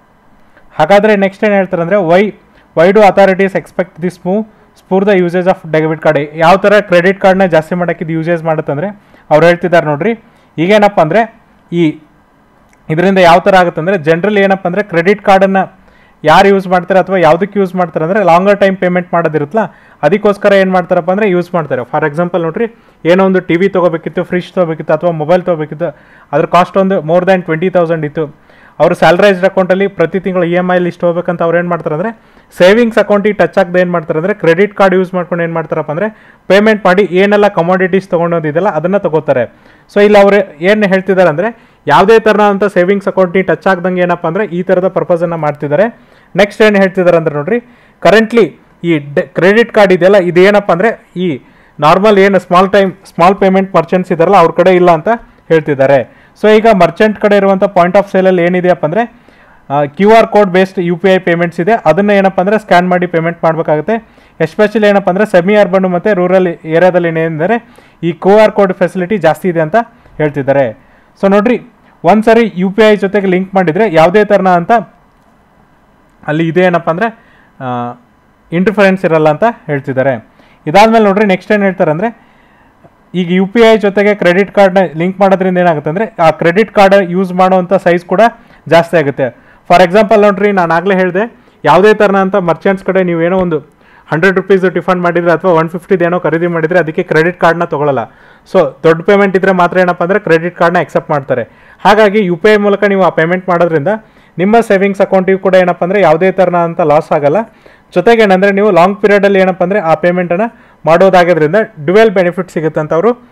ಹಾಗಾದರೆ ನೆಕ್ಸ್ಟ್ ಏನು ಹೇಳ್ತಾರೆ ಅಂದರೆ why why do authorities expect this move spur the usage of debit card ಯಾವ ಥರ ಕ್ರೆಡಿಟ್ ಕಾರ್ಡ್ನ ಜಾಸ್ತಿ ಮಾಡೋಕ್ಕೆ ಇದು ಯೂಸೇಜ್ ಮಾಡುತ್ತಂದರೆ ಅವ್ರು ಹೇಳ್ತಿದ್ದಾರೆ ನೋಡ್ರಿ ಈಗೇನಪ್ಪ ಅಂದರೆ ಈ ಇದರಿಂದ ಯಾವ ಥರ ಆಗುತ್ತೆ ಅಂದರೆ ಜನರಲಿ ಏನಪ್ಪ ಅಂದರೆ ಕ್ರೆಡಿಟ್ ಕಾರ್ಡನ್ನು ಯಾರು ಯೂಸ್ ಮಾಡ್ತಾರೆ ಅಥವಾ ಯಾವುದಕ್ಕೆ ಯೂಸ್ ಮಾಡ್ತಾರೆ ಅಂದರೆ ಲಾಂಗರ್ ಟೈಮ್ ಪೇಮೆಂಟ್ ಮಾಡೋದಿರುತ್ತಲ್ಲ ಅದಕ್ಕೋಸ್ಕರ ಏನು ಮಾಡ್ತಾರಪ್ಪ ಅಂದರೆ ಯೂಸ್ ಮಾಡ್ತಾರೆ ಫಾರ್ ಎಕ್ಸಾಂಪಲ್ ನೋಡ್ರಿ ಏನೋ ಒಂದು ಟಿ ವಿ ತೊಗೋಬೇಕಿತ್ತು ಫ್ರಿಜ್ ತೊಗೋಬೇಕಿತ್ತು ಅಥವಾ ಮೊಬೈಲ್ ತೊಗೋಬೇಕಿತ್ತು ಅದ್ರ ಕಾಸ್ಟ್ ಒಂದು ಮೋರ್ ದ್ಯಾನ್ ಟ್ವೆಂಟಿ ತೌಸಂಡ್ ಇತ್ತು ಅವರು ಸ್ಯಾಲ್ರೈಸ್ಡ್ ಅಕೌಂಟಲ್ಲಿ ಪ್ರತಿ ತಿಂಗಳು ಇ ಎಮ್ ಐಲಿ ಇಷ್ಟು ಹೋಗ್ಬೇಕಂತ ಅವ್ರು ಏನು ಮಾಡ್ತಾರೆ ಅಂದರೆ ಸೇವಿಂಗ್ಸ್ ಅಕೌಂಟಿಗೆ ಟಚ್ ಆಗದೆ ಏನು ಮಾಡ್ತಾರೆ ಅಂದರೆ ಕ್ರೆಡಿಟ್ ಕಾರ್ಡ್ ಯೂಸ್ ಮಾಡ್ಕೊಂಡು ಏನು ಮಾಡ್ತಾರಪ್ಪ ಅಂದರೆ ಪೇಮೆಂಟ್ ಮಾಡಿ ಏನೆಲ್ಲ ಕಮಾಡಿಟೀಸ್ ತೊಗೊಂಡೋದಿದೆಯಲ್ಲ ಅದನ್ನು ತಗೋತಾರೆ ಸೊ ಇಲ್ಲಿ ಅವರು ಏನು ಹೇಳ್ತಿದ್ದಾರೆ ಅಂದರೆ ಯಾವುದೇ ಥರನಂಥ ಸೇವಿಂಗ್ಸ್ ಅಕೌಂಟಿಗೆ ಟಚ್ ಆಗ್ದಂಗೆ ಏನಪ್ಪ ಅಂದರೆ ಈ ಥರದ ಪರ್ಪಸನ್ನು ಮಾಡ್ತಿದ್ದಾರೆ ನೆಕ್ಸ್ಟ್ ಏನು ಹೇಳ್ತಿದ್ದಾರೆ ಅಂದ್ರೆ ನೋಡ್ರಿ ಕರೆಂಟ್ಲಿ ಈ ಡೆ ಕ್ರೆಡಿಟ್ ಕಾರ್ಡ್ ಇದೆಯಲ್ಲ ಇದೇನಪ್ಪ ಅಂದರೆ ಈ ನಾರ್ಮಲ್ ಏನು small time small payment merchants ಇದಾರಲ್ಲ ಅವ್ರ ಕಡೆ ಇಲ್ಲ ಅಂತ ಹೇಳ್ತಿದ್ದಾರೆ ಸೊ ಈಗ ಮರ್ಚೆಂಟ್ ಕಡೆ ಇರುವಂಥ ಪಾಯಿಂಟ್ ಆಫ್ ಸೇಲಲ್ಲಿ ಏನಿದೆಯಪ್ಪ ಅಂದರೆ Q R code based U P I payments ಇದೆ ಅದನ್ನು ಏನಪ್ಪ ಅಂದರೆ ಸ್ಕ್ಯಾನ್ ಮಾಡಿ ಪೇಮೆಂಟ್ ಮಾಡಬೇಕಾಗುತ್ತೆ ಎಸ್ಪೆಷಲಿ ಏನಪ್ಪ ಅಂದರೆ ಸೆಮಿ ಅರ್ಬನ್ ಮತ್ತು ರೂರಲ್ ಏರಿಯಾದಲ್ಲಿ ಏನೆಂದರೆ ಈ ಕ್ಯೂ ಆರ್ ಕೋಡ್ ಫೆಸಿಲಿಟಿ ಜಾಸ್ತಿ ಇದೆ ಅಂತ ಹೇಳ್ತಿದ್ದಾರೆ ಸೊ ನೋಡ್ರಿ ಒಂದು ಸರಿ ಯು ಪಿ ಐ ಜೊತೆಗೆ ಲಿಂಕ್ ಮಾಡಿದರೆ ಯಾವುದೇ ಥರನ ಅಂತ ಅಲ್ಲಿ ಇದೆ ಏನಪ್ಪ ಅಂದರೆ ಇಂಟರ್ಫರೆನ್ಸ್ ಇರಲ್ಲ ಅಂತ ಹೇಳ್ತಿದ್ದಾರೆ ಇದಾದ್ಮೇಲೆ ನೋಡ್ರಿ ನೆಕ್ಸ್ಟ್ ಏನು ಹೇಳ್ತಾರೆ ಅಂದರೆ ಈಗ ಯು ಪಿ ಐ ಜೊತೆಗೆ ಕ್ರೆಡಿಟ್ ಕಾರ್ಡ್ನ ಲಿಂಕ್ ಮಾಡೋದ್ರಿಂದ ಏನಾಗುತ್ತೆ ಅಂದರೆ ಆ ಕ್ರೆಡಿಟ್ ಕಾರ್ಡ್ ಯೂಸ್ ಮಾಡುವಂಥ ಸೈಜ್ ಕೂಡ ಜಾಸ್ತಿ ಆಗುತ್ತೆ ಫಾರ್ ಎಕ್ಸಾಂಪಲ್ ನೋಡ್ರಿ ನಾನು ಆಗಲೇ ಹೇಳಿದೆ ಯಾವುದೇ ಥರನಂಥ ಮರ್ಚೆಂಟ್ಸ್ ಕಡೆ ನೀವು ಏನೋ ಒಂದು ಹಂಡ್ರೆಡ್ ರುಪೀಸ್ ಟಿಫನ್ ಮಾಡಿದರೆ ಅಥವಾ ಒನ್ ಫಿಫ್ಟಿದು ಏನೋ ಖರೀದಿ ಮಾಡಿದರೆ ಅದಕ್ಕೆ ಕ್ರೆಡಿಟ್ ಕಾರ್ಡ್ನ ತೊಗೊಳ್ಳಲ್ಲ ಸೊ ದೊಡ್ಡ ಪೇಮೆಂಟ್ ಇದ್ದರೆ ಮಾತ್ರ ಏನಪ್ಪ ಅಂದರೆ ಕ್ರೆಡಿಟ್ ಕಾರ್ಡ್ನ ಎಕ್ಸೆಪ್ಟ್ ಮಾಡ್ತಾರೆ ಹಾಗಾಗಿ ಯು ಪಿ ಐ ಮೂಲಕ ನೀವು ಆ ಪೇಮೆಂಟ್ ಮಾಡೋದ್ರಿಂದ ನಿಮ್ಮ ಸೇವಿಂಗ್ಸ್ ಅಕೌಂಟಿಗೂ ಕೂಡ ಏನಪ್ಪ ಅಂದರೆ ಯಾವುದೇ ಥರನ ಅಂತ ಲಾಸ್ ಆಗಲ್ಲ ಜೊತೆಗೆ ಏನಂದರೆ ನೀವು ಲಾಂಗ್ ಪೀರಿಯಡಲ್ಲಿ ಏನಪ್ಪ ಅಂದರೆ ಆ ಪೇಮೆಂಟನ್ನು ಮಾಡೋದಾಗೋದ್ರಿಂದ ಡ್ಯುವೆಲ್ ಬೆನಿಫಿಟ್ ಸಿಗುತ್ತೆ ಅಂತ ಅವರು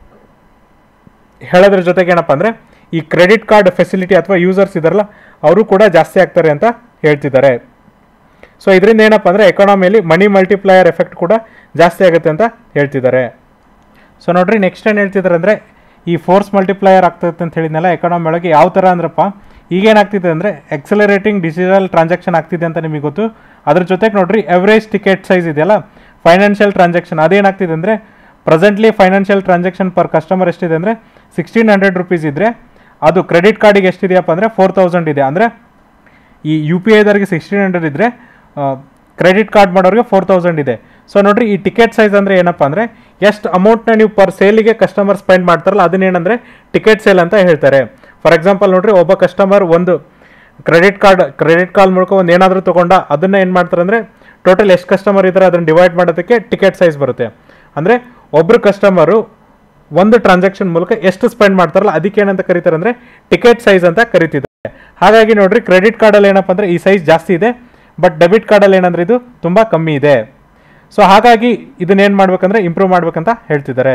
ಹೇಳೋದ್ರ ಜೊತೆಗೆ ಏನಪ್ಪ ಅಂದರೆ ಈ ಕ್ರೆಡಿಟ್ ಕಾರ್ಡ್ ಫೆಸಿಲಿಟಿ ಅಥವಾ ಯೂಸರ್ಸ್ ಇದಾರಲ್ಲ ಅವರು ಕೂಡ ಜಾಸ್ತಿ ಆಗ್ತಾರೆ ಅಂತ ಹೇಳ್ತಿದ್ದಾರೆ ಸೊ ಇದರಿಂದ ಏನಪ್ಪ ಅಂದರೆ ಎಕಾನಮಿಯಲ್ಲಿ ಮನಿ ಮಲ್ಟಿಪ್ಲಯರ್ ಎಫೆಕ್ಟ್ ಕೂಡ ಜಾಸ್ತಿ ಆಗುತ್ತೆ ಅಂತ ಹೇಳ್ತಿದ್ದಾರೆ ಸೊ ನೋಡ್ರಿ ನೆಕ್ಸ್ಟ್ ಏನು ಹೇಳ್ತಿದ್ದಾರೆ ಅಂದರೆ ಈ ಫೋರ್ಸ್ ಮಲ್ಟಿಪ್ಲಯರ್ ಆಗ್ತದೆ ಅಂತ ಹೇಳಿದ್ನಲ್ಲ ಎಕಾನಮಿ ಒಳಗೆ ಯಾವ ಥರ ಅಂದ್ರಪ್ಪ ಈಗೇನಾಗ್ತಿದೆ ಅಂದರೆ ಎಕ್ಸಲರೇಟಿಂಗ್ ಡಿಜಿಟಲ್ ಟ್ರಾನ್ಸಾಕ್ಷನ್ ಆಗ್ತಿದೆ ಅಂತ ನಿಮಗೆ ಗೊತ್ತು ಅದ್ರ ಜೊತೆಗೆ ನೋಡ್ರಿ ಎವರೇಜ್ ಟಿಕೆಟ್ ಸೈಜ್ ಇದೆಯಲ್ಲ ಫೈನಾನ್ಷಿಯಲ್ ಟ್ರಾನ್ಸಾಕ್ಷನ್ ಅದೇನಾಗ್ತಿದೆ ಅಂದರೆ presently financial transaction per customer ಎಷ್ಟಿದೆ ಅಂದರೆ ಸಿಕ್ಸ್ಟೀನ್ ಹಂಡ್ರೆಡ್ ರುಪೀಸ್ ಇದ್ದರೆ ಅದು ಕ್ರೆಡಿಟ್ ಕಾರ್ಡಿಗೆ ಎಷ್ಟಿದೆಯಪ್ಪ ಅಂದರೆ ಫೋರ್ ತೌಸಂಡ್ ಇದೆ ಅಂದರೆ ಈ ಯು ಪಿ ಐದವ್ರಿಗೆ ಸಿಕ್ಸ್ಟೀನ್ ಹಂಡ್ರೆಡ್ ಇದ್ದರೆ ಕ್ರೆಡಿಟ್ ಕಾರ್ಡ್ ಮಾಡೋರಿಗೆ ಫೋರ್ ತೌಸಂಡ್ ಇದೆ ಸೊ ನೋಡ್ರಿ ಈ ಟಿಕೆಟ್ ಸೈಜ್ ಅಂದರೆ ಏನಪ್ಪ ಅಂದರೆ ಎಷ್ಟು ಅಮೌಂಟ್ನ ನೀವು ಪರ್ ಸೇಲಿಗೆ ಕಸ್ಟಮರ್ ಸ್ಪೆಂಡ್ ಮಾಡ್ತಾರಲ್ಲ ಅದನ್ನೇನಂದರೆ ಟಿಕೆಟ್ ಸೇಲ್ ಅಂತ ಹೇಳ್ತಾರೆ ಫಾರ್ ಎಕ್ಸಾಂಪಲ್ ನೋಡ್ರಿ ಒಬ್ಬ ಕಸ್ಟಮರ್ ಒಂದು ಕ್ರೆಡಿಟ್ ಕಾರ್ಡ್ ಕ್ರೆಡಿಟ್ ಕಾರ್ಡ್ ಮೂಲಕ ಒಂದು ಏನಾದರೂ ತೊಗೊಂಡ ಅದನ್ನು ಏನು ಮಾಡ್ತಾರೆ ಅಂದರೆ ಟೋಟಲ್ ಎಷ್ಟು ಕಸ್ಟಮರ್ ಇದ್ದಾರೆ ಅದನ್ನು ಡಿವೈಡ್ ಮಾಡೋದಕ್ಕೆ ಟಿಕೆಟ್ ಸೈಜ್ ಬರುತ್ತೆ ಅಂದರೆ ಒಬ್ಬರು ಕಸ್ಟಮರು ಒಂದು ಟ್ರಾನ್ಸಾಕ್ಷನ್ ಮೂಲಕ ಎಷ್ಟು ಸ್ಪೆಂಡ್ ಮಾಡ್ತಾರಲ್ಲ ಅದಕ್ಕೆ ಏನಂತ ಕರೀತಾರೆ ಅಂದರೆ ಟಿಕೆಟ್ ಸೈಜ್ ಅಂತ ಕರಿತಿದ್ದಾರೆ ಹಾಗಾಗಿ ನೋಡ್ರಿ ಕ್ರೆಡಿಟ್ ಕಾರ್ಡಲ್ಲಿ ಏನಪ್ಪ ಅಂದರೆ ಈ ಸೈಜ್ ಜಾಸ್ತಿ ಇದೆ ಬಟ್ ಡೆಬಿಟ್ ಕಾರ್ಡಲ್ಲಿ ಏನಂದ್ರೆ ಇದು ತುಂಬ ಕಮ್ಮಿ ಇದೆ ಸೊ ಹಾಗಾಗಿ ಇದನ್ನೇನು ಮಾಡ್ಬೇಕಂದ್ರೆ ಇಂಪ್ರೂವ್ ಮಾಡ್ಬೇಕಂತ ಹೇಳ್ತಿದ್ದಾರೆ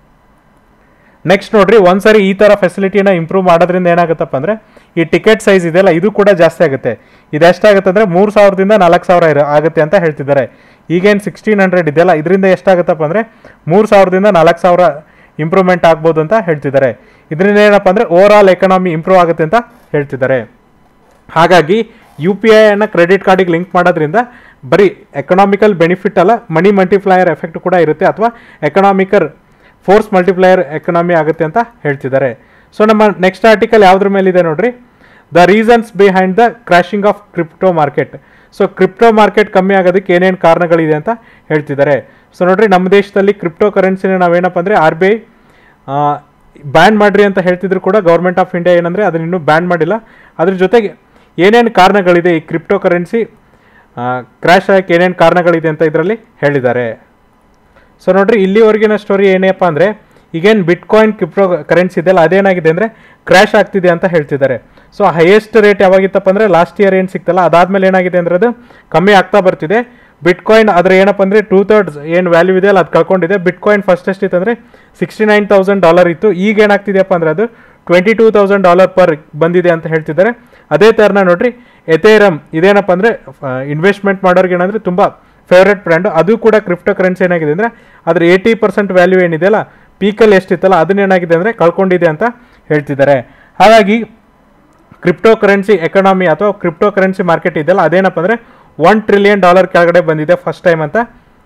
ನೆಕ್ಸ್ಟ್ ನೋಡ್ರಿ ಒಂದ್ಸರಿ ಈ ಥರ ಫೆಸಿಲಿಟಿನ ಇಂಪ್ರೂವ್ ಮಾಡೋದ್ರಿಂದ ಏನಾಗುತ್ತಪ್ಪ ಅಂದರೆ ಈ ಟಿಕೆಟ್ ಸೈಜ್ ಇದೆಯಲ್ಲ ಇದು ಕೂಡ ಜಾಸ್ತಿ ಆಗುತ್ತೆ ಇದು ಎಷ್ಟಾಗುತ್ತೆ ಅಂದರೆ ಮೂರು ಸಾವಿರದಿಂದ ನಾಲ್ಕು ಸಾವಿರ ಇರ ಆಗುತ್ತೆ ಅಂತ ಹೇಳ್ತಿದ್ದಾರೆ ಈಗೇನು ಸಿಕ್ಸ್ಟೀನ್ ಹಂಡ್ರೆಡ್ ಇದೆಯಲ್ಲ ಇದರಿಂದ ಎಷ್ಟಾಗುತ್ತಪ್ಪ ಅಂದರೆ ಮೂರು ಸಾವಿರದಿಂದ ನಾಲ್ಕು ಸಾವಿರ ಇಂಪ್ರೂವ್ಮೆಂಟ್ ಆಗ್ಬೋದು ಅಂತ ಹೇಳ್ತಿದ್ದಾರೆ ಇದರಿಂದ ಏನಪ್ಪ ಅಂದರೆ ಓವರ್ ಆಲ್ ಎಕನಾಮಿ ಇಂಪ್ರೂವ್ ಆಗುತ್ತೆ ಅಂತ ಹೇಳ್ತಿದ್ದಾರೆ ಹಾಗಾಗಿ ಯು ಪಿ ಐನ ಕ್ರೆಡಿಟ್ ಕಾರ್ಡಿಗೆ ಲಿಂಕ್ ಮಾಡೋದ್ರಿಂದ ಬರೀ ಎಕನಾಮಿಕಲ್ ಬೆನಿಫಿಟ್ ಅಲ್ಲ ಮನಿ ಮಲ್ಟಿಪ್ಲಯರ್ ಎಫೆಕ್ಟ್ ಕೂಡ ಇರುತ್ತೆ ಅಥವಾ ಎಕನಾಮಿಕಲ್ ಫೋರ್ಸ್ ಮಲ್ಟಿಪ್ಲಯರ್ ಎಕನಾಮಿ ಆಗುತ್ತೆ ಅಂತ ಹೇಳ್ತಿದ್ದಾರೆ ಸೊ ನಮ್ಮ ನೆಕ್ಸ್ಟ್ ಆರ್ಟಿಕಲ್ ಯಾವುದ್ರ ಮೇಲಿದೆ ನೋಡ್ರಿ the reasons behind the crashing of crypto market so crypto market ಕಮ್ಮಿ ಆಗೋದಕ್ಕೆ ಏನೇನು ಕಾರಣಗಳಿದೆ ಅಂತ ಹೇಳ್ತಿದ್ದಾರೆ ಸೊ ನೋಡ್ರಿ ನಮ್ಮ ದೇಶದಲ್ಲಿ ಕ್ರಿಪ್ಟೋ ಕರೆನ್ಸಿನ ನಾವೇನಪ್ಪ ಅಂದರೆ ಆರ್ ಬಿ ಐ ಬ್ಯಾನ್ ಮಾಡ್ರಿ ಅಂತ ಹೇಳ್ತಿದ್ರು ಕೂಡ ಗೌರ್ಮೆಂಟ್ ಆಫ್ ಇಂಡಿಯಾ ಏನಂದರೆ ಅದನ್ನ ಇನ್ನೂ ಬ್ಯಾನ್ ಮಾಡಿಲ್ಲ ಅದ್ರ ಜೊತೆಗೆ ಏನೇನು ಕಾರಣಗಳಿದೆ ಈ ಕ್ರಿಪ್ಟೋ ಕರೆನ್ಸಿ ಕ್ರ್ಯಾಶ್ ಆಗಕ್ಕೆ ಏನೇನು ಕಾರಣಗಳಿದೆ ಅಂತ ಇದರಲ್ಲಿ ಹೇಳಿದ್ದಾರೆ ಸೊ ನೋಡ್ರಿ ಇಲ್ಲಿವರೆಗಿನ ಸ್ಟೋರಿ ಏನಪ್ಪ ಅಂದರೆ ಈಗೇನು ಬಿಟ್ಕಾಯಿನ್ ಕ್ರಿಪ್ಟೋ ಕರೆನ್ಸಿ ಇದೆಯಲ್ಲ ಅದೇನಾಗಿದೆ ಅಂದರೆ ಕ್ರ್ಯಾಶ್ ಆಗ್ತಿದೆ ಅಂತ ಹೇಳ್ತಿದ್ದಾರೆ ಸೊ ಹೈಯೆಸ್ಟ್ ರೇಟ್ ಯಾವಾಗಿತ್ತಪ್ಪ ಅಂದರೆ ಲಾಸ್ಟ್ ಇಯರ್ ಏನು ಸಿಕ್ತಲ್ಲ ಅದಾದ್ಮೇಲೆ ಏನಾಗಿದೆ ಅಂದರೆ ಅದು ಕಮ್ಮಿ ಆಗ್ತಾ ಬರ್ತಿದೆ ಬಿಟ್ಕಾಯಿನ್ ಅದ್ರ ಏನಪ್ಪ ಅಂದರೆ ಟೂ ತರ್ಡ್ಸ್ ಏನು ವ್ಯಾಲ್ಯೂ ಇದೆ ಅಲ್ಲ ಅದು ಕಳ್ಕೊಂಡಿದೆ ಬಿಟ್ಕಾಯಿನ್ ಫಸ್ಟ್ ಎಷ್ಟಿತ್ತು ಅಂದರೆ ಸಿಕ್ಸ್ಟಿ ನೈನ್ ತೌಸಂಡ್ ಡಾಲರ್ ಇತ್ತು ಈಗ ಏನಾಗ್ತಿದೆಯಪ್ಪ ಅಂದರೆ ಅದು twenty two thousand dollar per ಬಂದಿದೆ ಅಂತ ಹೇಳ್ತಿದ್ದಾರೆ ಅದೇ ಥರನ ನೋಡ್ರಿ ಎಥೇರಮ್ ಇದೇನಪ್ಪ ಅಂದರೆ ಇನ್ವೆಸ್ಟ್ಮೆಂಟ್ ಮಾಡೋರಿಗೆ ಏನಂದರೆ ತುಂಬ ಫೇವ್ರೆಟ್ ಬ್ರ್ಯಾಂಡು ಅದು ಕೂಡ ಕ್ರಿಪ್ಟೋ ಕರೆನ್ಸಿ ಏನಾಗಿದೆ ಅಂದರೆ ಅದ್ರ ಏಯ್ಟಿ ಪರ್ಸೆಂಟ್ ವ್ಯಾಲ್ಯೂ ಏನಿದೆಯಲ್ಲ ಪೀಕಲ್ಲಿ ಎಷ್ಟಿತ್ತಲ್ಲ ಅದನ್ನೇನಾಗಿದೆ ಅಂದರೆ ಕಳ್ಕೊಂಡಿದೆ ಅಂತ ಹೇಳ್ತಿದ್ದಾರೆ ಹಾಗಾಗಿ ಕ್ರಿಪ್ಟೋ ಕರೆನ್ಸಿ ಎಕನಾಮಿ ಅಥವಾ ಕ್ರಿಪ್ಟೋ ಕರೆನ್ಸಿ ಮಾರ್ಕೆಟ್ ಇದೆಯಲ್ಲ ಅದೇನಪ್ಪ ಅಂದರೆ ಒನ್ ಟ್ರಿಲಿಯನ್ ಡಾಲರ್ ಕೆಳಗಡೆ ಬಂದಿದೆ ಫಸ್ಟ್ ಟೈಮ್ ಅಂತ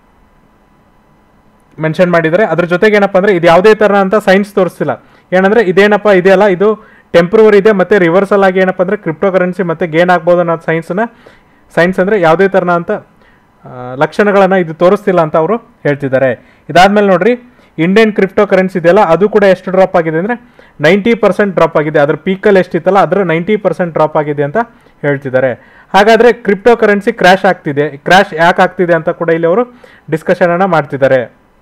ಮೆನ್ಷನ್ ಮಾಡಿದ್ದಾರೆ ಅದ್ರ ಜೊತೆಗೆ ಏನಪ್ಪ ಅಂದರೆ ಇದು ಯಾವುದೇ ಥರ ಅಂತ ಸೈನ್ಸ್ ತೋರಿಸ್ತಿಲ್ಲ ಏನಂದರೆ ಇದೇನಪ್ಪ ಇದೆಯಲ್ಲ ಇದು ಟೆಂಪ್ರವರಿ ಇದೆ ಮತ್ತು ರಿವರ್ಸಲ್ ಆಗಿ ಏನಪ್ಪ ಅಂದರೆ ಕ್ರಿಪ್ಟೋ ಕರೆನ್ಸಿ ಮತ್ತೆ ಗೇನ್ ಆಗ್ಬೋದು ಅನ್ನೋ ಸೈನ್ಸನ್ನ ಸೈನ್ಸ್ ಅಂದರೆ ಯಾವುದೇ ಥರನ ಅಂತ ಲಕ್ಷಣಗಳನ್ನು ಇದು ತೋರಿಸ್ತಿಲ್ಲ ಅಂತ ಅವರು ಹೇಳ್ತಿದ್ದಾರೆ ಇದಾದ್ಮೇಲೆ ನೋಡ್ರಿ ಇಂಡಿಯನ್ ಕ್ರಿಪ್ಟೋ ಕರೆನ್ಸಿ ಇದೆಯಲ್ಲ ಅದು ಕೂಡ ಎಷ್ಟು ಡ್ರಾಪ್ ಆಗಿದೆ ಅಂದರೆ ನೈಂಟಿ ಪರ್ಸೆಂಟ್ ಡ್ರಾಪ್ ಆಗಿದೆ ಅದ್ರ ಪೀಕಲ್ಲಿ ಎಷ್ಟಿತ್ತಲ್ಲ ಅದರ ನೈಂಟಿ ಪರ್ಸೆಂಟ್ ಡ್ರಾಪ್ ಆಗಿದೆ ಅಂತ ಹೇಳ್ತಿದ್ದಾರೆ ಹಾಗಾದರೆ ಕ್ರಿಪ್ಟೋ ಕರೆನ್ಸಿ ಕ್ರ್ಯಾಶ್ ಆಗ್ತಿದೆ ಕ್ರ್ಯಾಶ್ ಯಾಕೆ ಆಗ್ತಿದೆ ಅಂತ ಕೂಡ ಇಲ್ಲಿ ಅವರು ಡಿಸ್ಕಷನನ್ನು ಮಾಡ್ತಿದ್ದಾರೆ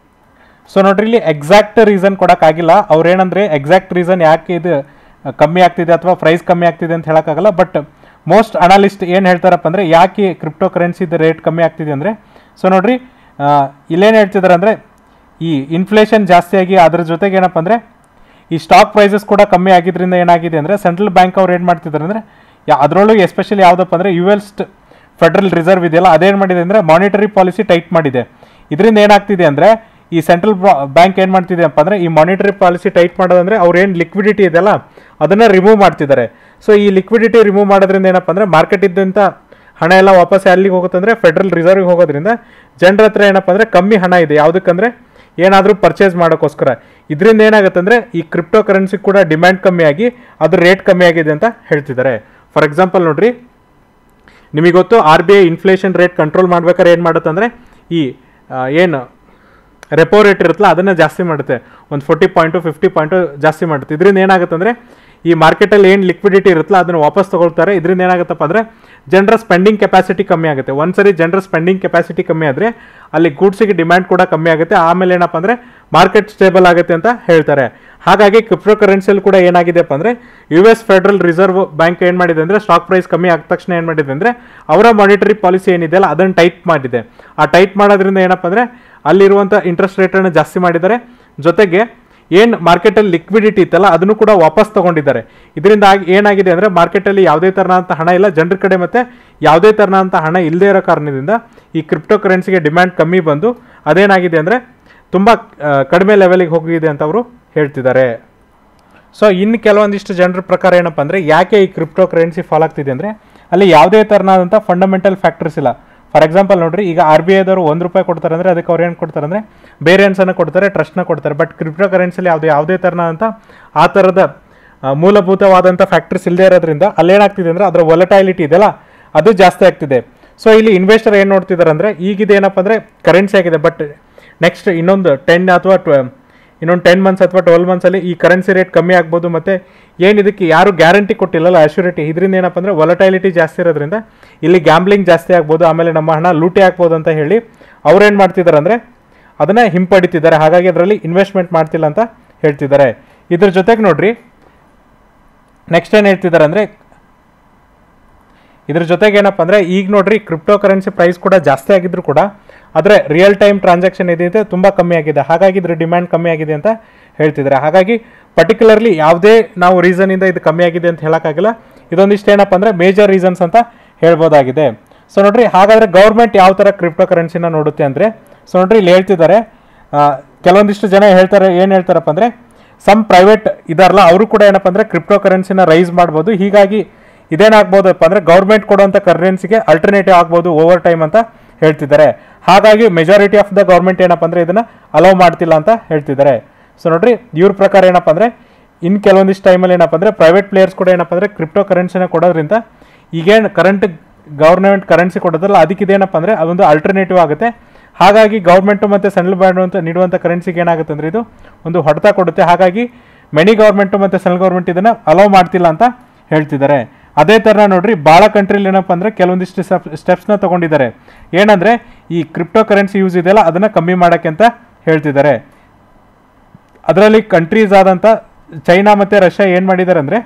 ಸೊ ನೋಡ್ರಿ ಇಲ್ಲಿ ಎಕ್ಸಾಕ್ಟ್ ರೀಸನ್ ಕೊಡೋಕ್ಕಾಗಿಲ್ಲ ಅವ್ರೇನಂದ್ರೆ ಎಕ್ಸಾಕ್ಟ್ ರೀಸನ್ ಯಾಕೆ ಇದು ಕಮ್ಮಿ ಆಗ್ತಿದೆ ಅಥವಾ ಪ್ರೈಸ್ ಕಮ್ಮಿ ಆಗ್ತಿದೆ ಅಂತ ಹೇಳೋಕ್ಕಾಗಲ್ಲ ಬಟ್ ಮೋಸ್ಟ್ ಅನಾಲಿಸ್ಟ್ ಏನು ಹೇಳ್ತಾರಪ್ಪ ಅಂದರೆ ಯಾಕೆ ಕ್ರಿಪ್ಟೋ ಕರೆನ್ಸಿದು ರೇಟ್ ಕಮ್ಮಿ ಆಗ್ತಿದೆ ಅಂದರೆ ಸೊ ನೋಡ್ರಿ ಆ, ಇಲ್ಲೇನು ಹೇಳ್ತಿದ್ದಾರೆ ಅಂದರೆ ಈ ಇನ್ಫ್ಲೇಷನ್ ಜಾಸ್ತಿ ಆಗಿ ಅದ್ರ ಜೊತೆಗೆ ಏನಪ್ಪ ಅಂದರೆ ಈ ಸ್ಟಾಕ್ ಪ್ರೈಸಸ್ ಕೂಡ ಕಮ್ಮಿ ಆಗಿದ್ರಿಂದ ಏನಾಗಿದೆ ಅಂದರೆ ಸೆಂಟ್ರಲ್ ಬ್ಯಾಂಕ್ ಅವ್ರು ಏನು ಮಾಡ್ತಿದ್ದಾರೆ ಅಂದರೆ ಯಾ ಅದರೊಳಗೆ ಎಸ್ಪೆಷಲಿ ಯಾವುದಪ್ಪ ಅಂದರೆ ಯು ಎಸ್ ಫೆಡರಲ್ ರಿಸರ್ವ್ ಇದೆಯಲ್ಲ ಅದೇನು ಮಾಡಿದೆ ಅಂದರೆ ಮಾನಿಟರಿ ಪಾಲಿಸಿ ಟೈಟ್ ಮಾಡಿದೆ ಇದರಿಂದ ಏನಾಗ್ತಿದೆ ಅಂದರೆ ಈ ಸೆಂಟ್ರಲ್ ಬ್ಯಾಂಕ್ ಏನು ಮಾಡ್ತಿದೆ ಅಪ್ಪ ಅಂದರೆ ಈ ಮಾನಿಟರಿ ಪಾಲಿಸಿ ಟೈಟ್ ಮಾಡೋದಂದ್ರೆ ಅವ್ರು ಏನು ಲಿಕ್ವಿಡಿಟಿ ಇದೆಯಲ್ಲ ಅದನ್ನು ರಿಮೂವ್ ಮಾಡ್ತಿದ್ದಾರೆ ಸೊ ಈ ಲಿಕ್ವಿಡಿಟಿ ರಿಮೂವ್ ಮಾಡೋದ್ರಿಂದ ಏನಪ್ಪ ಅಂದರೆ ಮಾರ್ಕೆಟ್ ಇದ್ದಂಥ ಹಣ ಎಲ್ಲ ವಾಪಸ್ ಎಲ್ಲಿಗೆ ಹೋಗುತ್ತಂದ್ರೆ ಫೆಡರಲ್ ರಿಸರ್ವ್ಗೆ ಹೋಗೋದ್ರಿಂದ ಜನರ ಹತ್ರ ಏನಪ್ಪ ಅಂದರೆ ಕಮ್ಮಿ ಹಣ ಇದೆ ಯಾವುದಕ್ಕಂದ್ರೆ ಏನಾದರೂ ಪರ್ಚೇಸ್ ಮಾಡೋಕ್ಕೋಸ್ಕರ ಇದರಿಂದ ಏನಾಗುತ್ತೆ ಅಂದರೆ ಈ ಕ್ರಿಪ್ಟೋ ಕರೆನ್ಸಿ ಕೂಡ ಡಿಮ್ಯಾಂಡ್ ಕಮ್ಮಿ ಆಗಿ ಅದ್ರ ರೇಟ್ ಕಮ್ಮಿ ಆಗಿದೆ ಅಂತ ಹೇಳ್ತಿದ್ದಾರೆ ಫಾರ್ ಎಕ್ಸಾಂಪಲ್ ನೋಡ್ರಿ ನಿಮಗೆ ಗೊತ್ತು R B I inflation rate control ಮಾಡ್ಬೇಕಾದ್ರೆ ಏನು ಮಾಡುತ್ತೆ ಅಂದರೆ ಈ ಆ, ಏನು ರೆಪೋ ರೇಟ್ ಇರುತ್ತಲ್ಲ ಅದನ್ನು ಜಾಸ್ತಿ ಮಾಡುತ್ತೆ ಒಂದು ಫೋರ್ಟಿ ಪಾಯಿಂಟು ಫಿಫ್ಟಿ ಪಾಯಿಂಟು ಜಾಸ್ತಿ ಮಾಡುತ್ತೆ ಇದರಿಂದ ಏನಾಗುತ್ತೆ ಅಂದರೆ ಈ ಮಾರ್ಕೆಟಲ್ಲಿ ಏನು ಲಿಕ್ವಿಡಿಟಿ ಇರುತ್ತಲ್ಲ ಅದನ್ನು ವಾಪಸ್ ತಗೊಳ್ತಾರೆ ಇದರಿಂದ ಏನಾಗುತ್ತಪ್ಪ ಅಂದರೆ ಜನರ ಸ್ಪೆಂಡಿಂಗ್ ಕೆಪಾಸಿಟಿ ಕಮ್ಮಿ ಆಗುತ್ತೆ ಒಂದ್ಸರಿ ಜನರ ಸ್ಪೆಂಡಿಂಗ್ ಕೆಪಾಸಿಟಿ ಕಮ್ಮಿ ಆದರೆ ಅಲ್ಲಿ ಗೂಡ್ಸಿಗೆ ಡಿಮ್ಯಾಂಡ್ ಕೂಡ ಕಮ್ಮಿ ಆಗುತ್ತೆ ಆಮೇಲೆ ಏನಪ್ಪ ಅಂದರೆ ಮಾರ್ಕೆಟ್ ಸ್ಟೇಬಲ್ ಆಗುತ್ತೆ ಅಂತ ಹೇಳ್ತಾರೆ ಹಾಗಾಗಿ ಕ್ರಿಪ್ಟೋ ಕರೆನ್ಸಿಯಲ್ಲಿ ಕೂಡ ಏನಾಗಿದೆಪ್ಪ ಅಂದರೆ U S federal reserve bank ಏನು ಮಾಡಿದೆ ಅಂದರೆ ಸ್ಟಾಕ್ ಪ್ರೈಸ್ ಕಮ್ಮಿ ಆದ ತಕ್ಷಣ ಏನು ಮಾಡಿದೆ ಅಂದರೆ ಅವರ ಮಾನಿಟರಿ ಪಾಲಿಸಿ ಏನಿದೆಯಲ್ಲ ಅದನ್ನು ಟೈಟ್ ಮಾಡಿದೆ ಆ ಟೈಟ್ ಮಾಡೋದ್ರಿಂದ ಏನಪ್ಪ ಅಂದರೆ ಅಲ್ಲಿರುವಂಥ ಇಂಟ್ರೆಸ್ಟ್ ರೇಟನ್ನು ಜಾಸ್ತಿ ಮಾಡಿದ್ದಾರೆ ಜೊತೆಗೆ ಏನು ಮಾರ್ಕೆಟಲ್ಲಿ ಲಿಕ್ವಿಡಿಟಿ ಇತ್ತಲ್ಲ ಅದನ್ನು ಕೂಡ ವಾಪಸ್ ತಗೊಂಡಿದ್ದಾರೆ ಇದರಿಂದ ಆಗಿ ಏನಾಗಿದೆ ಅಂದರೆ ಮಾರ್ಕೆಟಲ್ಲಿ ಯಾವುದೇ ಥರನಾದಂಥ ಹಣ ಇಲ್ಲ ಜನರ ಕಡೆ ಮತ್ತು ಯಾವುದೇ ಥರನಾದಂಥ ಹಣ ಇಲ್ಲದೇ ಇರೋ ಕಾರಣದಿಂದ ಈ ಕ್ರಿಪ್ಟೋ ಕರೆನ್ಸಿಗೆ ಡಿಮ್ಯಾಂಡ್ ಕಮ್ಮಿ ಬಂದು ಅದೇನಾಗಿದೆ ಅಂದರೆ ತುಂಬ ಆ, ಕಡಿಮೆ ಲೆವೆಲಿಗೆ ಹೋಗಿದೆ ಅಂತ ಅವರು ಹೇಳ್ತಿದ್ದಾರೆ ಸೊ ಇನ್ನು ಕೆಲವೊಂದಿಷ್ಟು ಜನರ ಪ್ರಕಾರ ಏನಪ್ಪ ಅಂದರೆ ಯಾಕೆ ಈ ಕ್ರಿಪ್ಟೋ ಕರೆನ್ಸಿ ಫಾಲ್ ಆಗ್ತಿದೆ ಅಂದರೆ ಅಲ್ಲಿ ಯಾವುದೇ ಥರನಾದಂಥ ಫಂಡಮೆಂಟಲ್ ಫ್ಯಾಕ್ಟರ್ಸ್ ಇಲ್ಲ ಫಾರ್ ಎಕ್ಸಾಂಪಲ್ ನೋಡ್ರಿ ಈಗ ಆರ್ ಬಿ ಐದವರು ಒಂದು ರೂಪಾಯಿ ಕೊಡ್ತಾರೆ ಅಂದರೆ ಅದಕ್ಕೆ ಅವ್ರು ಏನು ಕೊಡ್ತಾರೆ ಅಂದರೆ ಬೇರೆ ಅನ್ಸನ್ನು ಕೊಡ್ತಾರೆ ಟ್ರಸ್ಟ್ನ ಕೊಡ್ತಾರೆ ಬಟ್ ಕ್ರಿಪ್ಟೋ ಕರೆನ್ಸಿಲಿ ಯಾವುದೇ ಯಾವುದೇ ಥರನಾದಂಥ ಆ ಥರದ ಆ, ಮೂಲಭೂತವಾದಂಥ ಫ್ಯಾಕ್ಟರ್ಸ್ ಇಲ್ಲದೆ ಇರೋದ್ರಿಂದ ಅಲ್ಲೇನಾಗ್ತಿದೆ ಅಂದರೆ ಅದರ ವೊಲಟೈಲಿಟಿ ಇದೆಯಲ್ಲ ಅದು ಜಾಸ್ತಿ ಆಗ್ತಿದೆ ಸೊ ಇಲ್ಲಿ ಇನ್ವೆಸ್ಟರ್ ಏನು ನೋಡ್ತಿದ್ದಾರೆ ಅಂದರೆ ಈಗಿದೆ ಏನಪ್ಪ ಅಂದರೆ ಕರೆನ್ಸಿ ಆಗಿದೆ ಬಟ್ ನೆಕ್ಸ್ಟ್ ಇನ್ನೊಂದು ಟೆನ್ ಅಥವಾ ಟ್ವ ಇನ್ನೊಂದು ಟೆನ್ ಮಂತ್ಸ್ ಅಥವಾ ಟ್ವೆಲ್ ಮಂತ್ಸಲ್ಲಿ ಈ ಕರೆನ್ಸಿ ರೇಟ್ ಕಮ್ಮಿ ಆಗ್ಬೋದು ಮತ್ತು ಏನು ಇದಕ್ಕೆ ಯಾರು ಗ್ಯಾರಂಟಿ ಕೊಟ್ಟಿಲ್ಲಲ್ಲ ಅಶ್ಯೂರಿಟಿ ಇದರಿಂದ ಏನಪ್ಪ ಅಂದರೆ ವೊಲಟೈಲಿಟಿ ಜಾಸ್ತಿ ಇರೋದ್ರಿಂದ ಇಲ್ಲಿ ಗ್ಯಾಂಬ್ಲಿಂಗ್ ಜಾಸ್ತಿ ಆಗ್ಬೋದು ಆಮೇಲೆ ನಮ್ಮ ಹಣ ಲೂಟಿ ಆಗ್ಬೋದು ಅಂತ ಹೇಳಿ ಅವ್ರೇನು ಮಾಡ್ತಿದ್ದಾರೆ ಅಂದರೆ ಅದನ್ನು ಹಿಂಪಡಿತಿದ್ದಾರೆ ಹಾಗಾಗಿ ಅದರಲ್ಲಿ ಇನ್ವೆಸ್ಟ್ಮೆಂಟ್ ಮಾಡ್ತಿಲ್ಲ ಅಂತ ಹೇಳ್ತಿದ್ದಾರೆ ಇದ್ರ ಜೊತೆಗೆ ನೋಡ್ರಿ ನೆಕ್ಸ್ಟ್ ಏನು ಹೇಳ್ತಿದ್ದಾರೆ ಅಂದರೆ ಇದ್ರ ಜೊತೆಗೆ ಏನಪ್ಪ ಅಂದರೆ ಈಗ ನೋಡ್ರಿ ಕ್ರಿಪ್ಟೋ ಕರೆನ್ಸಿ ಪ್ರೈಸ್ ಕೂಡ ಜಾಸ್ತಿ ಆಗಿದ್ರು ಕೂಡ ಆದರೆ ರಿಯಲ್ ಟೈಮ್ ಟ್ರಾನ್ಸಾಕ್ಷನ್ ಏನಿದೆ ತುಂಬ ಕಮ್ಮಿ ಆಗಿದೆ ಹಾಗಾಗಿ ಇದ್ರ ಡಿಮ್ಯಾಂಡ್ ಕಮ್ಮಿ ಆಗಿದೆ ಅಂತ ಹೇಳ್ತಿದ್ದಾರೆ ಹಾಗಾಗಿ ಪರ್ಟಿಕ್ಯುಲರ್ಲಿ ಯಾವುದೇ ನಾವು ರೀಸನಿಂದ ಇದು ಕಮ್ಮಿ ಆಗಿದೆ ಅಂತ ಹೇಳೋಕ್ಕಾಗಿಲ್ಲ ಇದೊಂದಿಷ್ಟು ಏನಪ್ಪ ಅಂದರೆ ಮೇಜರ್ ರೀಸನ್ಸ್ ಅಂತ ಹೇಳ್ಬೋದಾಗಿದೆ ಸೊ ನೋಡ್ರಿ ಹಾಗಾದರೆ ಗೌರ್ಮೆಂಟ್ ಯಾವ ಥರ ಕ್ರಿಪ್ಟೋ ಕರೆನ್ಸಿನ ನೋಡುತ್ತೆ ಅಂದರೆ ಸೊ ನೋಡ್ರಿ ಇಲ್ಲಿ ಹೇಳ್ತಿದ್ದಾರೆ ಆ, ಕೆಲವೊಂದಿಷ್ಟು ಜನ ಹೇಳ್ತಾರೆ ಏನು ಹೇಳ್ತಾರಪ್ಪ ಅಂದರೆ ಸಮ್ ಪ್ರೈವೇಟ್ ಇದಾರಲ್ಲ ಅವರು ಕೂಡ ಏನಪ್ಪ ಅಂದರೆ ಕ್ರಿಪ್ಟೋ ಕರೆನ್ಸಿನ ರೈಸ್ ಮಾಡ್ಬೋದು ಹೀಗಾಗಿ ಇದೇನಾಗ್ಬೋದಪ್ಪ ಅಂದರೆ ಗೌರ್ಮೆಂಟ್ ಕೊಡುವಂಥ ಕರೆನ್ಸಿಗೆ ಅಲ್ಟರ್ನೇಟಿವ್ ಆಗ್ಬೋದು ಓವರ್ ಟೈಮ್ ಅಂತ ಹೇಳ್ತಿದ್ದಾರೆ ಹಾಗಾಗಿ ಮೆಜಾರಿಟಿ ಆಫ್ ದ ಗೌರ್ಮೆಂಟ್ ಏನಪ್ಪ ಅಂದರೆ ಇದನ್ನು ಅಲೌ ಮಾಡ್ತಿಲ್ಲ ಅಂತ ಹೇಳ್ತಿದ್ದಾರೆ ಸೊ ನೋಡ್ರಿ ಇವ್ರ ಪ್ರಕಾರ ಏನಪ್ಪ ಅಂದರೆ ಇನ್ನು ಕೆಲವೊಂದಿಷ್ಟು ಟೈಮಲ್ಲಿ ಏನಪ್ಪ ಅಂದರೆ ಪ್ರೈವೇಟ್ ಪ್ಲೇಯರ್ಸ್ ಕೂಡ ಏನಪ್ಪ ಅಂದರೆ ಕ್ರಿಪ್ಟೋ ಕರೆನ್ಸಿನ ಕೊಡೋದ್ರಿಂದ ಈಗೇನು ಕರೆಂಟ್ ಗೌರ್ಮೆಂಟ್ ಕರೆನ್ಸಿ ಕೊಡೋದಲ್ಲ ಅದಕ್ಕೆ ಇದೇನಪ್ಪ ಅಂದರೆ ಅದೊಂದು ಅಲ್ಟರ್ನೇಟಿವ್ ಆಗುತ್ತೆ ಹಾಗಾಗಿ ಗೌರ್ಮೆಂಟು ಮತ್ತು ಸೆಂಟ್ರಲ್ ಬ್ಯಾಂಕ್ ಅಂತ ನೀಡುವಂಥ ಕರೆನ್ಸಿಗೆ ಏನಾಗುತ್ತೆ ಅಂದರೆ ಇದು ಒಂದು ಹೊಡೆತ ಕೊಡುತ್ತೆ ಹಾಗಾಗಿ ಮೆನಿ ಗೌರ್ಮೆಂಟು ಮತ್ತು ಸೆಂಟ್ರಲ್ ಗೌರ್ಮೆಂಟ್ ಇದನ್ನು ಅಲೌ ಮಾಡ್ತಿಲ್ಲ ಅಂತ ಹೇಳ್ತಿದ್ದಾರೆ ಅದೇ ಥರ ನೋಡ್ರಿ ಭಾಳ ಕಂಟ್ರಿಲಿ ಏನಪ್ಪ ಅಂದರೆ ಕೆಲವೊಂದಿಷ್ಟು ಸ್ಟೆಪ್ಸ್ನ ತೊಗೊಂಡಿದ್ದಾರೆ ಏನಂದರೆ ಈ ಕ್ರಿಪ್ಟೋ ಕರೆನ್ಸಿ ಯೂಸ್ ಇದೆಯಲ್ಲ ಅದನ್ನು ಕಮ್ಮಿ ಮಾಡೋಕ್ಕೆ ಅಂತ ಹೇಳ್ತಿದ್ದಾರೆ ಅದರಲ್ಲಿ ಕಂಟ್ರೀಸ್ ಆದಂಥ ಚೈನಾ ಮತ್ತು ರಷ್ಯಾ ಏನು ಮಾಡಿದ್ದಾರೆ ಅಂದರೆ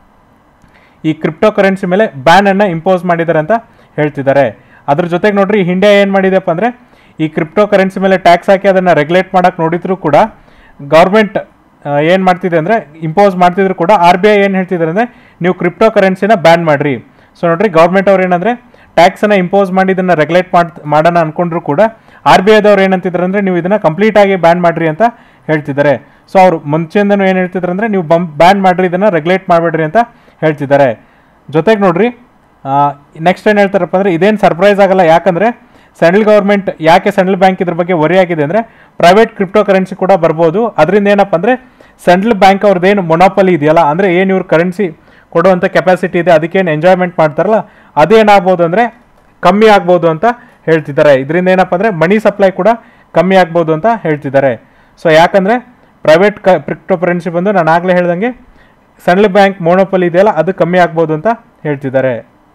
ಈ ಕ್ರಿಪ್ಟೋ ಕರೆನ್ಸಿ ಮೇಲೆ ಬ್ಯಾನನ್ನು ಇಂಪೋಸ್ ಮಾಡಿದ್ದಾರೆ ಅಂತ ಹೇಳ್ತಿದ್ದಾರೆ ಅದ್ರ ಜೊತೆಗೆ ನೋಡ್ರಿ ಇಂಡಿಯಾ ಏನು ಮಾಡಿದೆಪ್ಪ ಅಂದರೆ ಈ ಕ್ರಿಪ್ಟೋ ಕರೆನ್ಸಿ ಮೇಲೆ ಟ್ಯಾಕ್ಸ್ ಹಾಕಿ ಅದನ್ನು ರೆಗ್ಯುಲೇಟ್ ಮಾಡೋಕೆ ನೋಡಿದ್ರು ಕೂಡ ಗೌರ್ಮೆಂಟ್ ಏನು ಮಾಡ್ತಿದೆ ಅಂದರೆ ಇಂಪೋಸ್ ಮಾಡ್ತಿದ್ರು ಕೂಡ ಆರ್ ಬಿ ಐ ಏನು ಹೇಳ್ತಿದ್ದಾರೆ ಅಂದರೆ ನೀವು ಕ್ರಿಪ್ಟೋ ಕರೆನ್ಸಿನ ಬ್ಯಾನ್ ಮಾಡಿರಿ ಸೊ ನೋಡ್ರಿ ಗೌರ್ಮೆಂಟ್ ಅವ್ರು ಏನಂದರೆ ಟ್ಯಾಕ್ಸನ್ನು ಇಂಪೋಸ್ ಮಾಡಿ ಇದನ್ನು ರೆಗ್ಯುಲೇಟ್ ಮಾಡ್ ಮಾಡೋಣ ಅಂದ್ಕೊಂಡ್ರು ಕೂಡ ಆರ್ ಬಿ ಐದವ್ರು ಏನಂತಿದ್ದಾರೆ ಅಂದರೆ ನೀವು ಇದನ್ನು ಕಂಪ್ಲೀಟಾಗಿ ಬ್ಯಾನ್ ಮಾಡಿರಿ ಅಂತ ಹೇಳ್ತಿದ್ದಾರೆ ಸೊ ಅವರು ಮುಂಚೆಯಿಂದನೂ ಏನು ಹೇಳ್ತಿದ್ದಾರೆ ಅಂದರೆ ನೀವು ಬಂ ಬ್ಯಾನ್ ಮಾಡಿರಿ ಇದನ್ನು ರೆಗ್ಯುಲೇಟ್ ಮಾಡಬೇಡ್ರಿ ಅಂತ ಹೇಳ್ತಿದ್ದಾರೆ ಜೊತೆಗೆ ನೋಡ್ರಿ ನೆಕ್ಸ್ಟ್ ಏನು ಹೇಳ್ತಾರಪ್ಪ ಅಂದರೆ ಇದೇನು ಸರ್ಪ್ರೈಸ್ ಆಗಲ್ಲ ಯಾಕಂದರೆ ಸೆಂಟ್ರಲ್ ಗೌರ್ಮೆಂಟ್ ಯಾಕೆ ಸೆಂಟ್ರಲ್ ಬ್ಯಾಂಕ್ ಇದ್ರ ಬಗ್ಗೆ ವರಿ ಆಗಿದೆ ಅಂದರೆ ಪ್ರೈವೇಟ್ ಕ್ರಿಪ್ಟೋ ಕರೆನ್ಸಿ ಕೂಡ ಬರ್ಬೋದು ಅದರಿಂದ ಏನಪ್ಪ ಅಂದರೆ ಸೆಂಟ್ರಲ್ ಬ್ಯಾಂಕ್ ಅವ್ರದ್ದೇನು ಮೊನೋಪಲಿ ಇದೆಯಲ್ಲ ಅಂದರೆ ಏನು ಇವ್ರ ಕರೆನ್ಸಿ ಕೊಡುವಂಥ ಕೆಪಾಸಿಟಿ ಇದೆ ಅದಕ್ಕೇನು ಎಂಜಾಯ್ಮೆಂಟ್ ಮಾಡ್ತಾರಲ್ಲ ಅದೇನಾಗ್ಬೋದು ಅಂದರೆ ಕಮ್ಮಿ ಆಗ್ಬೋದು ಅಂತ ಹೇಳ್ತಿದ್ದಾರೆ ಇದರಿಂದ ಏನಪ್ಪ ಅಂದರೆ ಮನಿ ಸಪ್ಲೈ ಕೂಡ ಕಮ್ಮಿ ಆಗ್ಬೋದು ಅಂತ ಹೇಳ್ತಿದ್ದಾರೆ ಸೊ ಯಾಕಂದರೆ ಪ್ರೈವೇಟ್ ಕ ಕ್ರಿಪ್ಟೋ ಕರೆನ್ಸಿ ಬಂದು ನಾನು ಆಗಲೇ ಹೇಳ್ದಂಗೆ ಸೆಂಟ್ರಲ್ ಬ್ಯಾಂಕ್ ಮೋನೋಪಲಿ ಇದೆಯಲ್ಲ ಅದು ಕಮ್ಮಿ ಆಗ್ಬೋದು ಅಂತ ಹೇಳ್ತಿದ್ದಾರೆ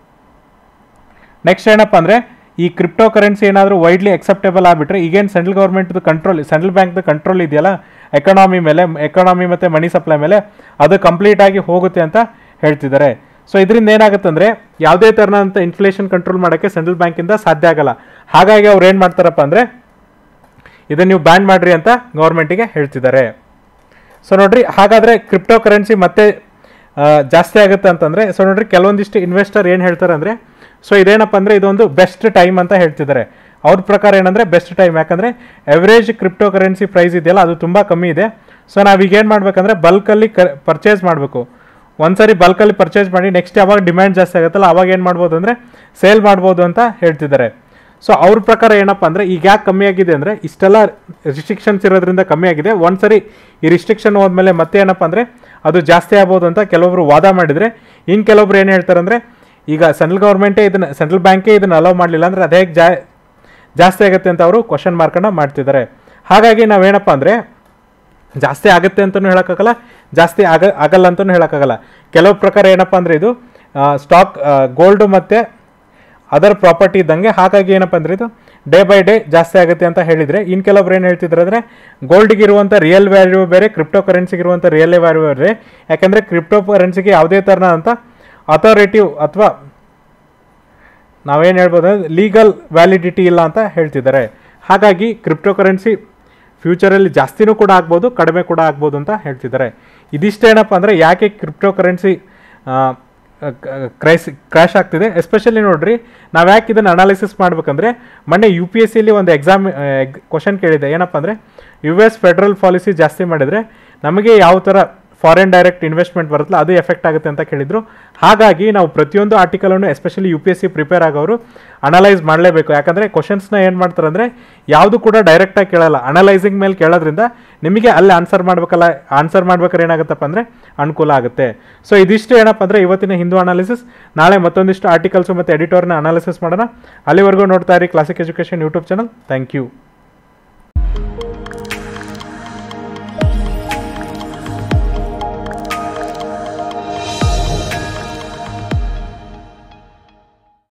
ನೆಕ್ಸ್ಟ್ ಏನಪ್ಪ ಅಂದರೆ ಈ ಕ್ರಿಪ್ಟೋ ಕರೆನ್ಸಿ ಏನಾದರೂ ವೈಡ್ಲಿ ಅಕ್ಸೆಪ್ಟೇಬಲ್ ಆಗಿಬಿಟ್ರೆ ಈಗೇನು ಸೆಂಟ್ರಲ್ ಗೌರ್ಮೆಂಟ್ದು ಕಂಟ್ರೋಲ್ ಸೆಂಟ್ರಲ್ ಬ್ಯಾಂಕ್ದು ಕಂಟ್ರೋಲ್ ಇದೆಯಲ್ಲ ಎಕಾನಮಿ ಮೇಲೆ ಎಕಾನಮಿ ಮತ್ತು ಮನಿ ಸಪ್ಲೈ ಮೇಲೆ ಅದು ಕಂಪ್ಲೀಟ್ ಆಗಿ ಹೋಗುತ್ತೆ ಅಂತ ಹೇಳ್ತಿದ್ದಾರೆ ಸೊ ಇದರಿಂದ ಏನಾಗುತ್ತೆ ಅಂದರೆ ಯಾವುದೇ ಥರನಂತ ಇನ್ಫ್ಲೇಷನ್ ಕಂಟ್ರೋಲ್ ಮಾಡೋಕ್ಕೆ ಸೆಂಟ್ರಲ್ ಬ್ಯಾಂಕಿಂದ ಸಾಧ್ಯ ಆಗಲ್ಲ ಹಾಗಾಗಿ ಅವ್ರು ಏನು ಮಾಡ್ತಾರಪ್ಪ ಅಂದರೆ ಇದನ್ನು ನೀವು ಬ್ಯಾನ್ ಮಾಡಿರಿ ಅಂತ ಗೌರ್ಮೆಂಟಿಗೆ ಹೇಳ್ತಿದ್ದಾರೆ ಸೊ ನೋಡ್ರಿ ಹಾಗಾದರೆ ಕ್ರಿಪ್ಟೋ ಕರೆನ್ಸಿ ಮತ್ತೆ ಆ, ಜಾಸ್ತಿ ಆಗುತ್ತೆ ಅಂತಂದರೆ ಸೊ ನೋಡ್ರಿ ಕೆಲವೊಂದಿಷ್ಟು ಇನ್ವೆಸ್ಟರ್ ಏನು ಹೇಳ್ತಾರೆ ಅಂದರೆ ಸೊ ಇದೇನಪ್ಪ ಅಂದರೆ ಇದೊಂದು ಬೆಸ್ಟ್ ಟೈಮ್ ಅಂತ ಹೇಳ್ತಿದ್ದಾರೆ ಅವ್ರ ಪ್ರಕಾರ ಏನಂದರೆ ಬೆಸ್ಟ್ ಟೈಮ್ ಯಾಕಂದರೆ ಎವರೇಜ್ ಕ್ರಿಪ್ಟೋ ಕರೆನ್ಸಿ ಪ್ರೈಸ್ ಇದೆಯಲ್ಲ ಅದು ತುಂಬ ಕಮ್ಮಿ ಇದೆ ಸೊ ನಾವೀಗ ಏನು ಮಾಡಬೇಕಂದ್ರೆ ಬಲ್ಕಲ್ಲಿ ಕ ಪರ್ಚೇಸ್ ಮಾಡಬೇಕು ಒಂದ್ಸರಿ ಬಲ್ಕಲ್ಲಿ ಪರ್ಚೇಸ್ ಮಾಡಿ ನೆಕ್ಸ್ಟ್ ಯಾವಾಗ ಡಿಮ್ಯಾಂಡ್ ಜಾಸ್ತಿ ಆಗುತ್ತಲ್ಲ ಅವಾಗ ಏನು ಮಾಡ್ಬೋದು ಅಂದರೆ ಸೇಲ್ ಮಾಡ್ಬೋದು ಅಂತ ಹೇಳ್ತಿದ್ದಾರೆ ಸೊ ಅವ್ರ ಪ್ರಕಾರ ಏನಪ್ಪ ಅಂದರೆ ಈಗ ಯಾಕೆ ಕಮ್ಮಿ ಆಗಿದೆ ಅಂದರೆ ಇಷ್ಟೆಲ್ಲ ರಿಸ್ಟ್ರಿಕ್ಷನ್ಸ್ ಇರೋದ್ರಿಂದ ಕಮ್ಮಿ ಆಗಿದೆ ಒಂದ್ಸರಿ ಈ ರಿಸ್ಟ್ರಿಕ್ಷನ್ ಹೋದ್ಮೇಲೆ ಮತ್ತೆ ಏನಪ್ಪ ಅಂದರೆ ಅದು ಜಾಸ್ತಿ ಆಗ್ಬೋದು ಅಂತ ಕೆಲವೊಬ್ರು ವಾದ ಮಾಡಿದರೆ ಇನ್ನು ಕೆಲವೊಬ್ರು ಏನು ಹೇಳ್ತಾರೆ ಅಂದರೆ ಈಗ ಸೆಂಟ್ರಲ್ ಗೌರ್ಮೆಂಟೇ ಇದನ್ನು ಸೆಂಟ್ರಲ್ ಬ್ಯಾಂಕೇ ಇದನ್ನು ಅಲೋ ಮಾಡಲಿಲ್ಲ ಅಂದರೆ ಅದು ಹೇಗೆ ಜಾ ಜಾಸ್ತಿ ಆಗುತ್ತೆ ಅಂತ ಅವರು ಕ್ವಶನ್ ಮಾರ್ಕನ್ನು ಮಾಡ್ತಿದ್ದಾರೆ ಹಾಗಾಗಿ ನಾವೇನಪ್ಪ ಅಂದರೆ ಜಾಸ್ತಿ ಆಗುತ್ತೆ ಅಂತಲೂ ಹೇಳೋಕ್ಕಾಗಲ್ಲ ಜಾಸ್ತಿ ಆಗ ಆಗಲ್ಲ ಅಂತಲೂ ಹೇಳೋಕ್ಕಾಗಲ್ಲ ಕೆಲವು ಪ್ರಕಾರ ಏನಪ್ಪ ಅಂದರೆ ಇದು ಸ್ಟಾಕ್ ಗೋಲ್ಡು ಮತ್ತು ಅದರ್ ಪ್ರಾಪರ್ಟಿ ಇದ್ದಂಗೆ ಹಾಗಾಗಿ ಏನಪ್ಪ ಅಂದರೆ ಇದು ಡೇ ಬೈ ಡೇ ಜಾಸ್ತಿ ಆಗುತ್ತೆ ಅಂತ ಹೇಳಿದರೆ ಇನ್ನು ಕೆಲವೊಬ್ರು ಏನು ಹೇಳ್ತಿದ್ರು ಅಂದರೆ ಗೋಲ್ಡ್ಗೆ ಇರುವಂಥ ರಿಯಲ್ ವ್ಯಾಲ್ಯೂ ಬೇರೆ ಕ್ರಿಪ್ಟೋ ಕರೆನ್ಸಿಗೆ ಇರುವಂಥ ರಿಯಲ್ ವ್ಯಾಲ್ಯೂ ಬೇರೆ ಯಾಕೆಂದರೆ ಕ್ರಿಪ್ಟೋ ಕರೆನ್ಸಿಗೆ ಯಾವುದೇ ಥರನಂತ ಅಥಾರಿಟಿವ್ ಅಥವಾ ನಾವೇನು ಹೇಳ್ಬೋದು ಅಂದರೆ ಲೀಗಲ್ ವ್ಯಾಲಿಡಿಟಿ ಇಲ್ಲ ಅಂತ ಹೇಳ್ತಿದ್ದಾರೆ ಹಾಗಾಗಿ ಕ್ರಿಪ್ಟೋ ಕರೆನ್ಸಿ ಫ್ಯೂಚರಲ್ಲಿ ಜಾಸ್ತಿನೂ ಕೂಡ ಆಗ್ಬೋದು ಕಡಿಮೆ ಕೂಡ ಆಗ್ಬೋದು ಅಂತ ಹೇಳ್ತಿದ್ದಾರೆ ಇದಿಷ್ಟೇನಪ್ಪ ಅಂದರೆ ಯಾಕೆ ಕ್ರಿಪ್ಟೋ ಕರೆನ್ಸಿ ಕ್ರೈಸ್ ಕ್ರ್ಯಾಶ್ ಆಗ್ತಿದೆ ಎಸ್ಪೆಷಲಿ ನೋಡ್ರಿ ನಾವು ಯಾಕೆ ಇದನ್ನು ಅನಾಲಿಸಿಸ್ ಮಾಡ್ಬೇಕಂದ್ರೆ ಮೊನ್ನೆ ಯು ಪಿ ಎಸ್ ಸಿಲಿ ಒಂದು ಎಕ್ಸಾಮ್ ಕ್ವಶನ್ ಕೇಳಿದೆ ಏನಪ್ಪ ಅಂದರೆ ಯು ಎಸ್ ಫೆಡ್ರಲ್ ಪಾಲಿಸಿ ಜಾಸ್ತಿ ಮಾಡಿದರೆ ನಮಗೆ ಯಾವ ಥರ ಫಾರಿನ್ ಡೈರೆಕ್ಟ್ ಇನ್ವೆಸ್ಟ್ಮೆಂಟ್ ಬರುತ್ತಲ್ಲ ಅದು ಎಫೆಕ್ಟ್ ಆಗುತ್ತೆ ಅಂತ ಕೇಳಿದ್ರು ಹಾಗಾಗಿ ನಾವು ಪ್ರತಿಯೊಂದು ಆರ್ಟಿಕಲನ್ನು especially U P S C prepare ಆಗೋರು ಅನಲೈಸ್ ಮಾಡಲೇಬೇಕು ಯಾಕಂದರೆ ಕ್ವಶನ್ಸ್ನ ಏನು ಮಾಡ್ತಾರೆ ಅಂದರೆ ಯಾವುದು ಕೂಡ ಡೈರೆಕ್ಟಾಗಿ ಕೇಳಲ್ಲ ಅನಲೈಸಿಂಗ್ ಮೇಲೆ ಕೇಳೋದ್ರಿಂದ ನಿಮಗೆ ಅಲ್ಲಿ ಆನ್ಸರ್ ಮಾಡ್ಬೇಕಲ್ಲ ಆನ್ಸರ್ ಮಾಡ್ಬೇಕಾದ್ರೆ ಏನಾಗುತ್ತಪ್ಪ ಅಂದರೆ ಅನುಕೂಲ ಆಗುತ್ತೆ ಸೊ ಇದಿಷ್ಟು ಏನಪ್ಪ ಅಂದರೆ ಇವತ್ತಿನ ಹಿಂದೂ ಅನಾಲಿಸಿಸ್ ನಾಳೆ ಮತ್ತೊಂದಿಷ್ಟು ಆರ್ಟಿಕಲ್ಸು ಮತ್ತು ಎಡಿಟೋರ್ನ ಅನಾಲಿಸಿಸ್ ಮಾಡೋಣ ಅಲ್ಲಿವರೆಗೂ ನೋಡ್ತಾ ಇರಿ Classic education YouTube channel thank you